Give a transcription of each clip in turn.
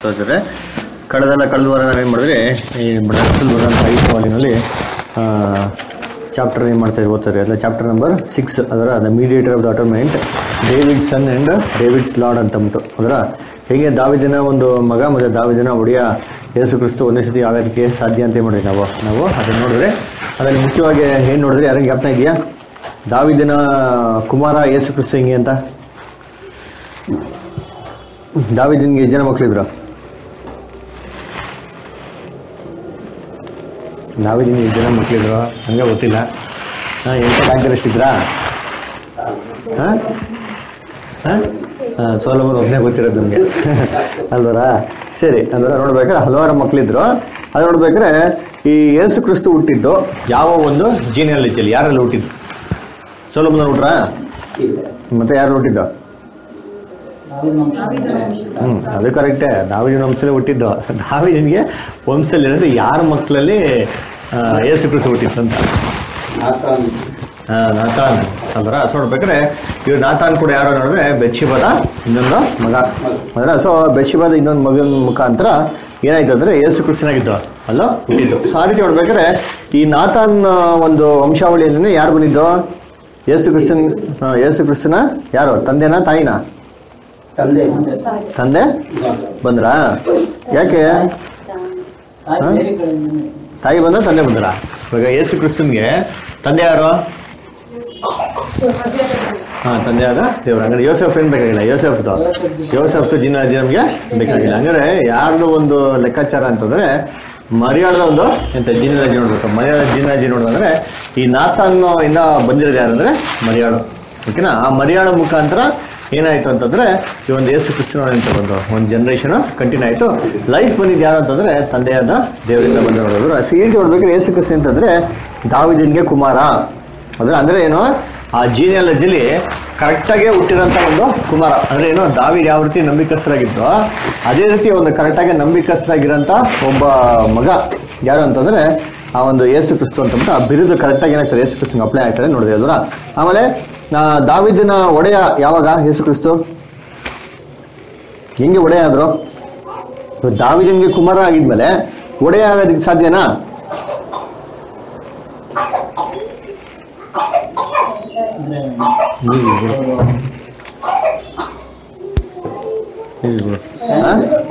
ತೋರಿಸಿದ್ರೆ ಕಳೆದೆಲ್ಲ ಕಳೆದ ವಾರ ನಾವೇನು ಮಾಡಿದ್ರೆ ಈ ಬ್ರಹ್ಮದಲ್ಲಿ ಬರೋಂಥ ಐದು ವಾಲಿನಲ್ಲಿ ಚಾಪ್ಟರ್ ಏನು ಮಾಡ್ತಾ ಓದ್ತಾರೆ ಅಲ್ಲ ಚಾಪ್ಟರ್ ನಂಬರ್ ಸಿಕ್ಸ್ ಅದರ the mediator of the atonement David son and David's lord ಅಂತ ಅಂದ್ಬಿಟ್ಟು ಅದರ ಹೇಗೆ ದಾವಿದಿನ ಒಂದು ಮಗ ಮತ್ತು ದಾವಿದಿನ ಒಡೆಯ ಯೇಸು ಕ್ರಿಸ್ತು ಒಂದೇ ಸತಿ ಆಗೋದಕ್ಕೆ ಸಾಧ್ಯ ಅಂತ ಏನು ಮಾಡಿದ್ವಿ ನಾವು ನಾವು ಅದನ್ನು ನೋಡಿದ್ರೆ ಅದರಲ್ಲಿ ಮುಖ್ಯವಾಗಿ ಏನು ನೋಡಿದ್ರೆ ಯಾರಿಗೆ ಜ್ಞಾಪನ ಇದೆಯಾ ದಾವಿದಿನ ಕುಮಾರ ಯೇಸು ಕ್ರಿಸ್ತು ಹಿಂಗೆ ಅಂತ ದಾವಿದಿನ್ಗೆ ಎಷ್ಟು ಜನ ಮಕ್ಕಳಿದ್ರು ದಾವಿದಿನ್ಗೆ ಎಷ್ಟು ಜನ ಮಕ್ಕಳಿದ್ರು ಹಂಗೆ ಗೊತ್ತಿಲ್ಲ ಹಾಂ ಎಂಟು ಡಾಕ್ಟರ್ ಇದ್ರಾ ಹಾಂ ಹಾಂ ಸೋಲಮನ್ ಒಬ್ಬನೇ ಗೊತ್ತಿರೋದು ನಮಗೆ ಅಲ್ವರಾ ಸರಿ ಅಂದ್ರೆ ನೋಡ್ಬೇಕಾದ್ರೆ ಹಲವಾರು ಮಕ್ಕಳಿದ್ರು ಅದು ನೋಡ್ಬೇಕಾದ್ರೆ ಈ ಯೇಸು ಕ್ರಿಸ್ತು ಹುಟ್ಟಿದ್ದು ಯಾವ ಒಂದು ಜೀನಿಯಾಲಜಿಯಲ್ಲಿ ಯಾರಲ್ಲಿ ಹುಟ್ಟಿದ್ದು ಸೋಲಮನ್ ಹುಟ್ರಾ ಮತ್ತೆ ಯಾರು ಹುಟ್ಟಿದ್ದು ಹ್ಮ್ ಅದು ಕರೆಕ್ಟೇ ದಾವಿದಿನ ವಂಶದಲ್ಲಿ ಹುಟ್ಟಿದ್ದು ದಾವಿದಿನಿಗೆ ವಂಶದಲ್ಲಿ ಅಂದ್ರೆ ಯಾರ ಮಕ್ಕಳಲ್ಲಿ ಆ, ಯೇಸು ಕ್ರಿಸ್ತು ಹುಟ್ಟಿತ್ತು ಅಂತ ಹಾ, ನಾತಾನ್ ಅಂದ್ರ ಸೊ ನೋಡ್ಬೇಕಾದ್ರೆ ಇವ್ರು ನಾತಾನ್ ಕೂಡ ಯಾರು ನೋಡಿದ್ರೆ ಬೆಚ್ಚಿಬದ ಇನ್ನೊಂದು ಮಗ ಅಂದ್ರೆ ಸೊ ಬೆಚ್ಚಿಬದ ಇನ್ನೊಂದು ಮಗನ ಮುಖಾಂತರ ಏನಾಯ್ತು ಅಂದ್ರೆ ಯೇಸು ಕ್ರಿಸ್ತನಾಗಿದ್ದು ಅಲ್ಲ ಹುಟ್ಟಿದ್ದು ಸೊ ಆ ರೀತಿ ನೋಡ್ಬೇಕಾದ್ರೆ ಈ ನಾತಾನ್ ಆ, ಒಂದು ವಂಶಾವಳಿಯಲ್ಲಿ ಯಾರು ಬಂದಿದ್ದು ಯೇಸು ಕ್ರಿಸ್ತನ್ ಆ, ಯೇಸು ಕ್ರಿಸ್ತನ ಯಾರು ತಂದೆನಾ ತಾಯಿನಾ ತಂದೆ ತಂದೆ ಬಂದ್ರಾ ಯಾಕೆ ತಾಯಿ ಬಂದ ತಂದೆ ಬಂದ್ರ ಇವಾಗ ಯೇಸು ಕ್ರಿಸ್ತನ್ಗೆ ತಂದೆ ಯಾರು ಹಾ ತಂದೆ ಆದ ದೇವ್ರ ಹಂಗಾರೆ ಯೋಸೆಫ್ ಏನ್ ಬೇಕಾಗಿಲ್ಲ ಯೋಸೆಫ್ದು ಯೋಸೆಫ್ದು ಜಿನ ನಮ್ಗೆ ಬೇಕಾಗಿಲ್ಲ ಹಂಗಾರೆ ಯಾರ್ದು ಒಂದು ಲೆಕ್ಕಾಚಾರ ಅಂತಂದ್ರೆ ಮರಿಯಾಳದ ಒಂದು ಎಂತ ಜಿನಾಲಜಿ ನೋಡ್ಬೇಕು ಮರಿಯಾಳ ಜಿನಾಲಜಿ ನೋಡಿದ್ರೆ ಈ ನಾಥನ್ ಇಂದ ಬಂದಿರೋದು ಯಾರಂದ್ರೆ ಮರಿಯಾಳು ಓಕೆನಾ ಆ ಮರಿಯಾಳ ಮುಖಾಂತರ ಏನಾಯ್ತು ಅಂತಂದ್ರೆ ಈ ಒಂದು ಯೇಸು ಕ್ರಿಸ್ತನ ಅಂತ ಒಂದು ಒಂದು ಜನರೇಷನ್ ಕಂಟಿನ್ಯೂ ಆಯ್ತು ಲೈಫ್ ಬಂದಿದ್ದು ಯಾರು ಅಂತಂದ್ರೆ ತಂದೆಯಾದ ದೇವರಿಂದ ಬಂದು ನೋಡೋದು ಅಷ್ಟು ಈ ರೀತಿ ನೋಡ್ಬೇಕಾದ್ರೆ ಯೇಸು ಕ್ರಿಸ್ತ ಅಂತಂದ್ರೆ ದಾವಿದಿನ್ಗೆ ಕುಮಾರ ಅಂದ್ರೆ ಅಂದ್ರೆ ಏನು ಆ ಜೀನಿಯಾಲಜಿಲಿ ಕರೆಕ್ಟಾಗಿ ಹುಟ್ಟಿರೋಂಥ ಒಂದು ಕುಮಾರ ಅಂದ್ರೆ ಏನು ದಾವಿದ್ ಯಾವ ರೀತಿ ನಂಬಿಕಸ್ಥರಾಗಿದ್ದೋ ಅದೇ ರೀತಿ ಒಂದು ಕರೆಕ್ಟಾಗಿ ನಂಬಿಕಸ್ಥರಾಗಿರೋಂಥ ಒಬ್ಬ ಮಗ ಯಾರು ಅಂತಂದ್ರೆ ಆ ಒಂದು ಯೇಸು ಕ್ರಿಸ್ತು ಅಂತಂದ್ರೆ ಆ ಬಿರುದು ಕರೆಕ್ಟಾಗಿ ಏನಾಗ್ತದೆ ಯೇಸು ಕ್ರಿಸ್ತಂಗೆ ಅಪ್ಲೈ ಆಗ್ತದೆ ನೋಡಿದೆ ಅದರ ಆಮೇಲೆ ಆ, ದಾವಿದಿನ ಒಡೆಯ ಯಾವಾಗ ಯೇಸು ಕ್ರಿಸ್ತು ಹೆಂಗೆ ಒಡೆಯ ಆದ್ರು ದಾವಿದನ್ಗೆ ಕುಮಾರ ಆಗಿದ್ಮೇಲೆ ಒಡೆಯ ಆಗೋದಕ್ಕೆ ಸಾಧ್ಯನಾ ಆ?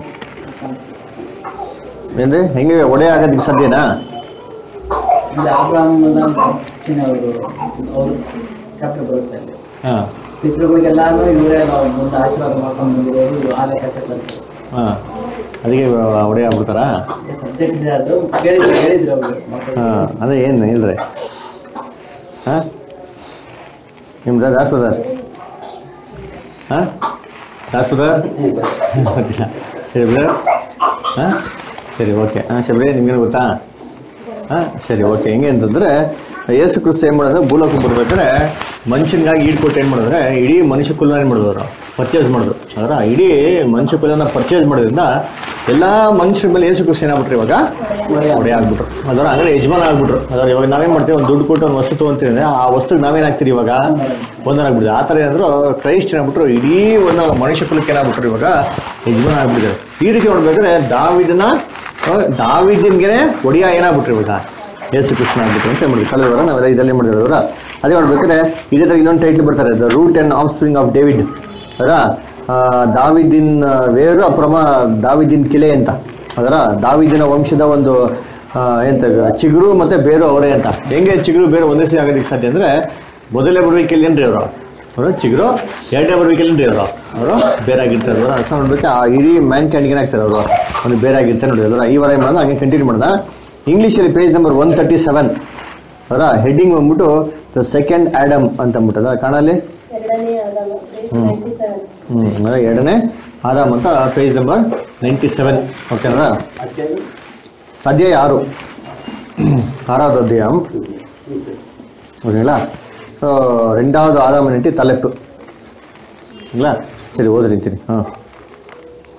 ಏನ್ರಿ ಹೆಂಗೆ ಒಡೆಯ ಆಗೋದಕ್ಕೆ ಸಾಧ್ಯನಾ ಅಂದ್ರೆ ಅಬ್ರಾಹ್ಮನ ಚಿನ್ನ ಅವರು ಅವರು ಚಾಪ್ಟರ್ ಬರುತ್ತೆ ಅಲ್ಲಿ ಹಾ ಪಿತೃಗಳಿಗೆಲ್ಲಾನು ಇವರೆಲ್ಲ ಮುಂದೆ ಆಶೀರ್ವಾದ ಮಾಡ್ಕೊಂಡು ಬಂದಿರೋರು ಇವ್ರು ಆ ಲೆಕ್ಕಾಚಾರ ಹಾ ಅದಕ್ಕೆ ಒಡೆಯ ಆಗ್ಬಿಡ್ತಾರಾ ಸಬ್ಜೆಕ್ಟ್ ಇದೆ ಅದು ಕೇಳಿದ್ರು ಹೇಳಿದ್ರು ಅವರು ಹಾ ಅದೇ ಏನು ಇಲ್ರಿ ಹಾ ನಿಮ್ದು ರಾಜ್ಪದಾರ್ ಹಾ ರಾಜ್ಪದಾರ್ ಗೊತ್ತಿಲ್ಲ ಸರಿ ಬ್ರದರ್ ಹಾಂ ಸರಿ ಓಕೆ ಹಾಂ ಶಬ್ರಿ ನಿಮ್ಗೇನು ಗೊತ್ತಾ ಹಾಂ ಸರಿ ಓಕೆ ಹೆಂಗೆ ಅಂತಂದ್ರೆ ಯೇಸು ಕ್ರಿಸ್ತ ಏನು ಮಾಡಿದ್ರೆ ಭೂಲೋಕಕ್ಕೆ ಬರ್ಬೇಕಾದ್ರೆ ಮನುಷ್ಯನಿಗಾಗಿ ಈಡ್ಕೊಟ್ಟು ಏನು ಮಾಡಿದ್ರೆ ಇಡೀ ಮನುಷ್ಯ ಕುಲನ ಏನು ಮಾಡಿದ್ರು ಪರ್ಚೇಸ್ ಮಾಡಿದ್ರು ಅದರ ಇಡೀ ಮನುಷ್ಯ ಕುಲನ ಪರ್ಚೇಸ್ ಮಾಡೋದ್ರಿಂದ ಎಲ್ಲ ಮನುಷ್ಯರ ಮೇಲೆ ಯೇಸು ಕ್ರಿಸ್ತ ಏನಾಗ್ಬಿಟ್ರು ಇವಾಗ ಒಡೆ ಆಗ್ಬಿಟ್ರು ಅದರ ಅಂದ್ರೆ ಯಜಮಾನ ಆಗ್ಬಿಟ್ರು ಅದರ ಇವಾಗ ನಾವೇನ್ ಮಾಡ್ತೀವಿ ಒಂದು ದುಡ್ಡು ಕೊಟ್ಟು ಒಂದು ವಸ್ತು ತೊಗೊಂತೀವಿ ಅಂದ್ರೆ ಆ ವಸ್ತುಗೆ ನಾವೇನ್ ಹಾಕ್ತೀರಿ ಇವಾಗ ಒಂದನಾಗ್ಬಿಡಿದೆ ಆ ಥರ ಏನಾದ್ರು ಕ್ರೈಸ್ಟ್ ಏನಾಗ್ಬಿಟ್ರು ಇಡೀ ಒಂದು ಮನುಷ್ಯ ಕುಲಕ್ಕೆ ಏನಾಗ್ಬಿಟ್ರು ಇವಾಗ ಯಜಮಾನ ಆಗ್ಬಿಟ್ಟಿದ್ದಾರೆ ಈ ರೀತಿ ನೋಡ್ಬೇಕಾದ್ರೆ ದಾವಿದನ ದಾವಿದಿನ್ಗೆ ಒಡಿಯ ಏನಾಗ್ಬಿಟ್ರು ಇವಾಗ ಯೇಸು ಕೃಷ್ಣ ಆಗ್ಬಿಟ್ರು ಅಂತ ಮಾಡಿದ್ವಿ ಕಳೆದ ವಾರ ನಾವೆಲ್ಲ ಇದರಲ್ಲಿ ಮಾಡಿದ್ರಲ್ಲ ಅದೇ ನೋಡ್ಬೇಕಾದ್ರೆ ಇದೇ ಥರ ಇನ್ನೊಂದು ಟೈಟ್ಲ್ ಬರ್ತಾರೆ the root and offspring of David ಅದರ ದಾವಿದಿನ್ ವೇರು ಅಪ್ರಮ ದಾವಿದಿನ್ ಕಿಲೆ ಅಂತ ಅದರ ದಾವಿದಿನ ವಂಶದ ಒಂದು ಆ, ಎಂತ ಚಿಗುರು ಮತ್ತೆ ಬೇರು ಅವರೇ ಅಂತ ಹೆಂಗೆ ಚಿಗುರು ಬೇರು ಒಂದೇ ಸರಿ ಆಗೋದಕ್ಕೆ ಸಾಧ್ಯ ಅಂದ್ರೆ ಮೊದಲೇ ಬರುವಿಕೆಯಲ್ಲಿ ಏನ್ರಿ ಅವರು ಅವರು ಚಿಗುರು ಎರಡನೇ ಬರುವಿಕೆಯಲ್ಲಿ ಅವರು ಅವರು ಬೇರಾಗಿರ್ತಾರೆ ಅವರು ಅರ್ಥ ನೋಡ್ಬೇಕು ಆ ಇಡೀ ಮ್ಯಾನ್ ಕ್ಯಾಂಡ್ ಏನಾಗ್ತಾರೆ ಅವರು ಒಂದು ಬೇರಾಗಿರ್ತಾರೆ ನೋಡಿ ಅದರ ಈ ವಾರ ಏನು ಮಾಡೋದು ಹಂಗೆ ಕಂಟಿನ್ಯೂ ಮಾಡ್ದ ಇಂಗ್ಲೀಷಲ್ಲಿ page number one thirty seven ಅದರ ಹೆಡ್ಡಿಂಗ್ ಬಂದ್ಬಿಟ್ಟು ದ ಸೆಕೆಂಡ್ ಆಡಮ್ ಅಂತ ಅಂದ್ಬಿಟ್ಟು ಅದರ ಕಾಣಲ್ಲಿ ಎರಡನೇ ಆದಾಮ ನೈಂಟಿ ಸೆವೆನ್ ಹ್ಮ್ ಅದೇ ಎರಡನೇ ಆದಾಮ್ ಅಂತ ಪೇಜ್ ನಂಬರ್ ನೈಂಟಿ ಸೆವೆನ್ ಓಕೆನಾ ಅಧ್ಯಾಯ ಆರು ஆறாவது அத்தியாயம் ஓகேங்களா ஸோ ரெண்டாவது ஆதாம் நெட்டி தலைப்பு சரிங்களா சரி ஓதுறீங்க ஆ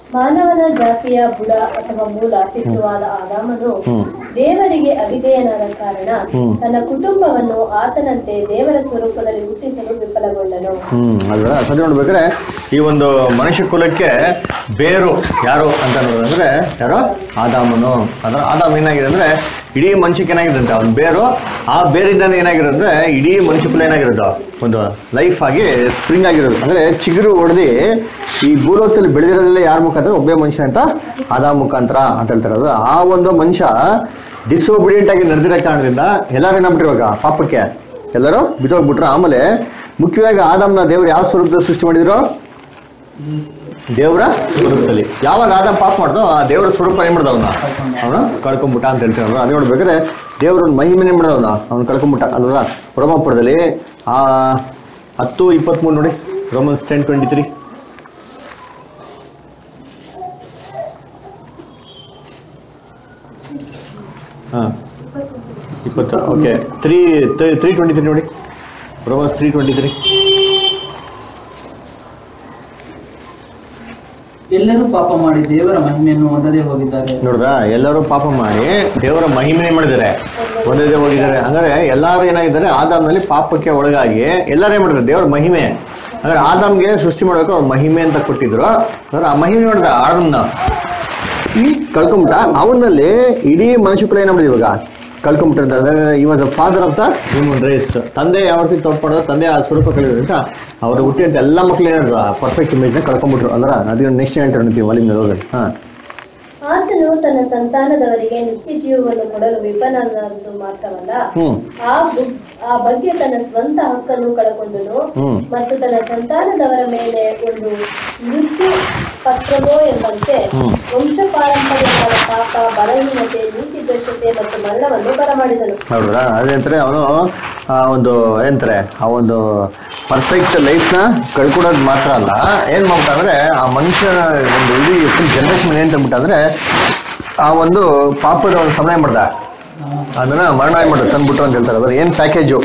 ಮಾನವನ ಜಾತಿಯ ಬುಡ ಅಥವಾ ಮೂಲ ಪಿತೃವಾದ ಆದಾಮನು ಹ್ಮ್. ದೇವರಿಗೆ ಅವಿಧೇಯನಾದ ಕಾರಣ ಹ್ಮ್. ತನ್ನ ಕುಟುಂಬವನ್ನು ಆತನಂತೆ ದೇವರ ಸ್ವರೂಪದಲ್ಲಿ ಹುಟ್ಟಿಸಲು ವಿಫಲಗೊಂಡನು ಹ್ಮ್ ಅಲ್ವಾ ಸದ್ಯ ನೋಡ್ಬೇಕಾದ್ರೆ ಈ ಒಂದು ಮನುಷ್ಯ ಕುಲಕ್ಕೆ ಬೇರು ಯಾರು ಅಂತ ನೋಡಿದ್ರೆ ಯಾರು ಆದಾಮನು ಅಂದ್ರೆ ಆದಾಮ್ ಏನಾಗಿದೆ ಅಂದ್ರೆ ಇಡೀ ಮನುಷ್ಯಕ್ಕೆ ಏನಾಗಿದೆ ಅಂತ ಅವ್ನ ಬೇರು ಆ ಬೇರಿಂದಾನೆ ಏನಾಗಿರೋದು ಅಂದ್ರೆ ಇಡೀ ಮನುಷ್ಯ ಕುಲ ಏನಾಗಿರೋದು ಒಂದು ಲೈಫ್ ಆಗಿ ಸ್ಪ್ರಿಂಗ್ ಆಗಿರೋದು ಅಂದ್ರೆ ಚಿಗುರು ಹೊಡೆದು ಈ ಭೂಲೋಕದಲ್ಲಿ ಬೆಳೆದಿರೋದೆಲ್ಲ ಯಾರ ಮುಖಾಂತರ ಒಬ್ಬೇ ಮನುಷ್ಯ ಅಂತ ಆದಾಮ್ ಮುಖಾಂತರ ಅಂತ ಹೇಳ್ತಾರದು ಆ ಒಂದು ಮನುಷ್ಯ ಡಿಸೋಬಿಡಿಯಂಟ್ ಆಗಿ ನಡೆದಿರೋ ಕಾರಣದಿಂದ ಎಲ್ಲರೂ ಏನಾಗ್ಬಿಟ್ರು ಇವಾಗ ಪಾಪಕ್ಕೆ ಎಲ್ಲರೂ ಬಿದ್ದೋಗ್ಬಿಟ್ರು ಆಮೇಲೆ ಮುಖ್ಯವಾಗಿ ಆದಾಮ್ನ ದೇವರು ಯಾವ ಸ್ವರೂಪದಲ್ಲಿ ಸೃಷ್ಟಿ ಮಾಡಿದ್ರು ದೇವರ ಸ್ವರೂಪದಲ್ಲಿ ಯಾವಾಗ ಆದಾಮ್ ಪಾಪ ಮಾಡ್ದೋ ಆ ದೇವರ ಸ್ವರೂಪ ಏನ್ ಮಾಡ್ದ ಅವನ ಅವನು ಕಳ್ಕೊಂಬಿಟ್ಟ ಅಂತ ಹೇಳ್ತಾರೆ ಅದೇ ನೋಡ್ಬೇಕಾದ್ರೆ ದೇವ್ರ ಒಂದು ಮಹಿಮೆನೇ ಮಾಡ್ದ ಅವನ ಅವ್ನು ಕಳ್ಕೊಂಬಿಟ್ಟ ಅಲ್ವಾ ರೋಮಾಪುರದಲ್ಲಿ ಆ ಹತ್ತು ಇಪ್ಪತ್ಮೂರು ನೋಡಿ ರೋಮನ್ಸ್ ಟೆನ್ ಟ್ವೆಂಟಿ ತ್ರೀ ಹಾಂ ಇಪ್ಪತ್ತು okay three three twenty three ನೋಡಿ ರೋಮನ್ಸ್ ತ್ರೀ ಟ್ವೆಂಟಿ ತ್ರೀ ಎಲ್ಲರೂ ಪಾಪ ಮಾಡಿ ದೇವರ ಮಹಿಮೆಯನ್ನು ಹೊಂದದೇ ಹೋಗಿದ್ದಾರೆ ನೋಡ್ರಾ ಎಲ್ಲರೂ ಪಾಪ ಮಾಡಿ ದೇವರ ಮಹಿಮೆ ಮಾಡಿದ್ದಾರೆ ಒಂದೇ ಹೋಗಿದ್ದಾರೆ ಅಂದ್ರೆ ಎಲ್ಲಾರು ಏನಾಗಿದ್ದಾರೆ ಆದಾಮ್ನಲ್ಲಿ ಪಾಪಕ್ಕೆ ಒಳಗಾಗಿ ಎಲ್ಲರೂ ಏನ್ ಮಾಡಿದ್ರು ದೇವರ ಮಹಿಮೆ ಅಂದ್ರೆ ಆದಾಮ್ಗೆ ಸೃಷ್ಟಿ ಮಾಡಬೇಕು ಅವ್ರ ಮಹಿಮೆ ಅಂತ ಕೊಟ್ಟಿದ್ರು ಅಂದ್ರೆ ಆ ಮಹಿಮೆ ನೋಡಿದ ಆಡಮ್ನ ಈ ಕಳ್ಕೊಂಬಿಟ್ಟ ಅವನಲ್ಲಿ ಇಡೀ ಮನುಷ್ಯ ಕುಲ ಏನಾಗ್ಬಿಡಿದೆ ಇವಾಗ ಕಳ್ಕೊಂಬಿಟ್ಟಿರ್ತ ಅಂದ್ರೆ ಈ was father of the human race ತಂದೆ ಯಾವ ರೀತಿ ತಪ್ಪು ಮಾಡೋದು ತಂದೆ ಆ ಸ್ವರೂಪ ಕಳೆಯೋದ್ರಿಂದ ಅವ್ರ ಹುಟ್ಟಿದಂತ ಎಲ್ಲ ಮಕ್ಳು ಏನಾದ್ರು ಪರ್ಫೆಕ್ಟ್ ಇಮೇಜ್ನ ಕಳ್ಕೊಂಬಿಟ್ರು ಅಂದ್ರೆ ಅದು ನೆಕ್ಸ್ಟ್ ಹೇಳ್ತಾರೆ ಅಂತೀವಿ ವಾಲಿಂಗ್ ಹೋಗಿ ಹಾಂ ಆತನು ತನ್ನ ಸಂತಾನದವರಿಗೆ ನಿತ್ಯ ಜೀವವನ್ನು ಕೊಡಲು ವಿಫಲನಾದದ್ದು ಮಾತ್ರವಲ್ಲ ಹ್ಮ್ ಆ ಬು- ಆ ಬಗ್ಗೆ ತನ್ನ ಸ್ವಂತ ಹಕ್ಕನ್ನು ಕಳಕೊಂಡನು ಹ್ಮ್ ಮತ್ತು ತನ್ನ ಸಂತಾನದವರ ಮೇಲೆ ಒಂದು ಮೃತ್ಯು ಪತ್ರವೋ ಎಂಬಂತೆ ಹ್ಮ್. ವಂಶ ಪಾರಂಪರ್ಯವಾದ ಪಾಪ ಬಲಹೀನತೆ ನೀತಿಭ್ರಷ್ಟತೆ ಮತ್ತು ಮರಣವನ್ನು ಬರಮಾಡಿದನು ನೋಡ್ರಾ ಅದೇಂತಾರೆ ಅವನು ಆ ಒಂದು ಏನಂತಾರೆ ಆ ಒಂದು ಪರ್ಫೆಕ್ಟ್ ಲೈಫ್ನ ಕಳ್ಕೊಡೋದು ಮಾತ್ರ ಅಲ್ಲ ಏನ್ ಮಾಡ್ತಾ ಅಂದ್ರೆ ಆ ಮನುಷ್ಯನ ಒಂದು ಇಡೀ ಫುಲ್ ಜನರೇಷನ್ ಏನ್ ತಂದ್ಬಿಟ್ಟ ಅಂದ್ರೆ ಆ ಒಂದು ಪಾಪದ ಒಂದು ಸಮಯ ಮಾಡ್ದ ಅದನ್ನ ಮರಣ ಏನ್ ಮಾಡೋದು ತಂದ್ಬಿಟ್ರು ಅಂತ ಹೇಳ್ತಾರೆ ಅದ್ರ ಏನ್ ಪ್ಯಾಕೇಜು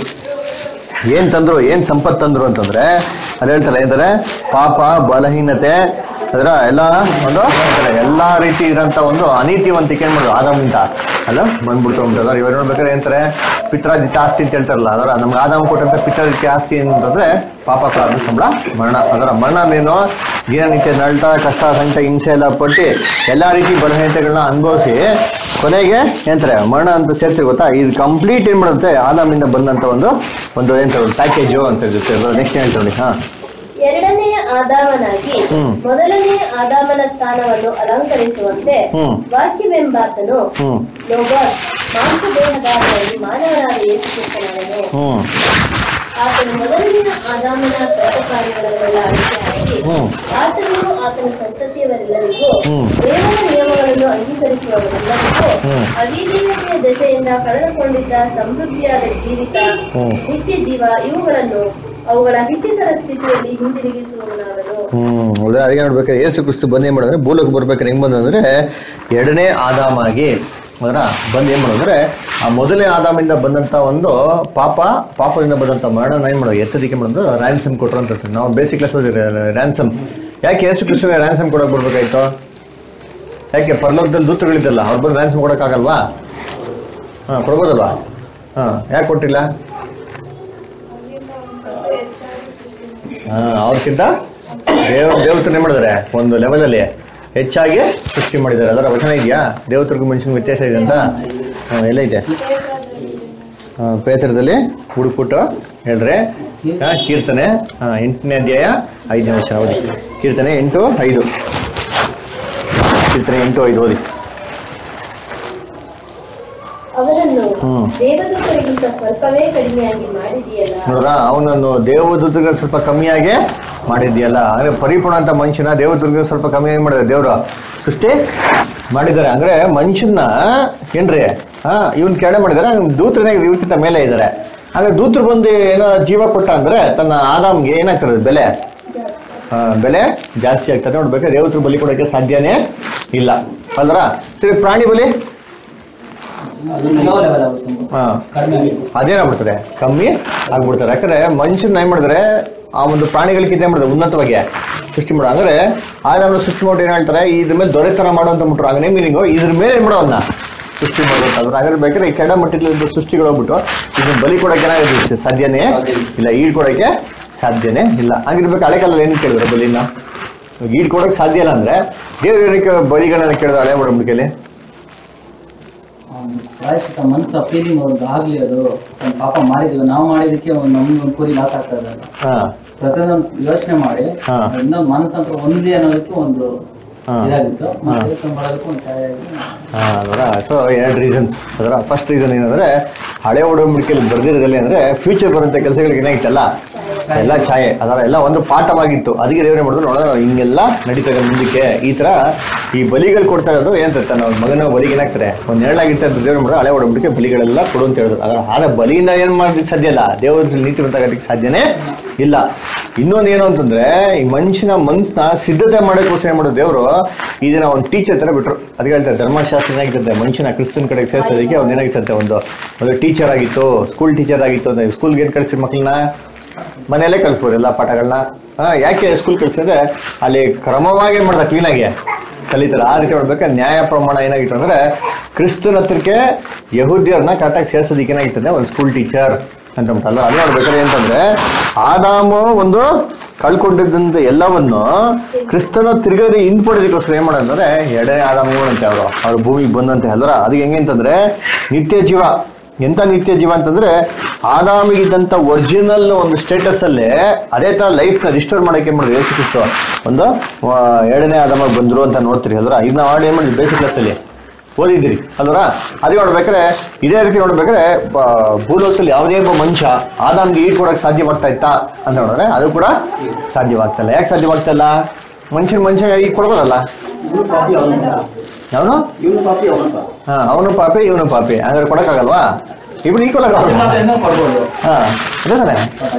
ಏನ್ ತಂದ್ರು ಏನ್ ಸಂಪತ್ ತಂದ್ರು ಅಂತಂದ್ರೆ ಅಲ್ಲಿ ಹೇಳ್ತಾರೆ ಏನಂತಾರೆ ಪಾಪ ಬಲಹೀನತೆ ಅದರ ಎಲ್ಲ ಒಂದು ಹೇಳ್ತಾರೆ ಎಲ್ಲಾ ರೀತಿ ಇರೋಂಥ ಒಂದು ಅನೀತಿವಂತಿಕೆ ಏನ್ ಮಾಡೋದು ಆದಾಮಿಂದ ಅಲ್ಲ ಬಂದ್ಬಿಡ್ತು ಅಂತಂದ್ರೆ ಇವಾಗ ನೋಡ್ಬೇಕಾದ್ರೆ ಏನಂತಾರೆ ಪಿತ್ರಾದಿತ್ಯ ಆಸ್ತಿ ಅಂತ ಹೇಳ್ತಾರಲ್ಲ ಅದರ ನಮ್ಗೆ ಆದಾಮ ಕೊಟ್ಟಂತ ಪಿತ್ರಾದಿತ್ಯ ಆಸ್ತಿ ಅಂತಂದ್ರೆ ಪಾಪ ಪ್ರಾರಂಭ ಸಂಬಳ ಮರಣ ಅದರ ಮರಣನೇನು ದಿನನಿತ್ಯ ನಳ್ತ ಕಷ್ಟ ಸಂಕಟ ಹಿಂಸೆ ಎಲ್ಲ ಪಟ್ಟು ಎಲ್ಲಾ ರೀತಿ ಬಲಹೀನತೆಗಳನ್ನ ಅನುಭವಿಸಿ ಕೊನೆಗೆ ಏನಂತಾರೆ ಮರಣ ಅಂತ ಸೇರ್ತೀವಿ ಗೊತ್ತಾ ಇದು ಕಂಪ್ಲೀಟ್ ಏನ್ ಮಾಡುತ್ತೆ ಆದಾಮಿಂದ ಬಂದಂತ ಒಂದು ಒಂದು ಏನಂತಾರೆ ಪ್ಯಾಕೇಜು ಅಂತ ಇರುತ್ತೆ ನೆಕ್ಸ್ಟ್ ಹೇಳ್ತಾರೆ ಹಾ ಎರಡನೆಯ ಆದಾಮನಾಗಿ ಹ್ಮ್. ಮೊದಲನೆಯ ಆದಾಮನ ಸ್ಥಾನವನ್ನು ಅಲಂಕರಿಸುವಂತೆ ಹ್ಮ್. ವಾಕ್ಯವೆಂಬಾತನು ಹ್ಮ್ ಲೋಗೋಸ್ ಮಾಂಸ ದೇಹದಾರರಲ್ಲಿ ಮಾನವನಾದ ಯೇಸು ಕ್ರಿಸ್ತನಾದನು ಹ್ಮ್ ಆತನು ಮೊದಲನೆಯ ಆದಾಮನ ಕಾರ್ಯಗಳನ್ನೆಲ್ಲ ಅಳಿಸಿ ಹಾಕಿ ಹ್ಮ್. ಆತನು ಆತನ ಸಂತತಿಯವರೆಲ್ಲರಿಗೂ ಹ್ಮ್. ದೇವರ ನಿಯಮಗಳನ್ನು ಅಂಗೀಕರಿಸುವವರೆಲ್ಲರಿಗೂ ಹ್ಮ್. ಅವಿಧೇಯತೆಯ ದೆಸೆಯಿಂದ ಕಳೆದುಕೊಂಡಿದ್ದ ಸಮೃದ್ಧಿಯಾದ ಜೀವಿತ ಹ್ಮ್. ನಿತ್ಯ ಜೀವ ಇವುಗಳನ್ನು ಅವುಗಳ ಹಿತ್ತಿತರ ಸ್ಥಿತಿಯಲ್ಲಿ ಹಿಂದಿರುಗಿಸುವವನಾದನು ಹ್ಮ್ ಹೌದಾ ಅದಕ್ಕೆ ನೋಡ್ಬೇಕಾದ್ರೆ ಏಸು ಕ್ರಿಸ್ತು ಬಂದು ಏನ್ ಮಾಡಿದ್ರೆ ಭೂಲೋಕ ಬರ್ಬೇಕಾದ್ರೆ ಹೆಂಗ್ ಬಂದಂದ್ರೆ ಎರಡನೇ ಆದಾಮಾಗಿ ಅದರ ಬಂದು ಏನ್ ಮಾಡೋದಂದ್ರೆ ಆ ಮೊದಲನೇ ಆದಾಮಿಂದ ಬಂದಂತ ಒಂದು ಪಾಪ ಪಾಪದಿಂದ ಬಂದಂತ ಮರಣ ಏನ್ ಮಾಡೋದು ಎತ್ತದಿಕ್ಕೆ ಮಾಡೋದು ರ್ಯಾನ್ಸಮ್ ಕೊಟ್ರು ಅಂತ ಹೇಳ್ತಾರೆ. ನಾವು ಬೇಸಿಕ್ ಕ್ಲಾಸ್ ರ್ಯಾನ್ಸಮ್ ಯಾಕೆ ಏಸು ಕ್ರಿಸ್ತುಗೆ ರ್ಯಾನ್ಸಮ್ ಕೊಡಕ್ ಬರ್ಬೇಕಾಯ್ತು ಯಾಕೆ ಪರಲೋಕದಲ್ಲಿ ದೂತಗಳಿದ್ದಲ್ಲ ಅವ್ರು ಬಂದು ರ್ಯಾನ್ಸಮ್ ಕೊಡೋಕ್ಕಾಗಲ್ವಾ ಹಾಂ ಕೊಡ್ಬೋದಲ್ವಾ ಹಾಂ ಯಾಕೆ ಕೊಟ್ಟಿಲ್ಲ ಹಾಂ ಅವ್ರಕ್ಕಿಂತ ದೇವ ದೇವತನೇ ಮಾಡಿದ್ದಾರೆ ಒಂದು ಲೆವೆಲಲ್ಲಿ ಹೆಚ್ಚಾಗಿ ಸೃಷ್ಟಿ ಮಾಡಿದ್ದಾರೆ ಅದರ ವಚನ ಇದೆಯಾ ದೇವತರಿಗೂ ಮನುಷ್ಯನಿಗೂ ವ್ಯತ್ಯಾಸ ಇದೆ ಅಂತ ಹಾಂ ಎಲ್ಲ ಇದೆ ಹಾಂ ಪೇತ್ರದಲ್ಲಿ ಹುಡುಕ್ಬಿಟ್ಟು ಹೇಳ್ರಿ ಹಾಂ ಕೀರ್ತನೆ ಹಾಂ ಎಂಟನೇ ಅಧ್ಯಾಯ ಐದನೇ ವರ್ಷ ಓದಿ ಕೀರ್ತನೆ ಎಂಟು ಐದು ಕೀರ್ತನೆ ಎಂಟು ಐದು ಓದಿ ಅವರನ್ನು ಹ್ಮ್. ದೇವದೂತರಿಗಿಂತ ಸ್ವಲ್ಪವೇ ಕಡಿಮೆಯಾಗಿ ಮಾಡಿದೆಯಲ್ಲ ನೋಡ್ರ ಅವನನ್ನು ದೇವದೂತರಿಗೆ ಸ್ವಲ್ಪ ಕಮ್ಮಿಯಾಗೆ ಮಾಡಿದ್ಯಲ್ಲ ಅಂದ್ರೆ ಪರಿಪೂರ್ಣ ಅಂತ ಮನುಷ್ಯನ ದೇವದೂತರಿಗೆ ಸ್ವಲ್ಪ ಕಮ್ಮಿಯಾಗಿ ಮಾಡಿದ್ದಾರೆ ದೇವರು ಸೃಷ್ಟಿ ಮಾಡಿದ್ದಾರೆ ಅಂದ್ರೆ ಮನುಷ್ಯನ ಏನ್ರಿ ಹಾ ಇವನ್ ಕೆಳಗೆ ಮಾಡಿದ್ದಾರೆ ದೂತರೇ ಇವಕ್ಕಿಂತ ಮೇಲೆ ಇದ್ದಾರೆ ಹಾಗೆ ದೂತರು ಬಂದು ಏನೋ ಜೀವ ಕೊಟ್ಟ ಅಂದ್ರೆ ತನ್ನ ಆದಾಮ್ಗೆ ಏನಾಗ್ತದೆ ಬೆಲೆ ಆ, ಬೆಲೆ ಜಾಸ್ತಿ ಆಗ್ತದೆ ನೋಡ್ಬೇಕು ದೇವತರು ಬಲಿ ಕೊಡೋಕೆ ಸಾಧ್ಯನೇ ಇಲ್ಲ ಅಲ್ರ ಸರಿ ಪ್ರಾಣಿ ಬಲಿ ಲೋ ಲೆವೆಲ್ ಆಗುತ್ತೆ ಹಾ ಕಡಿಮೆ ಆಗುತ್ತೆ ಅದೇನಾಗ್ಬಿಡ್ತಾರೆ ಕಮ್ಮಿ ಆಗ್ಬಿಡ್ತಾರೆ ಯಾಕಂದ್ರೆ ಮನುಷ್ಯನ ಏನ್ ಮಾಡಿದ್ರೆ ಆ ಒಂದು ಪ್ರಾಣಿಗಳಿಗಿಂತ ಮಾಡಿದ್ರು ಉನ್ನತವಾಗಿ ಸೃಷ್ಟಿ ಮಾಡೋ ಅಂದ್ರೆ ಆದಾಮನ ಸೃಷ್ಟಿ ಮಾಡಿ ಏನ್ ಹೇಳ್ತಾರೆ ಇದ್ರ ಮೇಲೆ ದೊರೆತನ ಮಾಡೋ ಅಂತ ಬಿಟ್ರು ಹಂಗನೇ ಮೀನಿಂಗು ಇದ್ರ ಮೇಲೆ ಏನ್ ಮಾಡೋವನ್ನ ಸೃಷ್ಟಿ ಮಾಡೋದು ಅದ್ರ ಹಾಗಾದ್ರೆ ಬೇಕಾದ್ರೆ ಈ ಕೆಡ ಮಟ್ಟದ ಸೃಷ್ಟಿಗಳು ಹೋಗ್ಬಿಟ್ಟು ಇದನ್ನ ಬಲಿ ಕೊಡಕ್ಕೆ ಏನಾಗುತ್ತೆ ಸಾಧ್ಯನೇ ಇಲ್ಲ ಈಡ್ ಕೊಡಕ್ಕೆ ಸಾಧ್ಯನೇ ಇಲ್ಲ ಹಂಗಿರ್ಬೇಕು ಹಳೆ ಕಾಲದಲ್ಲಿ ಏನು ಕೇಳಿದ್ರು ಬಲಿನ ಇವಾಗ ಈಡ್ ಕೊಡಕ್ಕೆ ಸಾಧ್ಯ ಇಲ್ಲ ಅಂದ್ರೆ ದೇವ್ರ ಏನಕ್ಕೆ ಬಲಿಗಳನ್ನ ಕೇಳಿದ್ರು ಹಳೆ ಒಡಂಬಡಿಕೆಯಲ್ಲಿ ಅವ್ನು ಪ್ರಾಯಶ್ಚಿತ್ತ ಮನಸ್ಸು ಫೀಲಿಂಗ್ ಅವ್ರಿಗೆ ಆಗ್ಲಿ ಅದು ಅವ್ನು ಪಾಪ ಮಾಡಿದ್ವಿ ನಾವು ಮಾಡಿದಕ್ಕೆ ಒಂದು ನಮ್ಗೆ ಒಂದು ಕುರಿ ಲಾಸ್ ಆಗ್ತಾ ಇರಲ್ಲ ಹಾ ಪ್ರತಿಯೊಂದು ಯೋಚನೆ ಮಾಡಿ ಹಾ. ಇನ್ನೊಂದು ಮನಸ್ಸಂತ ಒಂದೇ ಅನ್ನೋದಕ್ಕೆ ಒಂದು ಹಾ. ಇದಾಗಿತ್ತು ಮತ್ತೆ ಮಾಡೋದಕ್ಕೆ ಒಂದು ಛಾಯೆ ಆಗಿ ಹಾ ಅದರ ಸೊ ಎರಡು ರೀಸನ್ಸ್ ಅದರ ಫಸ್ಟ್ ರೀಸನ್ ಏನಂದ್ರೆ ಹಳೆ ಒಡಂಬಡಿಕೆಯಲ್ಲಿ ಬರ್ದಿರೋದಲ್ಲಿ ಅಂದ್ರೆ ಫ್ಯೂಚರ್ ಬರುವಂತ ಕೆಲಸಗಳಿಗೆ ಏನಾಗಿತ್ತಲ್ಲ ಎಲ್ಲ ಛಾಯೆ ಅದರ ಎಲ್ಲ ಒಂದು ಪಾಠವಾಗಿತ್ತು ಅದಕ್ಕೆ ದೇವರೇ ಮಾಡಿದ್ರು ನೋಡೋಣ ಹಿಂಗೆಲ್ಲ ನಡೀತದೆ ಮುಂದಕ್ಕೆ ಈ ತರ ಈ ಬಲಿಗಳು ಕೊಡ್ತಾ ಇರೋದು ಏನ್ ತನ್ನ ಮಗನ ಬಲಿಗೆ ಏನಾಗ್ತಾರೆ ಒಂದು ನೆರಳಾಗಿರ್ತಾರೆ ಅಂತ ದೇವ್ರ ಮಾಡಿದ್ರೆ ಹಳೆ ಒಡಂಬಡಿಕೆ ಬಲಿಗಳೆಲ್ಲ ಕೊಡು ಅಂತ ಹೇಳಿದ್ರು ಅದರ ಆದ್ರೆ ಬಲಿಯಿಂದ ಏನ್ ಮಾಡೋದಕ್ಕೆ ಸಾಧ್ಯ ಇಲ್ಲ ದೇವರ ನೀತಿ ಗೊತ್ತಾಗೋದಕ್ಕೆ ಸಾಧ್ಯನೇ ಇಲ್ಲ ಇನ್ನೊಂದು ಏನು ಅಂತಂದ್ರೆ ಈ ಮನುಷ್ಯನ ಮನ್ಸನ್ನ ಸಿದ್ಧತೆ ಮಾಡೋಕ್ಕೋಸ್ಕರ ಏನ್ ಮಾಡೋದು ದೇವರು ಇದನ್ನ ಒಂದು ಟೀಚರ್ ತರ ಬಿಟ್ರು ಅದಕ್ಕೆ ಹೇಳ್ತಾರೆ ಧರ್ಮಶಾಸ್ತ್ರ ಏನಾಗಿರ್ತದೆ ಮನುಷ್ಯನ ಕ್ರಿಸ್ತನ್ ಕಡೆಗೆ ಸೇರಿಸೋದಕ್ಕೆ ಅವ್ನು ಏನಾಗಿರ್ತದೆ ಒಂದು ಒಂದು ಟೀಚರ್ ಆಗಿತ್ತು ಸ್ಕೂಲ್ ಟೀಚರ್ ಆಗಿತ್ತು ಅಂದ್ರೆ ಸ್ಕೂಲ್ಗೆ ಏನ್ ಕಳ್ಸಿರ್ ಮಕ್ಕಳನ್ನ ಮನೆಯಲ್ಲೇ ಕಳಿಸ್ಬೋದು ಎಲ್ಲ ಪಾಠಗಳನ್ನ ಹಾ ಯಾಕೆ ಸ್ಕೂಲ್ ಕಳ್ಸಿದ್ರೆ ಅಲ್ಲಿ ಕ್ರಮವಾಗಿ ಏನ್ ಮಾಡ್ದ ಕ್ಲೀನಾಗಿ ಕಲಿತಾರೆ ಆ ರೀತಿ ಮಾಡ್ಬೇಕಾದ್ರೆ ನ್ಯಾಯ ಪ್ರಮಾಣ ಏನಾಗಿತ್ತು ಅಂದ್ರೆ ಕ್ರಿಸ್ತನ ಹತ್ರಕ್ಕೆ ಯಹೂದ್ಯರನ್ನ ಕರೆಕ್ಟಾಗಿ ಸೇರ್ಸೋದಕ್ಕೆ ಏನಾಗಿರ್ತದೆ ಒಂದು ಸ್ಕೂಲ್ ಟೀಚರ್ ಅಂತ ಅಲ್ಲ ಅದೇ ನೋಡ್ಬೇಕಾದ್ರೆ ಏನಂತಂದ್ರೆ ಆದಾಮು ಒಂದು ಕಳ್ಕೊಂಡಿದ್ದಂತ ಎಲ್ಲವನ್ನು ಕ್ರಿಸ್ತನ ತಿರುಗದೆ ಹಿಂದ್ಪಡೋದಕ್ಕೋಸ್ಕರ ಏನ್ ಮಾಡೋದಂದ್ರೆ ಎರಡನೇ ಆದಾಮಗಳಂತೆ ಅವರು ಅವ್ರ ಭೂಮಿಗೆ ಬಂದಂತೆ ಅಲ್ವರ ಅದಕ್ಕೆ ಹೆಂಗೆ ಅಂತಂದ್ರೆ ನಿತ್ಯ ಜೀವ ಎಂತ ನಿತ್ಯ ಜೀವ ಅಂತಂದ್ರೆ ಆದಾಮಿಗಿದ್ದಂತ ಒರಿಜಿನಲ್ ಒಂದು ಸ್ಟೇಟಸ್ ಅಲ್ಲೇ ಅದೇ ತರ ಲೈಫ್ ನ ರಿಸ್ಟೋರ್ ಮಾಡಕ್ಕೆ ಏನ್ ಮಾಡಿದ್ರು ಯೇಸು ಕ್ರಿಸ್ತು ಒಂದು ಆ, ಎರಡನೇ ಆದಾಮ ಬಂದ್ರು ಅಂತ ನೋಡ್ತೀರಿ ಅಲ್ವರ ಇದನ್ನ ಮಾಡಿ ಏನ್ ಮಾಡಿದ್ರಿ ಬೇಸಿಕ್ ಕ್ಲಾಸ್ ಅಲ್ಲಿ ಓದಿದ್ದೀರಿ ಅಲ್ವರ ಅದೇ ನೋಡ್ಬೇಕಾದ್ರೆ ಇದೇ ರೀತಿ ನೋಡ್ಬೇಕಾದ್ರೆ ಬ- ಭೂಲೋಕದಲ್ಲಿ ಯಾವುದೇ ಒಬ್ಬ ಮನುಷ್ಯ ಆದಾಮ್ಗೆ ಈಟ್ ಕೊಡಕ್ ಸಾಧ್ಯವಾಗ್ತಾ ಇತ್ತಾ ಅಂತ ನೋಡಿದ್ರೆ ಅದು ಕೂಡ ಸಾಧ್ಯವಾಗ್ತಾ ಇಲ್ಲ ಯಾಕೆ ಸಾಧ್ಯವಾಗ್ತಾ ಇಲ್ಲ ಮನುಷ್ಯನ ಮನುಷ್ಯ ಈಗ ಕೊಡ್ಬೋದಲ್ಲ ಇವನು ಪಾಪಿ ಅವನು ಅವನು ಇವನು ಪಾಪಿ ಅವನು ಪಾಪಿ ಹಾ ಅವನು ಪಾಪಿ ಇವನು ಪಾಪಿ ಹಂಗಾರೆ ಕೊಡಕ್ಕಾಗಲ್ವಾ ಇಬ್ರು ಈಕ್ವಲ್ ಆಗಲ್ಲ ಅದನ್ನ ಕೊಡ್ಬೋದು ಹಾ ಅದೇ ತಾನೆ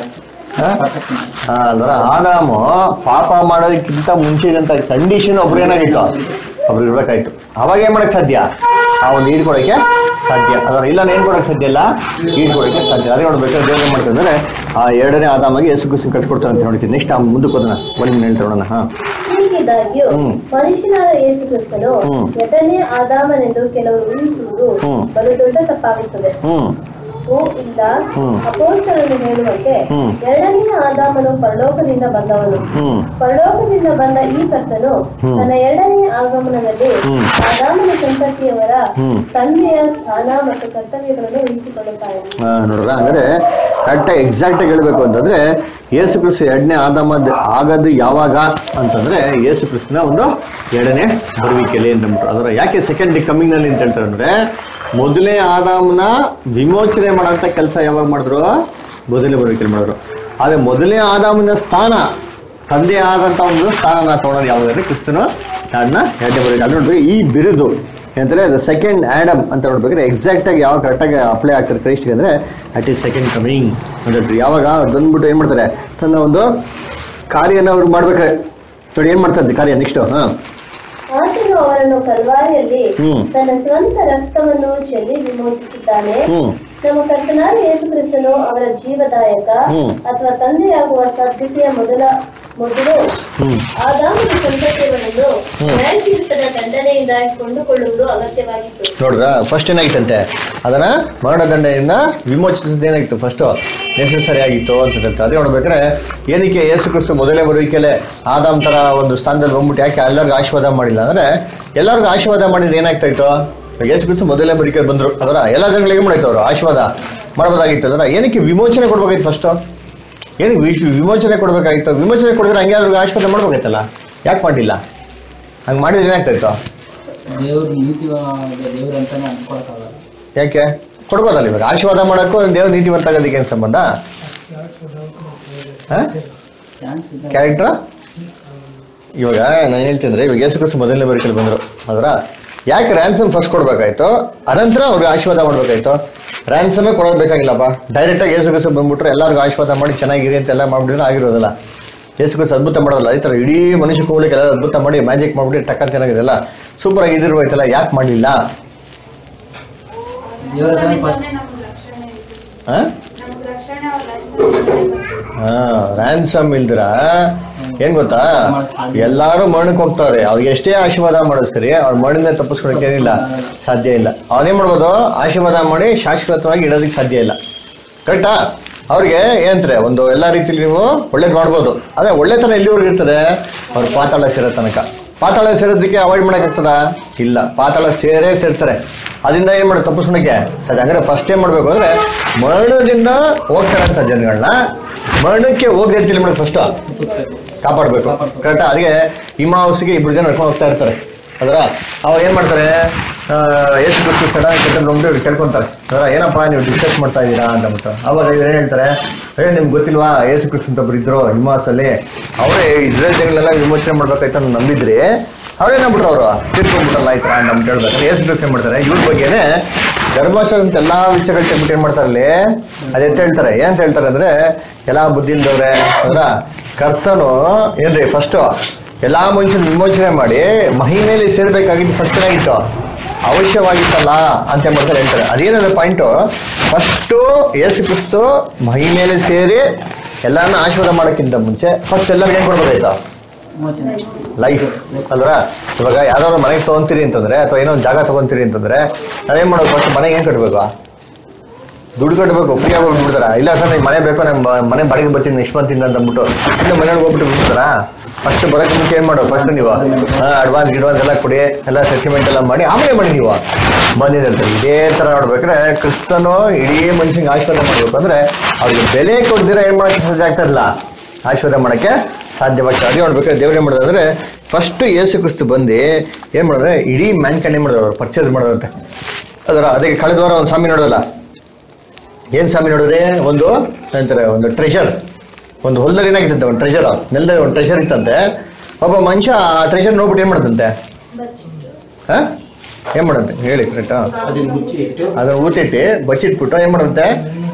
ಹಾ Perfection. ಹಾ, ಅಲ್ವರ ಆದಾಮು ಪಾಪ ಮಾಡೋದಕ್ಕಿಂತ ಮುಂಚೆ ಇದ್ದಂತ ಕಂಡೀಷನ್ ಒಬ್ರು ಏನಾಗಿತ್ತು ಒಬ್ರು ಇರ್ಬೇಕಾಯ್ತು ಅವಾಗ ಏನ್ ಮಾಡಕ್ ಸಾಧ್ಯ ಆ ಒಂದು ಈಡ್ ಕೊಡಕ್ಕೆ ಸಾಧ್ಯ ಅದರ ಇಲ್ಲ ಏನ್ ಕೊಡಕ್ ಸಾಧ್ಯ ಇಲ್ಲ ಈಡ್ ಕೊಡಕ್ಕೆ ಸಾಧ್ಯ ಅದೇ ನೋಡ್ಬೇಕಾದ್ರೆ ದೇವ್ರು ಏನ್ ಮಾಡ್ತಾರೆ ಅಂದ್ರೆ ಆ ಎರಡನೇ ಆದಾಮಗೆ ಯೇಸು ಕ್ರಿಸ್ತನ್ ಕಳ್ಸಿಕೊಡ್ತಾರೆ ಅಂತ ನೋಡ್ತೀವಿ ನೆಕ್ಸ್ಟ್ ಆ ಮುಂದಕ್ಕೆ ಹೋದನ ಬನ್ನಿ ಹೇಳ್ತಾ ನೋಡೋಣ ಹಾ ಹೀಗಿದ್ದಾಗ್ಯೂ ಹ್ಮ್. ಮನುಷ್ಯನಾದ ಯೇಸು ಕ್ರಿಸ್ತನು ಹ್ಮ್. ಎರಡನೇ ಆದಾಮನೆಂದು ಕೆಲವರು ಊಹಿಸುವುದು ಹ್ಮ್. ಬಲು ದೊಡ್ಡ ತಪ್ಪಾಗುತ್ತದೆ ಹ್ಮ್ ಓ ಇಲ್ಲ ಹ್ಮ್. ಅಪೋಸ್ತಲನು ಹೇಳುವಂತೆ ಹ್ಮ್. ಎರಡನೇ ಆದಾಮನು ಪರಲೋಕದಿಂದ ಬಂದವನು ಹ್ಮ್ ಪರಲೋಕದಿಂದ ಬಂದ ಈ ಕರ್ತನು ಹ್ಮ್. ತನ್ನ ಎರಡನೇ ಆಗಮನದಲ್ಲಿ ಹ್ಮ್. ಆದಾಮನ ಸಂತತಿಯವರ ಹ್ಮ್. ತಂದೆಯ ಸ್ಥಾನ ಮತ್ತು ಕರ್ತವ್ಯಗಳನ್ನು ವಹಿಸಿಕೊಳ್ಳುತ್ತಾನೆ ಆ, ನೋಡ್ರ ಹಂಗಾದ್ರೆ ಕರೆಕ್ಟಾಗಿ ಎಕ್ಸಾಕ್ಟ್ ಆಗಿ ಹೇಳ್ಬೇಕು ಅಂತಂದ್ರೆ ಯೇಸು ಕ್ರಿಸ್ತು ಎರಡನೇ ಆದಾಮದ್ ಆಗದು ಯಾವಾಗ ಅಂತಂದ್ರೆ ಯೇಸು ಕ್ರಿಸ್ತನ ಒಂದು ಎರಡನೇ ಬರುವಿಕೆಯಲ್ಲಿ ಅಂತ ಅಂದ್ಬಿಟ್ರು ಅದರ ಯಾಕೆ ಸೆಕೆಂಡ್ ಕಮ್ಮಿಂಗ್ ನಲ್ಲಿ ಅಂತ ಹೇಳ್ತಾರೆ ಅಂದ್ರೆ ಮೊದಲನೇ ಆದಾಮನ ವಿಮೋಚನೆ ಮಾಡೋಂಥ ಕೆಲಸ ಯಾವಾಗ ಮಾಡಿದ್ರು ಮೊದಲನೇ ಬರುವಿಕೆಯಲ್ಲಿ ಮಾಡಿದ್ರು ಆದ್ರೆ ಮೊದಲನೇ ಆದಾಮನ ಸ್ಥಾನ ತಂದೆ ಆದಂತ ಒಂದು ಸ್ಥಾನನ ತಗೊಳೋದು ಯಾವಾಗಂದ್ರೆ ಕ್ರಿಸ್ತನು ಅದನ್ನ ಎರಡನೇ ಬರುವಿಕೆ ಅಲ್ಲಿ ನೋಡ್ಬೇಕು ಈ ಬಿರುದು ಏನಂತಾರೆ ದ ಸೆಕೆಂಡ್ ಆಡಮ್ ಅಂತ ನೋಡ್ಬೇಕಾದ್ರೆ ಎಕ್ಸಾಕ್ಟ್ ಆಗಿ ಯಾವಾಗ ಕರೆಕ್ಟಾಗಿ ಅಪ್ಲೈ ಆಗ್ತಾರೆ ಕ್ರೈಸ್ಟ್ಗೆ ಅಂದ್ರೆ ಅಟ್ ಈಸ್ ಸೆಕೆಂಡ್ ಕಮಿಂಗ್ ಅಂತ ಹೇಳ್ತಾರೆ ಯಾವಾಗ ಅವ್ರು ಬಂದ್ಬಿಟ್ಟು ಏನ್ ಮಾಡ್ತಾರೆ ತನ್ನ ಒಂದು ಕಾರ್ಯನ ಅವ್ರು ಮಾಡ್ಬೇಕಾದ್ರೆ ನೋಡಿ ಏನ್ ಮಾಡ್ತಾರೆ ಕಾರ್ಯ ನೆಕ್ಸ್ಟ್ ಹಾ ಆತನು ಅವರನ್ನು ಕಲ್ವಾರಿಯಲ್ಲಿ ಹ್ಮ್. ತನ್ನ ಸ್ವಂತ ರಕ್ತವನ್ನು ಚೆಲ್ಲಿ ವಿಮೋಚಿಸಿದ್ದಾನೆ ಹ್ಮ್ ನಮ್ಮ ಕರ್ತನಾದ ಯೇಸು ಕ್ರಿಸ್ತನು ಅವರ ಜೀವದಾಯಕ ಹ್ಮ್. ಅಥವಾ ತಂದೆಯಾಗುವ ಸಾಧ್ಯತೆಯ ಮೊದಲ ಮೊದಲು ಹ್ಮ್ ಆದಾಮನ ಸಂತತಿಯವರನ್ನು ಹ್ಮ್. ನ್ಯಾಯತೀರ್ಥದ ದಂಡನೆಯಿಂದ ಕೊಂಡುಕೊಳ್ಳುವುದು ಅಗತ್ಯವಾಗಿತ್ತು ನೋಡ್ರ ಫಸ್ಟ್ ಏನಾಗಿತ್ತಂತೆ ಅದನ್ನ ಮರಣದಂಡೆಯಿಂದ ವಿಮೋಚಿಸಿದ ಏನಾಗಿತ್ತು ಫಸ್ಟ್ ನೆಸೆಸರಿ ಆಗಿತ್ತು ಅಂತ ಹೇಳ್ತಾರೆ. ಅದೇ ನೋಡ್ಬೇಕಾದ್ರೆ ಏನಕ್ಕೆ ಯೇಸು ಕ್ರಿಸ್ತು ಮೊದಲೇ ಬರುವಿಕೆಲೆ ಆದಾಮ್ ತರ ಒಂದು ಸ್ಥಾನದಲ್ಲಿ ಬಂದ್ಬಿಟ್ಟು ಯಾಕೆ ಎಲ್ಲರಿಗೂ ಆಶೀರ್ವಾದ ಮಾಡಿಲ್ಲ ಅಂದ್ರೆ ಎಲ್ಲರಿಗೂ ಆಶೀರ್ವಾದ ಮಾಡಿದ್ರೆ ಏನಾಗ್ತಾ ಇತ್ತು ಇವಾಗ ಯೇಸು ಕ್ರಿಸ್ತು ಮೊದಲೇ ಬರುವಿಕೆ ಬಂದ್ರು ಅದರ ಎಲ್ಲ ಜನಗಳಿಗೆ ಏನ್ ಮಾಡಾಯ್ತು ಅವರು ಆಶೀರ್ವಾದ ಮಾಡ್ಬೋದಾಗಿತ್ತು ಅದರ ಏನಕ್ಕೆ ವಿಮೋಚನೆ ಕೊಡ್ಬೇಕಾಗಿತ್ತು ಫಸ್ಟ್ ಏನಕ್ಕೆ ವಿ- ವಿಮೋಚನೆ ಕೊಡ್ಬೇಕಾಗಿತ್ತು ವಿಮೋಚನೆ ಕೊಡಿದ್ರೆ ಹಂಗೆ ಅವ್ರಿಗೆ ಆಶೀರ್ವಾದ ಮಾಡ್ಬೇಕಾಯ್ತಲ್ಲ ಯಾಕೆ ಮಾಡಿಲ್ಲ ಹಂಗೆ ಮಾಡಿದ್ರೆ ಏನಾಗ್ತಾ ಇತ್ತು ದೇವ್ರ ನೀತಿ ದೇವ್ರ ಅಂತಾನೆ ಅನ್ಕೊಳಕ್ಕಾಗಲ್ಲ ಯಾಕೆ ಕೊಡ್ಬೋದಲ್ಲ ಇವಾಗ ಆಶೀರ್ವಾದ ಮಾಡೋಕ್ಕೂ ದೇವ್ರ ನೀತಿವಂತ ಆಗೋದಕ್ಕೆ ಏನು ಸಂಬಂಧ ಚಾನ್ಸ್ ಇದೆ ಕ್ಯಾರೆಕ್ಟರ್ ಇವಾಗ ನಾನು ಹೇಳ್ತೀನಿ ಇವಾಗ ಯೇಸು ಕ್ರಿಸ್ತು ಮೊದಲನೇ ಬರಿಕೆಯಲ್ಲಿ ಬಂದರು ಅದರ ಯಾಕೆ ರ್ಯಾನ್ಸಮ್ ಫಸ್ಟ್ ಕೊಡ್ಬೇಕಾಯ್ತು ಅನಂತರ ಅವ್ರಿಗೆ ಆಶೀರ್ವಾದ ಮಾಡ್ಬೇಕಾಯ್ತು ರ್ಯಾನ್ಸಮೇ ಕೊಡೋದು ಬೇಕಾಗಿಲ್ಲಪ್ಪ ಡೈರೆಕ್ಟಾಗಿ ಯೇಸು ಕ್ರಿಸ್ತು ಬಂದ್ಬಿಟ್ರೆ ಎಲ್ಲರಿಗೂ ಆಶೀರ್ವಾದ ಮಾಡಿ ಚೆನ್ನಾಗಿರಿ ಅಂತ ಎಲ್ಲ ಮಾಡ್ಬಿಟ್ಟಿದ್ರೆ ಆಗಿರೋದಲ್ಲ ಯೇಸು ಕ್ರಿಸ್ತು ಅದ್ಭುತ ಮಾಡೋದಲ್ಲ ಈ ಥರ ಇಡೀ ಮನುಷ್ಯ ಕೂಗ್ಲಿಕ್ಕೆ ಎಲ್ಲ ಅದ್ಭುತ ಮಾಡಿ ಮ್ಯಾಜಿಕ್ ಮಾಡ್ಬಿಟ್ಟು ಟಕ್ಕ ಅಂತ ಏನಾಗಿದೆಲ್ಲ ಸೂಪರ್ ಆಗಿ ಇದಿರ್ಬೋಯ್ತಲ್ಲ ಯಾಕೆ ಮಾಡಲಿಲ್ಲ ದೇವ್ರ ಹತ್ರನೇ ಫಸ್ಟ್ ಹಾಂ ರಕ್ಷಣೆ ಅವ್ರ ಲಂಚ ಹಾ ರ್ಯಾನ್ಸಮ್ ಇಲ್ದಿರ ಏನ್ ಗೊತ್ತಾ ಎಲ್ಲಾರು ಮರಣಕ್ಕೆ ಹೋಗ್ತಾವ್ರೆ ಅವ್ರಿಗೆ ಎಷ್ಟೇ ಆಶೀರ್ವಾದ ಮಾಡೋದು ಸರಿ ಅವ್ರ ಮರಣಿಂದ ತಪ್ಪಿಸ್ಕೊಳಕ್ ಏನಿಲ್ಲ ಸಾಧ್ಯ ಇಲ್ಲ ಅವನೇನ್ ಮಾಡ್ಬೋದು ಆಶೀರ್ವಾದ ಮಾಡಿ ಶಾಶ್ವತವಾಗಿ ಇಡೋದಕ್ಕೆ ಸಾಧ್ಯ ಇಲ್ಲ ಕರೆಕ್ಟಾ ಅವ್ರಿಗೆ ಏನಂತಾರೆ ಒಂದು ಎಲ್ಲಾ ರೀತಿಲಿ ನೀವು ಒಳ್ಳೇದ್ ಮಾಡ್ಬೋದು ಆದ್ರೆ ಒಳ್ಳೆತನ ಎಲ್ಲಿವರೆಗೂ ಇರ್ತದೆ ಅವ್ರು ಪಾತಾಳ ಸೇರೋ ತನಕ ಪಾತಾಳ ಸೇರೋದಕ್ಕೆ ಅವಾಯ್ಡ್ ಮಾಡಕ್ಕಾಗ್ತದ ಇಲ್ಲ ಪಾತಾಳ ಸೇರೇ ಸೇರ್ತಾರೆ ಅದರಿಂದ ಏನ್ ಮಾಡೋದು ತಪ್ಪಿಸ್ಕೊಳಕ್ಕೆ ಸರಿ ಹಂಗಾರೆ ಫಸ್ಟ್ ಏನ್ ಮಾಡ್ಬೇಕು ಅಂದ್ರೆ ಮರಣದಿಂದ ಹೋಗ್ತಾರಂತ ಜನಗಳನ್ನ ಮರಣಕ್ಕೆ ಹೋಗದೆ ಅಂತ ಮಾಡೋದು ಫಸ್ಟ್ ಕಾಪಾಡ್ಬೇಕು ಕರೆಕ್ಟಾ ಅದಕ್ಕೆ ಹಿಮಾವಸಿಗೆ ಇಬ್ರು ಜನ ನಡ್ಕೊಂಡು ಹೋಗ್ತಾ ಇರ್ತಾರೆ ಅದರ ಅವಾಗ ಏನ್ ಮಾಡ್ತಾರೆ ಆ, ಯೇಸು ಕ್ರಿಸ್ತು ಸಡನ್ ಕೆಟ್ಟ ನುಂಗ್ಬಿಟ್ಟು ಇವ್ರು ಕೇಳ್ಕೊಂತಾರೆ ಅದರ ಏನಪ್ಪ ನೀವು ಡಿಸ್ಕಸ್ ಮಾಡ್ತಾ ಇದ್ದೀರಾ ಅಂತ ಅಂದ್ಬಿಟ್ಟು ಅವಾಗ ಇವ್ರು ಏನ್ ಹೇಳ್ತಾರೆ ಏ ನಿಮ್ಗೆ ಗೊತ್ತಿಲ್ವಾ ಯೇಸು ಕ್ರಿಸ್ತು ಅಂತ ಒಬ್ರು ಇದ್ರು ಹಿಮಾವಸಲ್ಲಿ ಅವರೇ ಇಸ್ರೇಲ್ ಜನಗಳೆಲ್ಲ ವಿಮೋಚನೆ ಮಾಡ್ಬೇಕಾಯ್ತು ಅಂತ ನಂಬಿದ್ರಿ ಅವ್ರೇನಾಗ್ಬಿಟ್ರು ಅವರು ತಿರ್ಕೊಂಡ್ಬಿಟ್ರಲ್ಲ ಆಯ್ತಾ ಅಂತ ಅಂದ್ಬಿಟ್ಟು ಹೇಳ್ಬೇಕು ಯೇಸು ಕ್ರಿಸ್ತು ಏನ್ ಮಾಡ್ತಾರೆ ಇವ್ರ ಬಗ್ಗೆನೆ ಧರ್ಮಶಾಸ್ತ್ರದ ಎಲ್ಲಾ ವಿಷಯಗಳು ತೆಗ್ಬಿಟ್ಟು ಏನ್ ಮಾಡ್ತಾರೆ ಅಲ್ಲಿ ಅದೆಂತ ಹೇಳ್ತಾರೆ ಏನಂತ ಹೇಳ್ತಾರೆ ಅಂದ್ರೆ ಎಲ್ಲಾ ಬುದ್ಧಿಲ್ದವ್ರೆ ಅದರ ಕರ್ತನು ಏನ್ರಿ ಫಸ್ಟ್ ಎಲ್ಲಾ ಮನುಷ್ಯನ ವಿಮೋಚನೆ ಮಾಡಿ ಮಹಿಮೇಲೆ ಸೇರ್ಬೇಕಾಗಿದ್ದು ಫಸ್ಟ್ ಏನಾಗಿತ್ತು ಅವಶ್ಯವಾಗಿತ್ತಲ್ಲ ಅಂತ ಏನ್ ಮಾಡ್ತಾರೆ ಹೇಳ್ತಾರೆ ಅದೇನದ ಪಾಯಿಂಟು ಫಸ್ಟು ಯೇಸು ಕ್ರಿಸ್ತು ಮಹಿಮೇಲೆ ಸೇರಿ ಎಲ್ಲರನ್ನ ಆಶೀರ್ವಾದ ಮಾಡೋಕ್ಕಿಂತ ಮುಂಚೆ ಫಸ್ಟ್ ಎಲ್ಲರಿಗೂ ಏನ್ ಕೊಡ್ಬೇಕಾಯ್ತು ಮೋಚನೆ ಲೈಫ್ ಅಲ್ವಾ ಇವಾಗ ಯಾವ್ದಾದ್ರು ಮನೆಗೆ ತಗೊಂತೀರಿ ಅಂತಂದ್ರೆ ಅಥವಾ ಏನೋ ಒಂದು ಜಾಗ ತಗೊಂತೀರಿ ಅಂತಂದ್ರೆ ನಾವೇನ್ ಮಾಡೋದು ಫಸ್ಟ್ ಮನೆಗೆ ಏನ್ ಕಟ್ಬೇಕು ದುಡ್ಡು ಕಟ್ಟಬೇಕು ಫ್ರೀ ಆಗಿ ಬಿಡ್ತಾರ ಇಲ್ಲ ಸರ್ ನಿಮ್ಗೆ ಮನೆ ಬೇಕು ನಮ್ಮ ಮನೆ ಬಾಡಿಗೆ ಬರ್ತೀನಿ ನೆಕ್ಸ್ಟ್ ಮಂತ್ ಇಂದ ಅಂತ ಅಂದ್ಬಿಟ್ಟು ಇನ್ನು ಮನೆಯೊಳಗೆ ಹೋಗ್ಬಿಟ್ಟು ಬಿಡ್ತಾರ ಫಸ್ಟ್ ಬರೋಕೆ ಮುಂಚೆ ಏನ್ ಮಾಡೋ ಫಸ್ಟ್ ನೀವು ಅಡ್ವಾನ್ಸ್ ಗಿಡ್ವಾನ್ಸ್ ಎಲ್ಲ ಕೊಡಿ ಎಲ್ಲ ಸೆಟ್ಲ್ಮೆಂಟ್ ಎಲ್ಲ ಮಾಡಿ ಆಮೇಲೆ ಮಾಡಿ ನೀವು ಬಂದಿದೆ ಇದೇ ತರ ನೋಡ್ಬೇಕಾದ್ರೆ ಕ್ರಿಸ್ತನು ಇಡೀ ಮನುಷ್ಯಂಗೆ ಆಶೀರ್ವಾದ ಮಾಡ್ಬೇಕು ಅಂದ್ರೆ ಅವ್ರಿಗೆ ಬೆಲೆ ಕೊಡ್ದಿರ ಏನ್ ಮಾಡಕ್ಕೆ ಸಾಧ್ಯ ಆಗ್ತಾ ಇಲ್ಲ ಆಶೀರ್ವಾದ ಮಾಡಕ್ಕೆ ಸಾಧ್ಯವಾಗ್ತದೆ ಅದೇ ನೋಡ್ಬೇಕಾದ್ರೆ ದೇವ್ರು ಏನ್ ಮಾಡೋದು ಅಂದ್ರೆ ಫಸ್ಟ್ ಯೇಸು ಕ್ರಿಸ್ತು ಬಂದು ಏನ್ ಮಾಡಿದ್ರೆ ಇಡೀ ಮ್ಯಾನ್ ಕ್ಯಾಂಡ್ ಏನ್ ಮಾಡೋದು ಪರ್ಚೇಸ್ ಮಾಡೋದಂತೆ ಅದರ ಅದಕ್ಕೆ ಕಳೆದ ವಾರ ಒಂದು ಸ್ವಾಮಿ ನೋಡೋದಲ್ಲ ಏನ್ ಸ್ವಾಮಿ ನೋಡಿದ್ರೆ ಒಂದು ಅಂತಾರೆ ಒಂದು ಟ್ರೆಷರ್ ಒಂದು ಹೊಲದಲ್ಲಿ ಏನಾಗಿತ್ತಂತೆ ಒಂದು ಟ್ರೆಷರ್ ನೆಲದಲ್ಲಿ ಒಂದು ಟ್ರೆಷರ್ ಇತ್ತಂತೆ ಒಬ್ಬ ಮನುಷ್ಯ ಆ ಟ್ರೆಷರ್ ನೋಡ್ಬಿಟ್ಟು ಏನ್ ಮಾಡದಂತೆ ಹಾ ಏನ್ ಮಾಡಂತೆ ಹೇಳಿ ಕರೆಕ್ಟಾ ಅದನ್ನ ಮುಚ್ಚಿ ಇಟ್ಟು ಅದನ್ನ ಊತಿಟ್ಟು ಬಚ್ಚಿಟ್ಬಿಟ್ಟು ಏನ್ ಮಾಡಂತೆ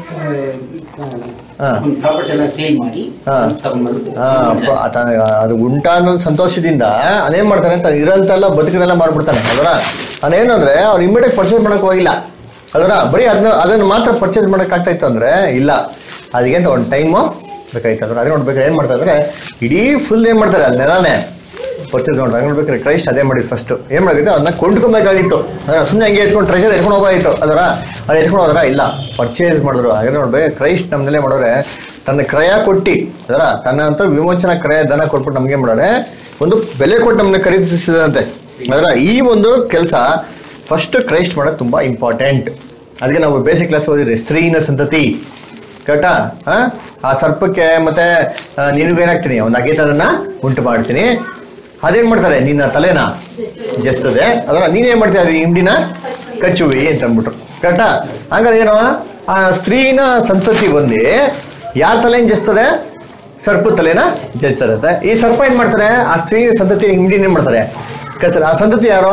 ಹಾ ಪ್ರಾಪರ್ಟಿ ಎಲ್ಲ ಸೇಲ್ ಮಾಡಿ ಹಾ. ತಗೊಂಡ್ಬಂದು ಆ, ಪ- ಆತ ಅದು ಉಂಟ ಅನ್ನೋ ಸಂತೋಷದಿಂದ ಅದೇನ್ ಮಾಡ್ತಾನೆ ಅಂತ ಇರೋಂತೆಲ್ಲ ಬದುಕನೆಲ್ಲ ಮಾಡ್ಬಿಡ್ತಾನೆ ಅದರ ಅದೇನು ಅಂದ್ರೆ ಅವ್ರು ಇಮಿಡಿಯೇಟ್ ಪರ್ಚೇಸ್ ಮಾಡಕ್ ಹೋಗಿಲ್ಲ ಅದರ ಬರೀ ಅದನ್ನ ಅದನ್ನ ಮಾತ್ರ ಪರ್ಚೇಸ್ ಮಾಡಕ್ ಆಗ್ತಾ ಇತ್ತು ಅಂದ್ರೆ ಇಲ್ಲ ಅದಕ್ಕೆ ಅಂತ ಒಂದು ಟೈಮು ಬೇಕಾಯ್ತು ಅದ್ರ ಅದೇ ನೋಡ್ಬೇಕಾದ್ರೆ ಏನ್ ಮಾಡ್ತಾ ಇದ್ರೆ ಇಡೀ ಫುಲ್ ಏನ್ ಮಾಡ್ತಾರೆ ಅಲ್ಲಿ ನೆಲಾನೆ ಪರ್ಚೇಸ್ ಮಾಡ್ತಾರೆ ನೋಡ್ಬೇಕಾದ್ರೆ ಕ್ರೈಸ್ಟ್ ಅದೇ ಮಾಡಿದ್ ಫಸ್ಟ್ ಏನ್ ಮಾಡಾಗಿತ್ತು ಅದನ್ನ ಕೊಂಡ್ಕೊಬೇಕಾಗಿತ್ತು ಅದರ ಸುಮ್ಮನೆ ಹಂಗೆ ಎತ್ಕೊಂಡು ಟ್ರೆಷರ್ ಎತ್ಕೊಂಡು ಹೋಗಾಯಿತ್ತು ಅದರ ಅದು ಎತ್ಕೊಂಡು ಹೋದ್ರ ಇಲ್ಲ ಪರ್ಚೇಸ್ ಮಾಡಿದ್ರು ಹಾಗೆ ನೋಡ್ಬೇಕು ಕ್ರೈಸ್ಟ್ ನಮ್ದಲ್ಲೇ ಮಾಡೋರೆ ತನ್ನ ಕ್ರಯ ಕೊಟ್ಟಿ ಅದರ ತನ್ನ ಅಂತ ವಿಮೋಚನಾ ಕ್ರಯ ದನ ಕೊಟ್ಬಿಟ್ಟು ನಮ್ಗೆ ಏನ್ ಮಾಡೋರೆ ಒಂದು ಬೆಲೆ ಕೊಟ್ಟು ನಮ್ಮನ್ನ ಖರೀದಿಸಿದಂತೆ ಅದರ ಈ ಒಂದು ಕೆಲಸ ಫಸ್ಟ್ ಕ್ರೈಸ್ಟ್ ಮಾಡೋದು ತುಂಬಾ ಇಂಪಾರ್ಟೆಂಟ್ ಅದಕ್ಕೆ ನಾವು ಬೇಸಿಕ್ ಕ್ಲಾಸ್ ಓದಿದ್ರಿ ಸ್ತ್ರೀನ ಸಂತತಿ ಕರೆಕ್ಟಾ ಆ? ಆ ಸರ್ಪಕ್ಕೆ ಮತ್ತೆ ಆ, ನಿನಗೇನಾಗ್ತೀನಿ ಒಂದು ಅಗೇತನನ್ನ ಉಂಟು ಮಾಡ್ತೀನಿ ಅದೇನ್ ಮಾಡ್ತಾರೆ ನಿನ್ನ ತಲೆನ ಜಸ್ತದೆ ಅದರ ನೀನೇನ್ ಮಾಡ್ತೀಯ ಅದು ಹಿಂಡಿನ ಕಚ್ಚುವಿ ಅಂತ ಅಂದ್ಬಿಟ್ರು ಕರೆಕ್ಟಾ ಹಂಗಾರೆ ಏನು ಆ ಸ್ತ್ರೀನ ಸಂತತಿ ಬಂದು ಯಾರ ತಲೆನ ಜಸ್ತದೆ ಸರ್ಪ ತಲೆನ ಜಸ್ತದೆ ಈ ಸರ್ಪ ಏನ್ ಮಾಡ್ತಾರೆ ಆ ಸ್ತ್ರೀ ಸಂತತಿ ಹಿಂಡಿನ ಏನ್ ಮಾಡ್ತಾರೆ ಕಚ್ಚ ಆ ಸಂತತಿ ಯಾರು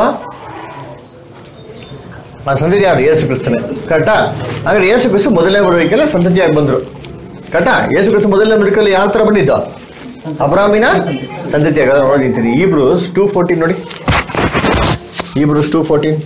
ಆ ಸಂತತಿ ಯಾರು ಯೇಸು ಕ್ರಿಸ್ತನೇ ಕರೆಕ್ಟಾ ಹಾಗಾದ್ರೆ ಯೇಸು ಕ್ರಿಸ್ತು ಮೊದಲನೇ ಬರುವಿಕೆಲ್ಲ ಸಂತತಿಯಾಗಿ ಬಂದ್ರು ಕರೆಕ್ಟಾ ಯೇಸು ಕ್ರಿಸ್ತು ಮೊದಲನೇ ಬರುವಿಕೆಲ್ಲ ಯಾವ ತರ ಬಂದಿದ್ದು ಅಬ್ರಾಮಿನ ಸಂತತಿಯಾಗ ನೋಡಿ ನಿಂತೀನಿ ಇಬ್ರೂಸ್ ಟೂ ಫೋರ್ಟೀನ್ ನೋಡಿ ಇಬ್ರೂಸ್ ಟೂ ಫೋರ್ಟೀನ್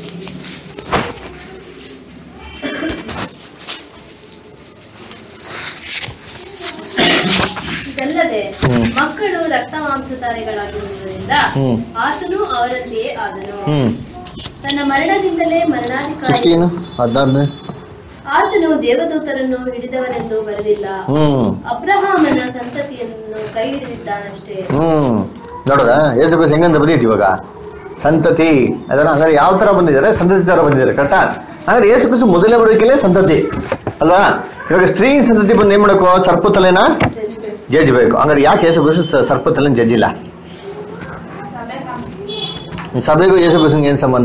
ಇದಲ್ಲದೆ ಹ್ಮ್. ಮಕ್ಕಳು ರಕ್ತ ಮಾಂಸಧಾರಿಗಳಾಗಿರುವುದರಿಂದ ಹ್ಮ್. ಆತನು ಅವರಂತೆಯೇ ಆದನು ಹ್ಮ್ ತನ್ನ ಮರಣದಿಂದಲೇ ಮರಣಾಧಿಕಾರಿ ಸಿಕ್ಸ್ಟೀನ್ ಹದಿನಾರನೇ ಆತನು ದೇವದೂತರನ್ನು ಹಿಡಿದವನೆಂದು ಬರೆದಿಲ್ಲ ಹ್ಮ್ ಅಬ್ರಹಾಮನ ಸಂತತಿಯನ್ನು ಕೈ ಹಿಡಿದಿದ್ದಾನಷ್ಟೇ ಹ್ಮ್ ನೋಡ್ರ ಯೇಸು ಕ್ರಿಸ್ತು ಹೆಂಗಂತ ಬಂದಿತ್ತು ಇವಾಗ ಸಂತತಿ ಅದನ್ನ ಹಂಗಾರೆ ಯಾವ ತರ ಬಂದಿದ್ದಾರೆ ಸಂತತಿ ತರ ಬಂದಿದ್ದಾರೆ ಕರೆಕ್ಟಾ ಹಾಗಾದ್ರೆ ಯೇಸು ಕ್ರಿಸ್ತು ಮೊದಲನೇ ಬರೋಕೆಲ್ಲೇ ಸಂತತಿ ಅಲ್ವಾ ಇವಾಗ ಸ್ತ್ರೀ ಸಂತತಿ ಬಂದು ಏನ್ ಮಾಡಬೇಕು ಸರ್ಪ ತಲೆನ ಜಜ್ಬೇಕು ಹಂಗಾರೆ ಯಾಕೆ ಯೇಸು ಕ್ರಿಸ್ತು ಸ- ಸರ್ಪ ತಲೆನ ಜಜ್ಜಿಲ್ಲ ಸಭೆಗೂ ಯೇಸು ಕ್ರಿಸ್ತಂಗೆ ಏನ್ ಸಂಬಂಧ